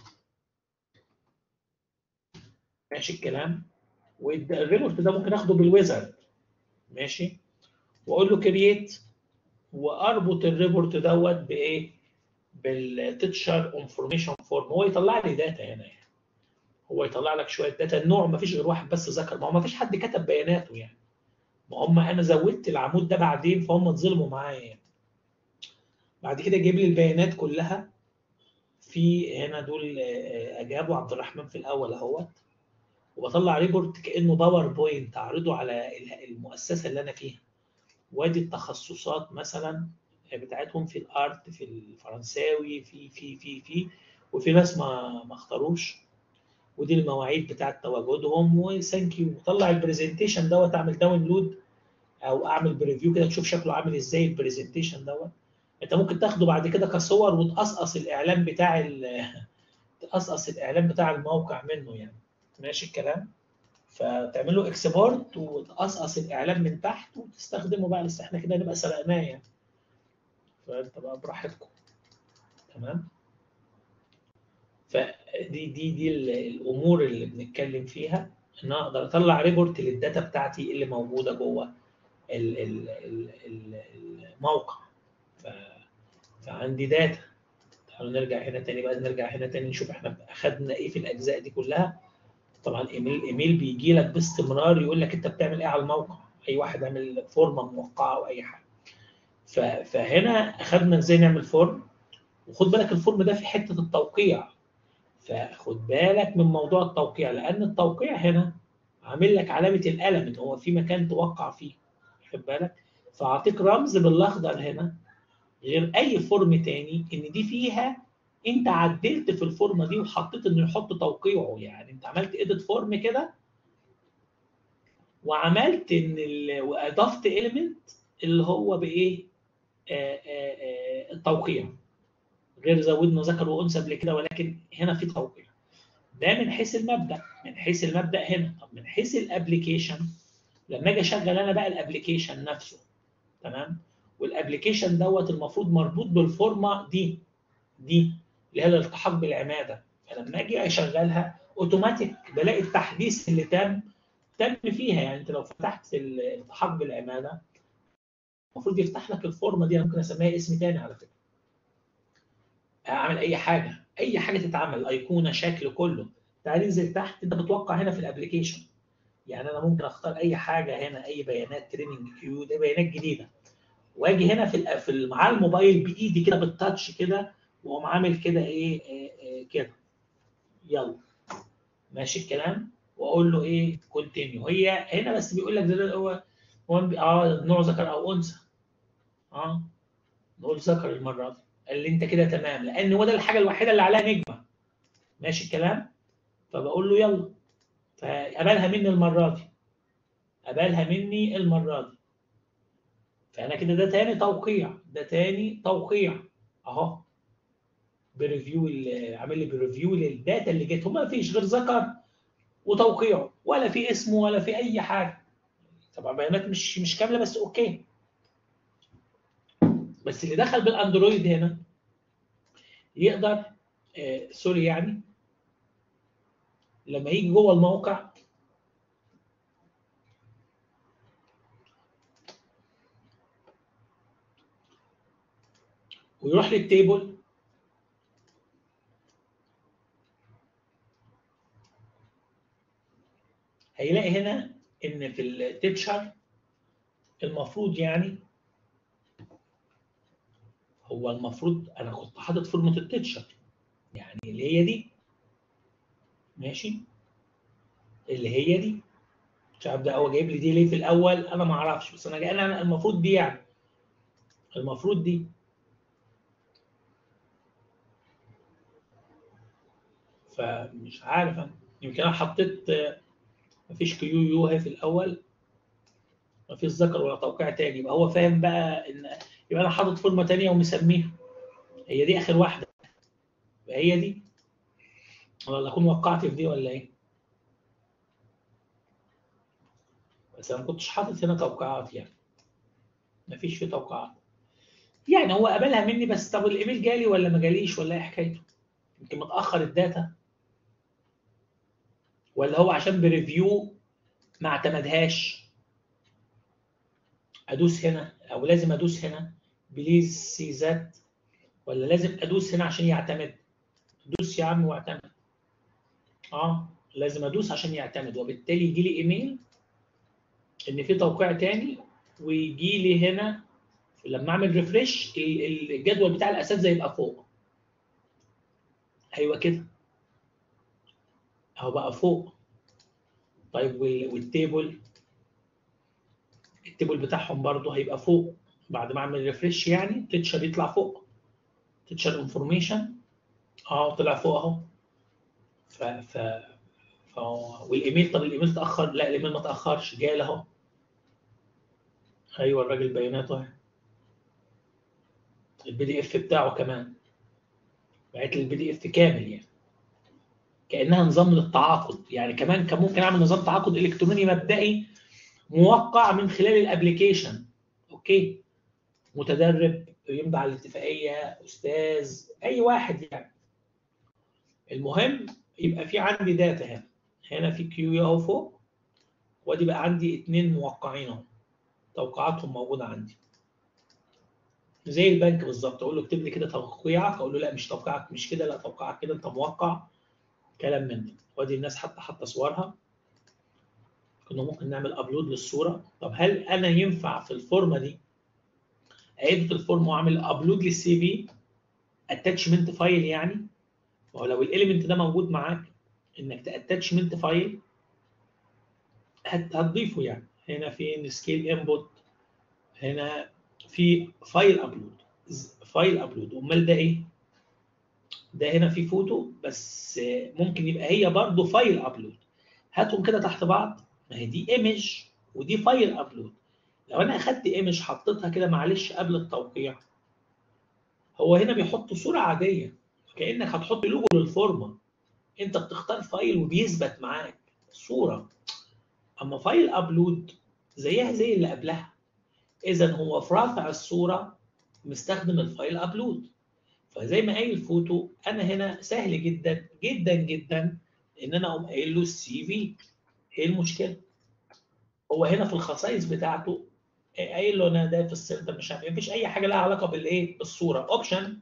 ماشي الكلام والريبورت ده ممكن اخده بالويزرد ماشي واقول له كرييت واربط الريبورت دوت بايه بالتيتشر انفورميشن فورم هو يطلع لي داتا هنا يعني هو يطلع لك شويه داتا النوع ما فيش غير واحد بس ذكر ما هو ما فيش حد كتب بياناته يعني ما هم انا زودت العمود ده بعدين فهم اتظلموا معايا يعني. بعد كده جايب لي البيانات كلها في هنا دول اجابوا عبد الرحمن في الاول اهوت وبطلع ريبورت كانه باوربوينت اعرضه على المؤسسه اللي انا فيها وادي التخصصات مثلا بتاعتهم في الارت في الفرنساوي في في في في وفي ناس ما ما اختاروش ودي المواعيد بتاعت تواجدهم وثانك يو طلع البرزنتيشن دوت اعمل داونلود او اعمل بريفيو كده تشوف شكله عامل ازاي البرزنتيشن دوت انت ممكن تاخده بعد كده كصور وتقصقص الاعلان بتاع ال- تقصقص الاعلان بتاع الموقع منه يعني ماشي الكلام فتعمل له اكسبورت وتقصقص الاعلان من تحت وتستخدمه بقى لسه احنا كده نبقى سرقناه يعني فانت بقى براحتكم تمام فدي دي دي ال- الامور اللي بنتكلم فيها ان أنا اقدر اطلع ريبورت للداتا بتاعتي اللي موجوده جوه ال- ال- ال- ال- الموقع ف... فعندي داتا تعالوا نرجع هنا تاني بقى نرجع هنا تاني نشوف احنا اخدنا ايه في الاجزاء دي كلها طبعا ايميل ايميل بيجي لك باستمرار يقول لك انت بتعمل ايه على الموقع اي واحد عامل فورمه موقعه او اي حاجه ف... فهنا اخدنا ازاي نعمل فورم وخد بالك الفورم ده في حته التوقيع فخد بالك من موضوع التوقيع لان التوقيع هنا عامل لك علامه القلم ان هو في مكان توقع فيه خد بالك فاعطيك رمز بالاخضر هنا غير اي فورم تاني ان دي فيها انت عدلت في الفورمه دي وحطيت انه يحط توقيعه يعني انت عملت ايديت فورم كده وعملت ان ال... واضفت اليمنت اللي هو بايه آه، آه، آه، التوقيع غير زودنا ذكر وانثى قبل كده ولكن هنا في توقيع ده من حيث المبدا من حيث المبدا هنا طب من حيث الابلكيشن لما اجي اشغل انا بقى الابلكيشن نفسه تمام والابلكيشن دوت المفروض مربوط بالفورمه دي دي اللي هي الالتحاق بالعماده فلما اجي اشغلها اوتوماتيك بلاقي التحديث اللي تم تم فيها يعني انت لو فتحت الالتحاق بالعماده المفروض يفتح لك الفورمه دي انا ممكن اسميها اسم تاني على فكره اعمل اي حاجه اي حاجه تتعمل ايقونه شكل كله تعال انزل تحت انت بتوقع هنا في الابلكيشن يعني انا ممكن اختار اي حاجه هنا اي بيانات تريننج كيو دي بيانات جديده واجي هنا في ال- في ال- مع الموبايل بايدي كده بالتاتش كده واقوم عامل كده ايه إيه، إيه كده يلا ماشي الكلام واقول له ايه كونتينيو هي هنا بس بيقول لك ده هو هو بي- اه نوع ذكر او انثى اه نقول ذكر المره دي قال لي انت كده تمام لان هو ده الحاجه الوحيده اللي عليها نجمه ماشي الكلام فبقول له يلا فقبلها مني المره دي قبلها مني المره دي فانا كده ده تاني توقيع ده تاني توقيع اهو بريفيو ال- عامل لي بريفيو للداتا اللي جت وما فيش غير ذكر وتوقيعه ولا في اسمه ولا في اي حاجه طبعا بيانات مش مش كامله بس اوكي بس اللي دخل بالاندرويد هنا يقدر آه سوري يعني لما يجي جوه الموقع ويروح للتيبل هيلاقي هنا ان في التيتشر المفروض يعني هو المفروض انا كنت حاطط فورمه التيتشر يعني اللي هي دي ماشي اللي هي دي مش عارف ده هو جايب لي دي ليه في الاول انا ما اعرفش بس انا جاي انا المفروض دي يعني المفروض دي فمش عارف انا يمكن انا حطيت آه، مفيش كيو يو هي في الاول مفيش ذكر ولا توقيع تاني يبقى هو فاهم بقى ان يبقى انا حاطط فورمه تانيه ومسميها هي دي اخر واحده يبقى هي دي ولا اكون وقعت في دي ولا ايه بس انا ما كنتش حاطط هنا توقيعات يعني مفيش فيه توقيعات يعني هو قبلها مني بس طب الايميل جالي ولا ما جاليش ولا ايه حكايته يمكن متاخر الداتا ولا هو عشان بريفيو ما اعتمدهاش ادوس هنا او لازم ادوس هنا بليز سي ذات ولا لازم ادوس هنا عشان يعتمد دوس يا عم واعتمد اه لازم ادوس عشان يعتمد وبالتالي يجي لي ايميل ان في توقيع تاني ويجي لي هنا لما اعمل ريفرش الجدول بتاع الاساتذه يبقى فوق ايوه كده اهو بقى فوق طيب وال- والتيبل التيبل بتاعهم برضه هيبقى فوق بعد ما اعمل ريفرش يعني تيتشر يطلع فوق تيتشر انفورميشن اه طلع فوق اهو ف ف ف والايميل طب الايميل اتاخر لا الايميل ما اتاخرش جاي اهو ايوه الراجل بياناته اهي البي دي اف بتاعه كمان بعت لي البي دي اف كامل يعني كانها نظام للتعاقد يعني كمان كان ممكن اعمل نظام تعاقد الكتروني مبدئي موقع من خلال الابلكيشن اوكي متدرب يمضي على الاتفاقيه استاذ اي واحد يعني المهم يبقى في عندي داتا هنا هنا في كيو اهو فوق وادي بقى عندي اثنين موقعين اهو توقيعاتهم موجوده عندي زي البنك بالظبط اقول له اكتب لي كده توقيعك اقول له لا مش توقيعك مش كده لا توقيعك كده انت موقع كلام من ده وادي الناس حتى حاطه صورها كنا ممكن نعمل ابلود للصوره طب هل انا ينفع في الفورمه دي اعيد الفورم واعمل ابلود للسي في اتاتشمنت فايل يعني ما هو لو الاليمنت ده موجود معاك انك تاتاتشمنت فايل هتضيفه يعني هنا في سكيل انبوت هنا في فايل ابلود فايل ابلود امال ده ايه ده هنا في فوتو بس ممكن يبقى هي برضه فايل ابلود هاتهم كده تحت بعض ما هي دي ايمج ودي فايل ابلود لو انا اخدت ايمج حطيتها كده معلش قبل التوقيع هو هنا بيحط صوره عاديه كانك هتحط لوجو للفورمه انت بتختار فايل وبيثبت معاك صوره اما فايل ابلود زيها زي اللي قبلها اذا هو في رافع الصوره مستخدم الفايل ابلود فزي ما قايل فوتو انا هنا سهل جدا جدا جدا ان انا اقوم قايل له السي في ايه المشكله هو هنا في الخصائص بتاعته قايل له انا ده في السنتر مش عارف مفيش اي حاجه لها علاقه بالايه بالصوره اوبشن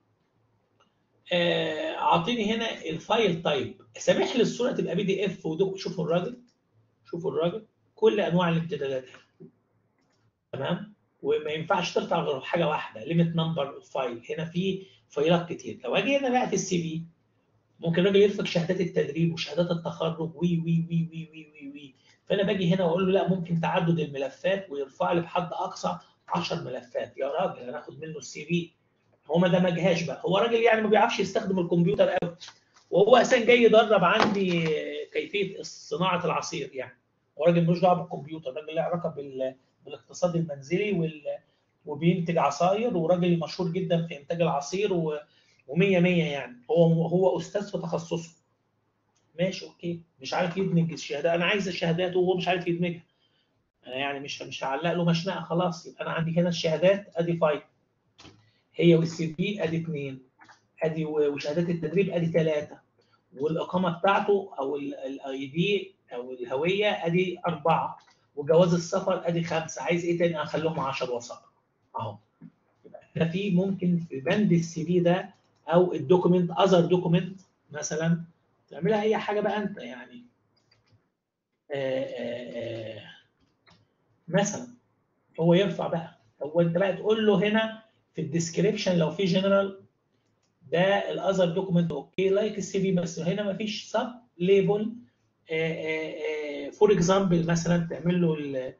اعطيني هنا الفايل تايب سامح لي الصوره تبقى بي دي اف ودوك شوفوا الراجل شوفوا الراجل كل انواع الامتدادات تمام وما ينفعش ترفع غير حاجه واحده ليميت نمبر فايل هنا في فايلات كتير لو اجي هنا بقى في السي في ممكن الراجل يرفع شهادات التدريب وشهادات التخرج وي وي وي وي وي وي, وي. فانا باجي هنا واقول له لا ممكن تعدد الملفات ويرفع لي بحد اقصى 10 ملفات يا راجل انا اخد منه السي في هو ما دمجهاش بقى هو راجل يعني ما بيعرفش يستخدم الكمبيوتر قوي وهو اساسا جاي يدرب عندي كيفيه صناعه العصير يعني هو راجل ملوش دعوه بالكمبيوتر راجل له علاقه بال... بالاقتصاد المنزلي وال... وبينتج عصاير وراجل مشهور جدا في انتاج العصير و... ومية مية يعني هو هو استاذ في تخصصه ماشي اوكي مش عارف يدمج الشهادات انا عايز الشهادات وهو مش عارف يدمجها انا يعني مش مش هعلق له مشنقه خلاص يبقى انا عندي هنا الشهادات ادي فايل هي والسي في ادي اثنين ادي وشهادات التدريب ادي ثلاثه والاقامه بتاعته او الاي دي او الهويه ادي اربعه وجواز السفر ادي خمسه عايز ايه تاني اخليهم 10 وثائق اهو يبقى في ممكن في بند السي في ده او الدوكيمنت اذر دوكيمنت مثلا تعملها اي حاجه بقى انت يعني آآ آآ مثلا هو يرفع بقى هو انت بقى تقول له هنا في الديسكريبشن لو في جنرال ده الاذر دوكيمنت اوكي لايك السي في بس هنا ما فيش سب ليبل فور اكزامبل مثلا تعمل له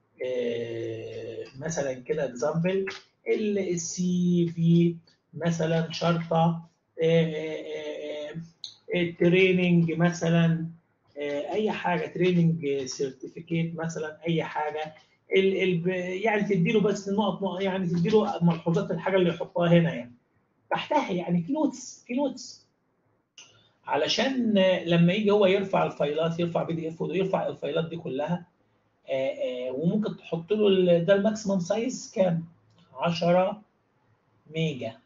مثلا كده اكزامبل السي في مثلا شرطه التريننج مثلا اي حاجه تريننج سيرتيفيكيت مثلا اي حاجه ال ال يعني تديله بس نقط يعني تديله ملحوظات الحاجه اللي يحطها هنا يعني تحتها يعني في نوتس في نوتس علشان لما يجي هو يرفع الفايلات يرفع بي دي اف ويرفع الفايلات دي كلها آآ آآ وممكن تحط له ده الماكسيمم سايز كام 10 ميجا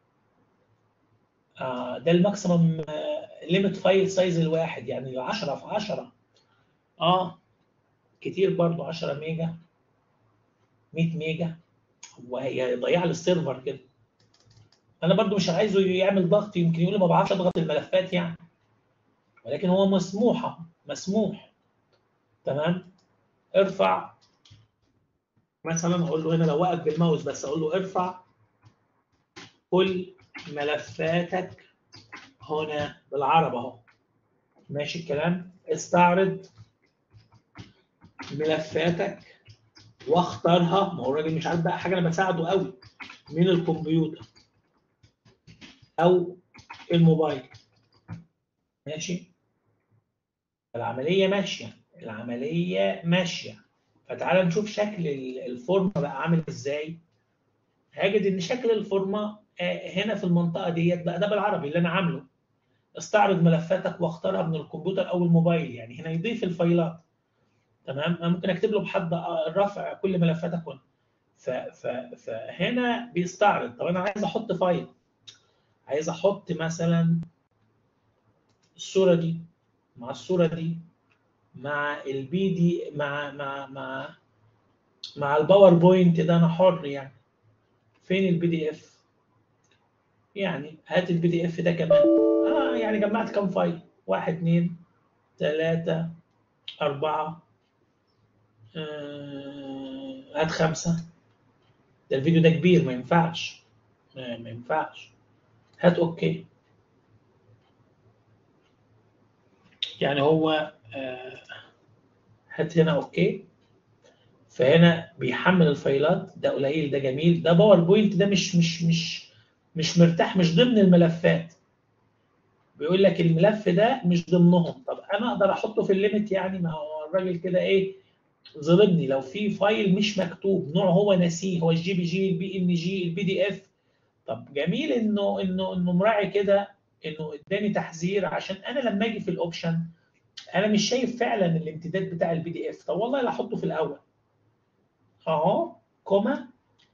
آه ده الماكسيمم ليميت فايل سايز الواحد يعني 10 في 10 اه كتير برضو 10 ميجا 100 ميجا وهيضيع لي السيرفر كده انا برضو مش عايزه يعمل ضغط يمكن يقول لي ما بعرفش اضغط الملفات يعني ولكن هو مسموحه مسموح تمام ارفع مثلا اقول له هنا لو وقف بالماوس بس اقول له ارفع كل ملفاتك هنا بالعربي اهو ماشي الكلام استعرض ملفاتك واختارها ما هو الراجل مش عارف بقى حاجه انا بساعده قوي من الكمبيوتر او الموبايل ماشي العمليه ماشيه العمليه ماشيه فتعال نشوف شكل الفورمه بقى عامل ازاي هجد ان شكل الفورمه هنا في المنطقه ديت بقى ده بالعربي اللي انا عامله استعرض ملفاتك واختارها من الكمبيوتر او الموبايل يعني هنا يضيف الفايلات تمام انا ممكن اكتب له بحد رفع كل ملفاتك هنا ف ف فهنا بيستعرض طب انا عايز احط فايل عايز احط مثلا الصوره دي مع الصوره دي مع البي دي مع مع مع مع الباوربوينت ده انا حر يعني فين البي دي اف يعني هات البي دي اف ده كمان اه يعني جمعت كام فايل واحد اثنين ثلاثة أربعة آه هات خمسة ده الفيديو ده كبير ما ينفعش ما, ما ينفعش هات اوكي يعني هو آه هات هنا اوكي فهنا بيحمل الفايلات ده قليل ده جميل ده باوربوينت ده مش مش مش مش مرتاح مش ضمن الملفات بيقول لك الملف ده مش ضمنهم طب انا اقدر احطه في الليميت يعني ما هو الراجل كده ايه ظلمني لو في فايل مش مكتوب نوع هو ناسيه هو الجي بي جي البي ان جي البي دي اف طب جميل انه انه انه مراعي كده انه اداني تحذير عشان انا لما اجي في الاوبشن انا مش شايف فعلا الامتداد بتاع البي دي اف طب والله لا احطه في الاول اهو كوما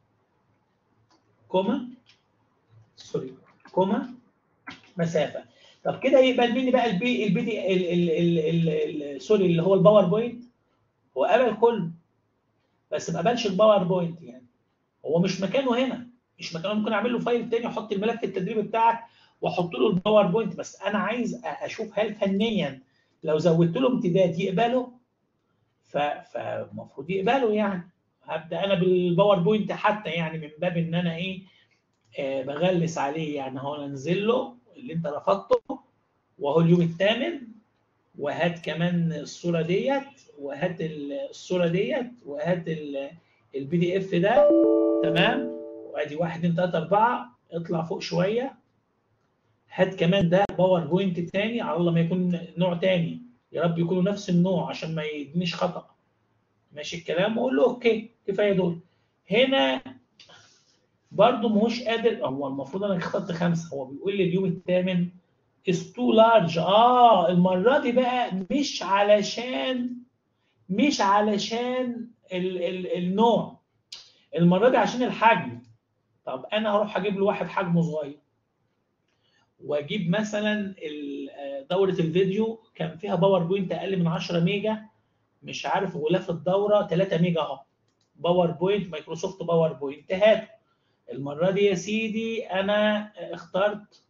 كوما سوري كوما مسافه طب كده يقبل مني بقى البي البي دي ال ال ال ال سوري اللي هو الباوربوينت هو قبل كله بس ما قبلش الباوربوينت يعني هو مش مكانه هنا مش مكانه ممكن اعمل له فايل تاني احط الملف التدريبي بتاعك واحط له الباوربوينت بس انا عايز اشوف هل فنيا لو زودت له امتداد يقبله فالمفروض يقبله يعني هبدا انا بالباوربوينت حتى يعني من باب ان انا ايه آه بغلس عليه يعني هو انزل له اللي انت رفضته وهو اليوم الثامن وهات كمان الصوره ديت وهات الصوره ديت وهات البي دي اف ده تمام وادي 1 2 3 4 اطلع فوق شويه هات كمان ده باوربوينت تاني على الله ما يكون نوع تاني يا رب يكونوا نفس النوع عشان ما يدينيش خطا ماشي الكلام واقول له اوكي كفايه دول هنا برضه ماهوش قادر هو المفروض انا اخترت خمسه هو بيقول لي اليوم الثامن از تو لارج اه المره دي بقى مش علشان مش علشان ال ال النوع المره دي عشان الحجم طب انا هروح اجيب له واحد حجمه صغير واجيب مثلا دوره الفيديو كان فيها باوربوينت اقل من 10 ميجا مش عارف غلاف الدوره 3 ميجا اهو باوربوينت مايكروسوفت باوربوينت هاته المره دي يا سيدي انا اخترت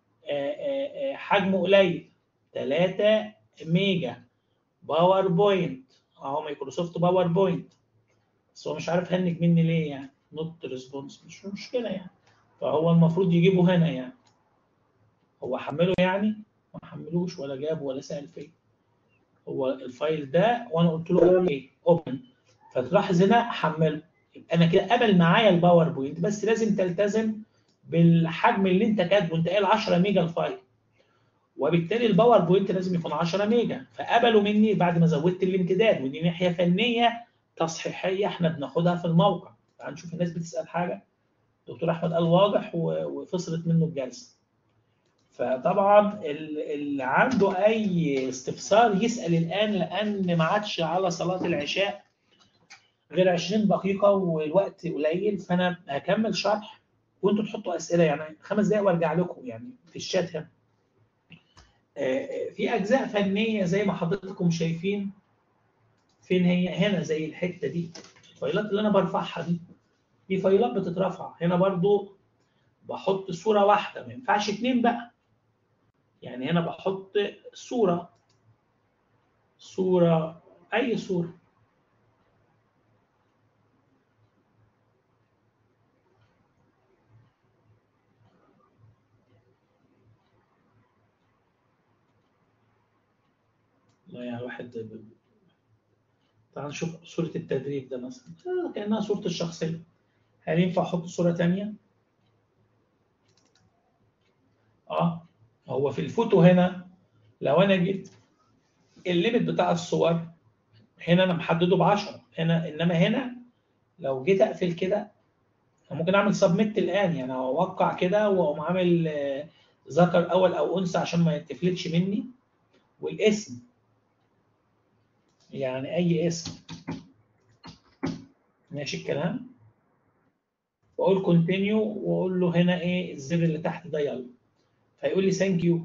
حجمه قليل 3 ميجا باوربوينت اهو مايكروسوفت باوربوينت بس هو مش عارف هنج مني ليه يعني نوت ريسبونس مش مشكله يعني فهو المفروض يجيبه هنا يعني هو حمله يعني ما حملوش ولا جابه ولا سال فيه هو الفايل ده وانا قلت له اوكي اوبن فتلاحظ هنا حمله يبقى انا كده قبل معايا الباوربوينت بس لازم تلتزم بالحجم اللي انت كاتبه انت قايل 10 ميجا الفايل وبالتالي الباوربوينت لازم يكون 10 ميجا فقبلوا مني بعد ما زودت الامتداد ودي ناحيه فنيه تصحيحيه احنا بناخدها في الموقع تعال نشوف الناس بتسال حاجه دكتور احمد قال واضح وفصلت منه الجلسه فطبعا اللي عنده اي استفسار يسال الان لان ما عادش على صلاه العشاء غير 20 دقيقه والوقت قليل فانا هكمل شرح وانتوا تحطوا اسئله يعني خمس دقائق وارجع لكم يعني في الشات هنا. في اجزاء فنيه زي ما حضراتكم شايفين فين هي هنا زي الحته دي الفايلات اللي انا برفعها دي دي فايلات بتترفع هنا برضو بحط صوره واحده ما ينفعش اتنين بقى يعني هنا بحط صوره صوره اي صوره والله يعني الواحد تعال نشوف صورة التدريب ده مثلا آه كأنها صورة الشخصية هل ينفع أحط صورة تانية؟ اه هو في الفوتو هنا لو أنا جيت الليمت بتاع الصور هنا أنا محدده ب 10 هنا إنما هنا لو جيت أقفل كده ممكن أعمل سبميت الآن يعني أوقع كده وأقوم عامل آه، ذكر أول أو أنثى عشان ما يتفلتش مني والاسم يعني أي اسم ماشي الكلام واقول كونتينيو واقول له هنا ايه الزر اللي تحت ده يلا فيقول لي ثانك يو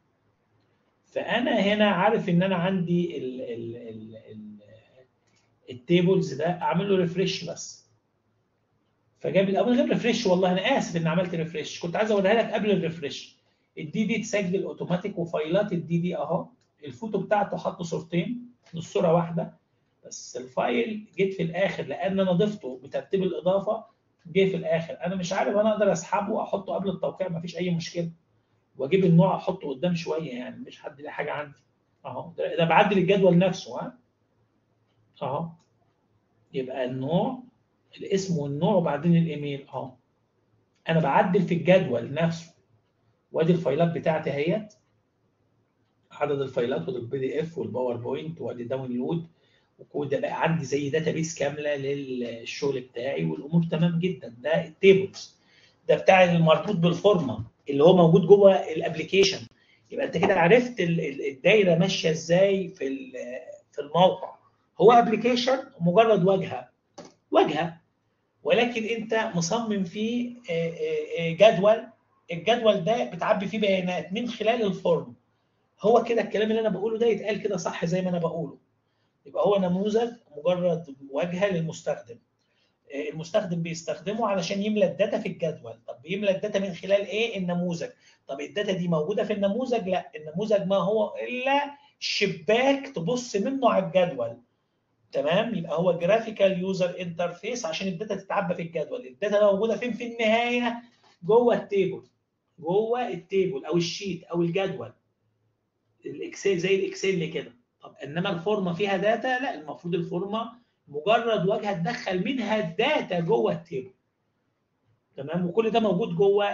فانا هنا عارف ان انا عندي ال ال ال ال التيبلز ده اعمل له ريفرش بس فجاب لي من غير ريفرش والله انا اسف ان عملت ريفرش كنت عايز اوريها لك قبل الريفرش الدي دي تسجل اوتوماتيك وفايلات الدي دي اهو الفوتو بتاعته حط صورتين مش صوره واحده بس الفايل جيت في الاخر لان انا ضفته بترتيب الاضافه جه في الاخر انا مش عارف انا اقدر اسحبه واحطه قبل التوقيع مفيش اي مشكله واجيب النوع احطه قدام شويه يعني مش حد ليه حاجه عندي اهو ده ده بعدل الجدول نفسه ها اهو يبقى النوع الاسم والنوع وبعدين الايميل اهو انا بعدل في الجدول نفسه وادي الفايلات بتاعتي اهيت عدد الفايلات والبي دي اف والباوربوينت وادي داونلود وكود بقى عندي زي داتابيس كامله للشغل بتاعي والامور تمام جدا ده التيبلز ده بتاع المربوط بالفورمه اللي هو موجود جوه الابلكيشن يبقى انت كده عرفت ال- ال- الدايره ماشيه ازاي في ال- في الموقع هو ابلكيشن مجرد واجهه واجهه ولكن انت مصمم فيه آه، آه، آه، جدول الجدول ده بتعبي فيه بيانات من خلال الفورم هو كده الكلام اللي انا بقوله ده يتقال كده صح زي ما انا بقوله يبقى هو نموذج مجرد واجهه للمستخدم آه، المستخدم بيستخدمه علشان يملى الداتا في الجدول طب بيملى الداتا من خلال ايه النموذج طب الداتا دي موجوده في النموذج لا النموذج ما هو الا شباك تبص منه على الجدول تمام يبقى هو جرافيكال يوزر انترفيس عشان الداتا تتعبى في الجدول الداتا موجوده فين في النهايه جوه التيبل جوه التيبل او الشيت او الجدول الاكسل زي الاكسل كده طب انما الفورمه فيها داتا لا المفروض الفورمه مجرد واجهه تدخل منها الداتا جوه التيبل تمام وكل ده موجود جوه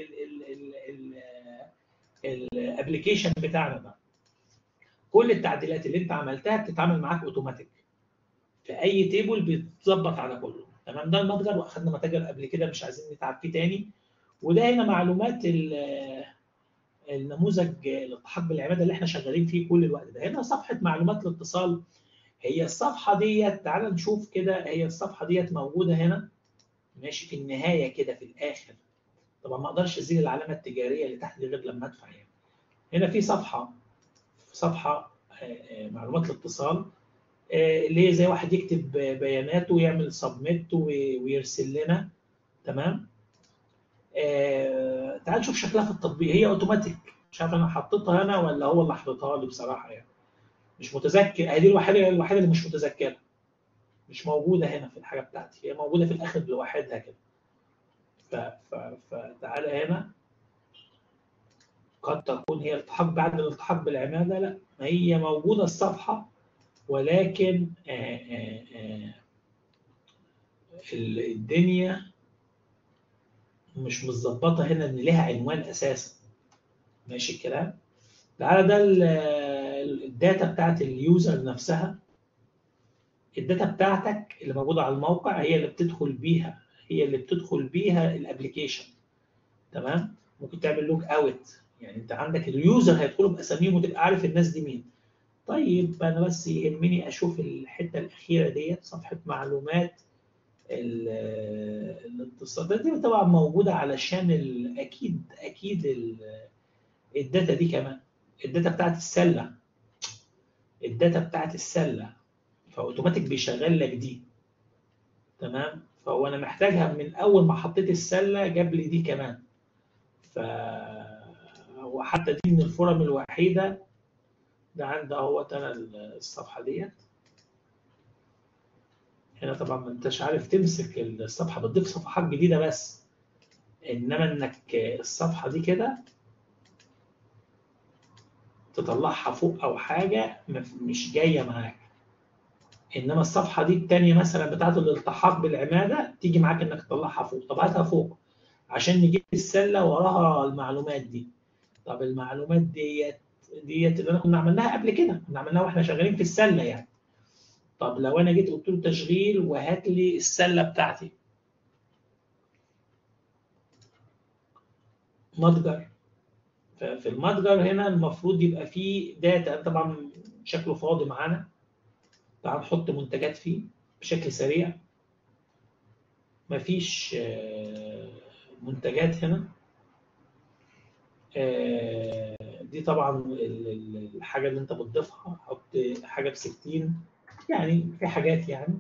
الابلكيشن بتاعنا ده كل التعديلات اللي انت عملتها بتتعامل معاك اوتوماتيك في اي تيبل بيتظبط على كله تمام ده المتجر واخدنا متجر قبل كده مش عايزين نتعب فيه تاني وده هنا معلومات ال- النموذج الالتحاق بالعماده اللي احنا شغالين فيه كل الوقت ده هنا صفحه معلومات الاتصال هي الصفحه ديت تعال نشوف كده هي الصفحه ديت موجوده هنا ماشي في النهايه كده في الاخر طبعا ما اقدرش ازيل العلامه التجاريه اللي تحت دي غير لما ادفع يعني هنا في صفحه صفحه آه، آه، معلومات الاتصال آه، اللي هي زي واحد يكتب بياناته ويعمل سبميت ويرسل لنا تمام آه، تعال نشوف شكلها في التطبيق هي اوتوماتيك مش عارف انا حطيتها انا ولا هو اللي حاططها لي بصراحه يعني مش متذكر هي دي الوحيده الوحيده اللي مش متذكرها مش موجوده هنا في الحاجه بتاعتي هي موجوده في الاخر لوحدها كده ف... ف... فتعالى هنا قد تكون هي التحاق بعد الالتحاق بالعماده لا ما هي موجوده الصفحه ولكن آه، آه، آه، ال- الدنيا مش متظبطه هنا ان ليها عنوان اساسا ماشي الكلام تعالى ده ال- ال- الداتا بتاعت اليوزر نفسها الداتا بتاعتك اللي موجوده على الموقع هي اللي بتدخل بيها هي اللي بتدخل بيها الابلكيشن تمام ممكن تعمل لوج اوت يعني انت عندك اليوزر هيدخلوا باساميهم وتبقى عارف الناس دي مين طيب انا بس يهمني اشوف الحته الاخيره ديت صفحه معلومات ال- الاتصال دي طبعا موجوده علشان ال- اكيد اكيد ال- الداتا دي كمان الداتا بتاعت السله الداتا بتاعت السله فاوتوماتيك بيشغل لك دي تمام فهو انا محتاجها من اول ما حطيت السله جاب لي دي كمان ف وحتى دي من الفورم الوحيده ده عندي اهوت انا الصفحه ديت هنا طبعا ما انتش عارف تمسك الصفحه بتضيف صفحات جديده بس انما انك الصفحه دي كده تطلعها فوق او حاجه مف- مش جايه معاك انما الصفحه دي الثانيه مثلا بتاعه الالتحاق بالعماده تيجي معاك انك تطلعها فوق طب هاتها فوق عشان نجيب السله وراها المعلومات دي طب المعلومات ديت ديت اللي انا كنا عملناها قبل كده كنا عملناها واحنا شغالين في السله يعني طب لو انا جيت قلت له تشغيل وهات لي السله بتاعتي متجر ففي المتجر هنا المفروض يبقى فيه داتا طبعا شكله فاضي معانا تعال نحط منتجات فيه بشكل سريع مفيش منتجات هنا دي طبعا الحاجه اللي انت بتضيفها حط حاجه ب 60 يعني في حاجات يعني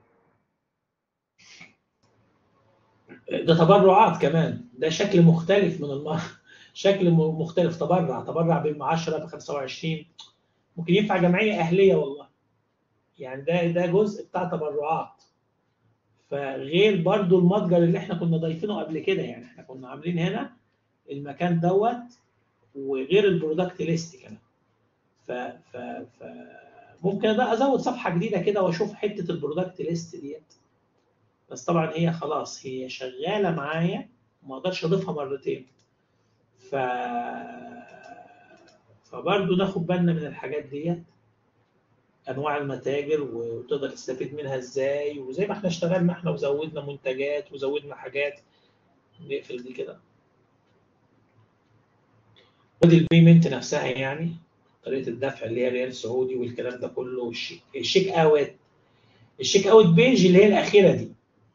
ده تبرعات كمان ده شكل مختلف من الم... شكل مختلف تبرع تبرع ب 10 ب 25 ممكن ينفع جمعيه اهليه والله يعني ده ده جزء بتاع تبرعات فغير برضو المتجر اللي احنا كنا ضايفينه قبل كده يعني احنا كنا عاملين هنا المكان دوت وغير البرودكت ليست كمان ف ف ف ممكن بقى ازود صفحه جديده كده واشوف حته البرودكت ليست ديت بس طبعا هي خلاص هي شغاله معايا ما اقدرش اضيفها مرتين ف فبرضه ناخد بالنا من الحاجات ديت انواع المتاجر وتقدر تستفيد منها ازاي وزي ما احنا اشتغلنا احنا وزودنا منتجات وزودنا حاجات نقفل دي كده ودي البيمنت نفسها يعني طريقه الدفع اللي هي ريال سعودي والكلام ده كله والشيك الشيك اوت الشيك اوت بيج اللي هي الاخيره دي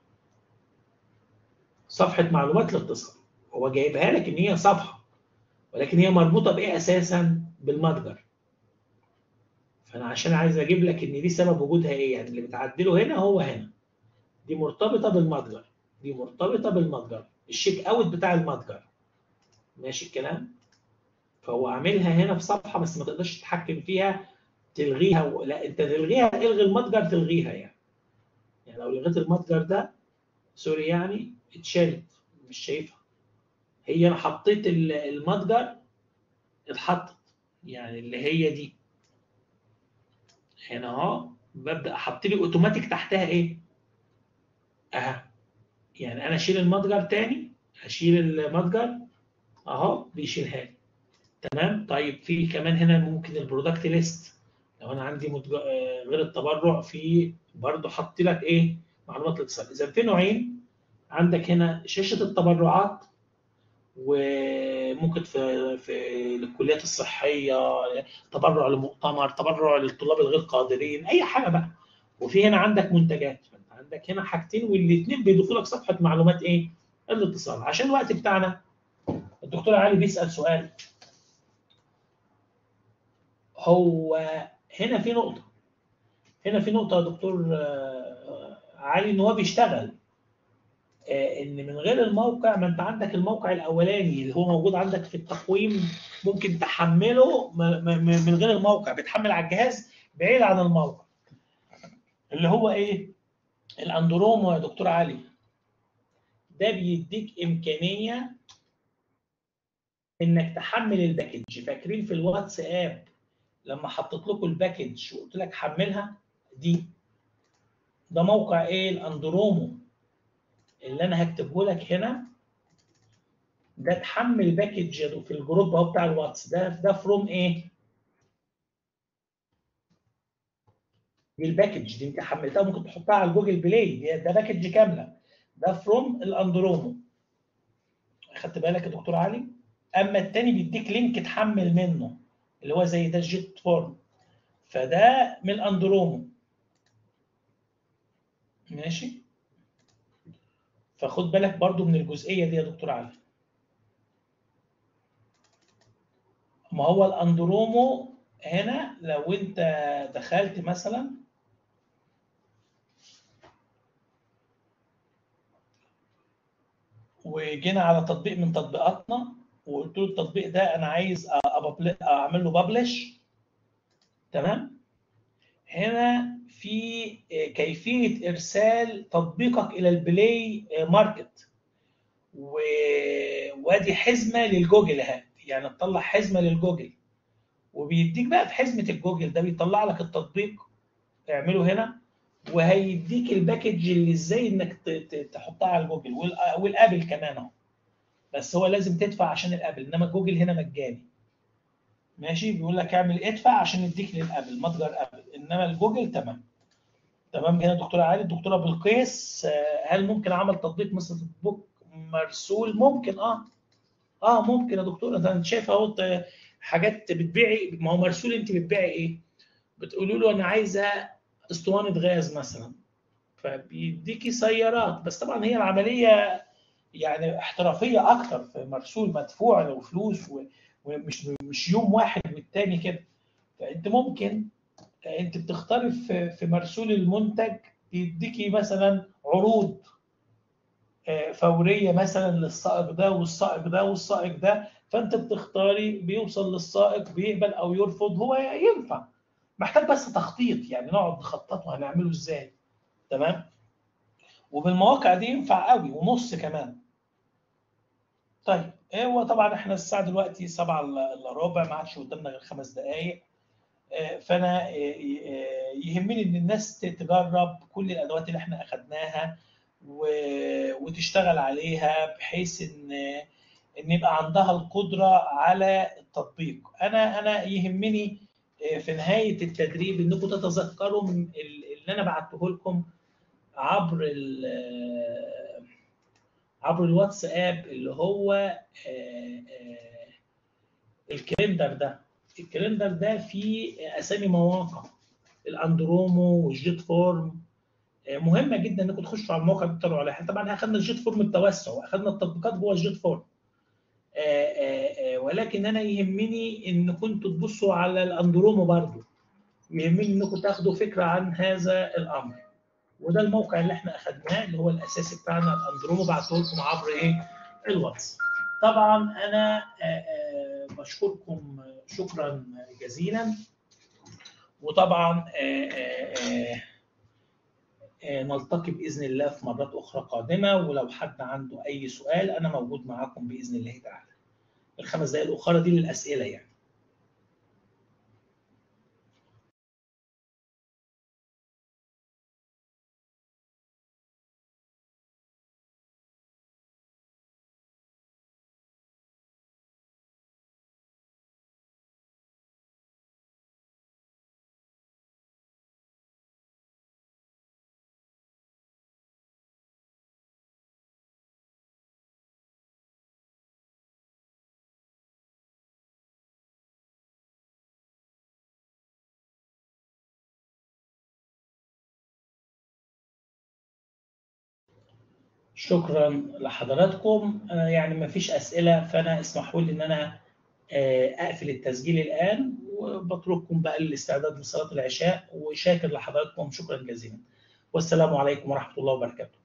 صفحه معلومات الاتصال هو جايبها لك ان هي صفحه ولكن هي مربوطه بايه اساسا بالمتجر فانا عشان عايز اجيب لك ان دي سبب وجودها ايه يعني اللي بتعدله هنا هو هنا دي مرتبطه بالمتجر دي مرتبطه بالمتجر الشيك اوت بتاع المتجر ماشي الكلام فهو عاملها هنا في صفحه بس ما تقدرش تتحكم فيها تلغيها و... لا انت تلغيها الغي المتجر تلغيها يعني يعني لو لغيت المتجر ده سوري يعني اتشالت مش شايفها هي انا حطيت المتجر اتحطت يعني اللي هي دي هنا اهو ببدا احط لي اوتوماتيك تحتها ايه اها يعني انا اشيل المتجر تاني اشيل المتجر اهو بيشيلها لي تمام طيب في كمان هنا ممكن البرودكت ليست لو انا عندي متج... غير التبرع في برضه حط لك ايه معلومات الاتصال اذا في نوعين عندك هنا شاشه التبرعات وممكن في في الكليات الصحيه تبرع لمؤتمر تبرع للطلاب الغير قادرين اي حاجه بقى وفي هنا عندك منتجات فانت عندك هنا حاجتين والاثنين بيضيفوا لك صفحه معلومات ايه الاتصال عشان الوقت بتاعنا الدكتور علي بيسال سؤال هو هنا في نقطه هنا في نقطه يا دكتور علي ان هو بيشتغل ان من غير الموقع ما انت عندك الموقع الاولاني اللي هو موجود عندك في التقويم ممكن تحمله من غير الموقع بتحمل على الجهاز بعيد عن الموقع اللي هو ايه الاندرومو يا دكتور علي ده بيديك امكانيه انك تحمل الباكج فاكرين في الواتساب لما حطيت لكم الباكج وقلت لك حملها دي ده موقع ايه الاندرومو اللي انا هكتبه لك هنا ده تحمل باكج في الجروب اهو بتاع الواتس ده ده فروم ايه؟ دي الباكج دي انت حملتها ممكن تحطها على جوجل بلاي ده باكج كامله ده فروم الاندرومو خدت بالك يا دكتور علي؟ اما التاني بيديك لينك تحمل منه اللي هو زي ده جيت فورم فده من الاندرومو ماشي؟ فخد بالك برضو من الجزئية دي يا دكتور علي ما هو الاندرومو هنا لو انت دخلت مثلا وجينا على تطبيق من تطبيقاتنا وقلت له التطبيق ده انا عايز اعمل له ببلش تمام هنا في كيفيه ارسال تطبيقك الى البلاي ماركت وادي حزمه للجوجل اهي يعني تطلع حزمه للجوجل وبيديك بقى في حزمه الجوجل ده بيطلع لك التطبيق اعمله هنا وهيديك الباكج اللي ازاي انك ت- ت- تحطها على جوجل وال- والابل كمان اهو بس هو لازم تدفع عشان الابل انما جوجل هنا مجاني ماشي بيقول لك اعمل ادفع عشان يديك للابل متجر ابل انما الجوجل تمام تمام هنا دكتوره علي الدكتوره بلقيس آه، هل ممكن عمل تطبيق مثل تطبيق مرسول ممكن اه اه ممكن يا دكتوره ده انت شايف اهو ت- حاجات بتبيعي ما هو مرسول انت بتبيعي ايه بتقولوا له انا عايزه اسطوانه غاز مثلا فبيديكي سيارات بس طبعا هي العمليه يعني احترافيه اكتر في مرسول مدفوع له فلوس و- ومش مش يوم واحد والتاني كده فانت ممكن انت بتختاري في في مرسول المنتج يديكي مثلا عروض آه، فوريه مثلا للسائق ده والسائق ده والسائق ده فانت بتختاري بيوصل للسائق بيقبل او يرفض هو ينفع محتاج بس تخطيط يعني نقعد نخططه هنعمله ازاي تمام وبالمواقع دي ينفع قوي ونص كمان طيب هو طبعا احنا الساعه دلوقتي 7 الا ربع ما عادش قدامنا غير خمس دقائق آه، فانا آه، آه، يهمني ان الناس تجرب كل الادوات اللي احنا اخذناها و- وتشتغل عليها بحيث ان ان يبقى عندها القدره على التطبيق انا انا يهمني آه، في نهايه التدريب انكم تتذكروا من ال- اللي انا بعته لكم عبر ال- عبر الواتساب اللي هو آه، آه، الكالندر ده الكالندر ده فيه اسامي مواقع الاندرومو والجيت فورم آه، مهمه جدا انكم تخشوا على الموقع ده تطلعوا عليها إحنا طبعا اخذنا الجيت فورم التوسع واخذنا التطبيقات جوه الجيت فورم آه، آه، آه، ولكن انا يهمني ان كنتوا تبصوا على الاندرومو برضو يهمني انكم تاخدوا فكره عن هذا الامر وده الموقع اللي احنا اخذناه اللي هو الاساسي بتاعنا الاندرومو بعته لكم عبر ايه الواتس طبعا انا آه، آه، بشكركم شكرا جزيلا وطبعا آه، آه، آه، آه، نلتقي باذن الله في مرات اخرى قادمه ولو حد عنده اي سؤال انا موجود معاكم باذن الله تعالى الخمس دقائق الاخرى دي للاسئله يعني شكرا لحضراتكم آه، يعني ما فيش اسئله فانا اسمحوا لي ان انا آه، اقفل التسجيل الان وبترككم بقى للاستعداد لصلاه العشاء وشاكر لحضراتكم شكرا جزيلا والسلام عليكم ورحمه الله وبركاته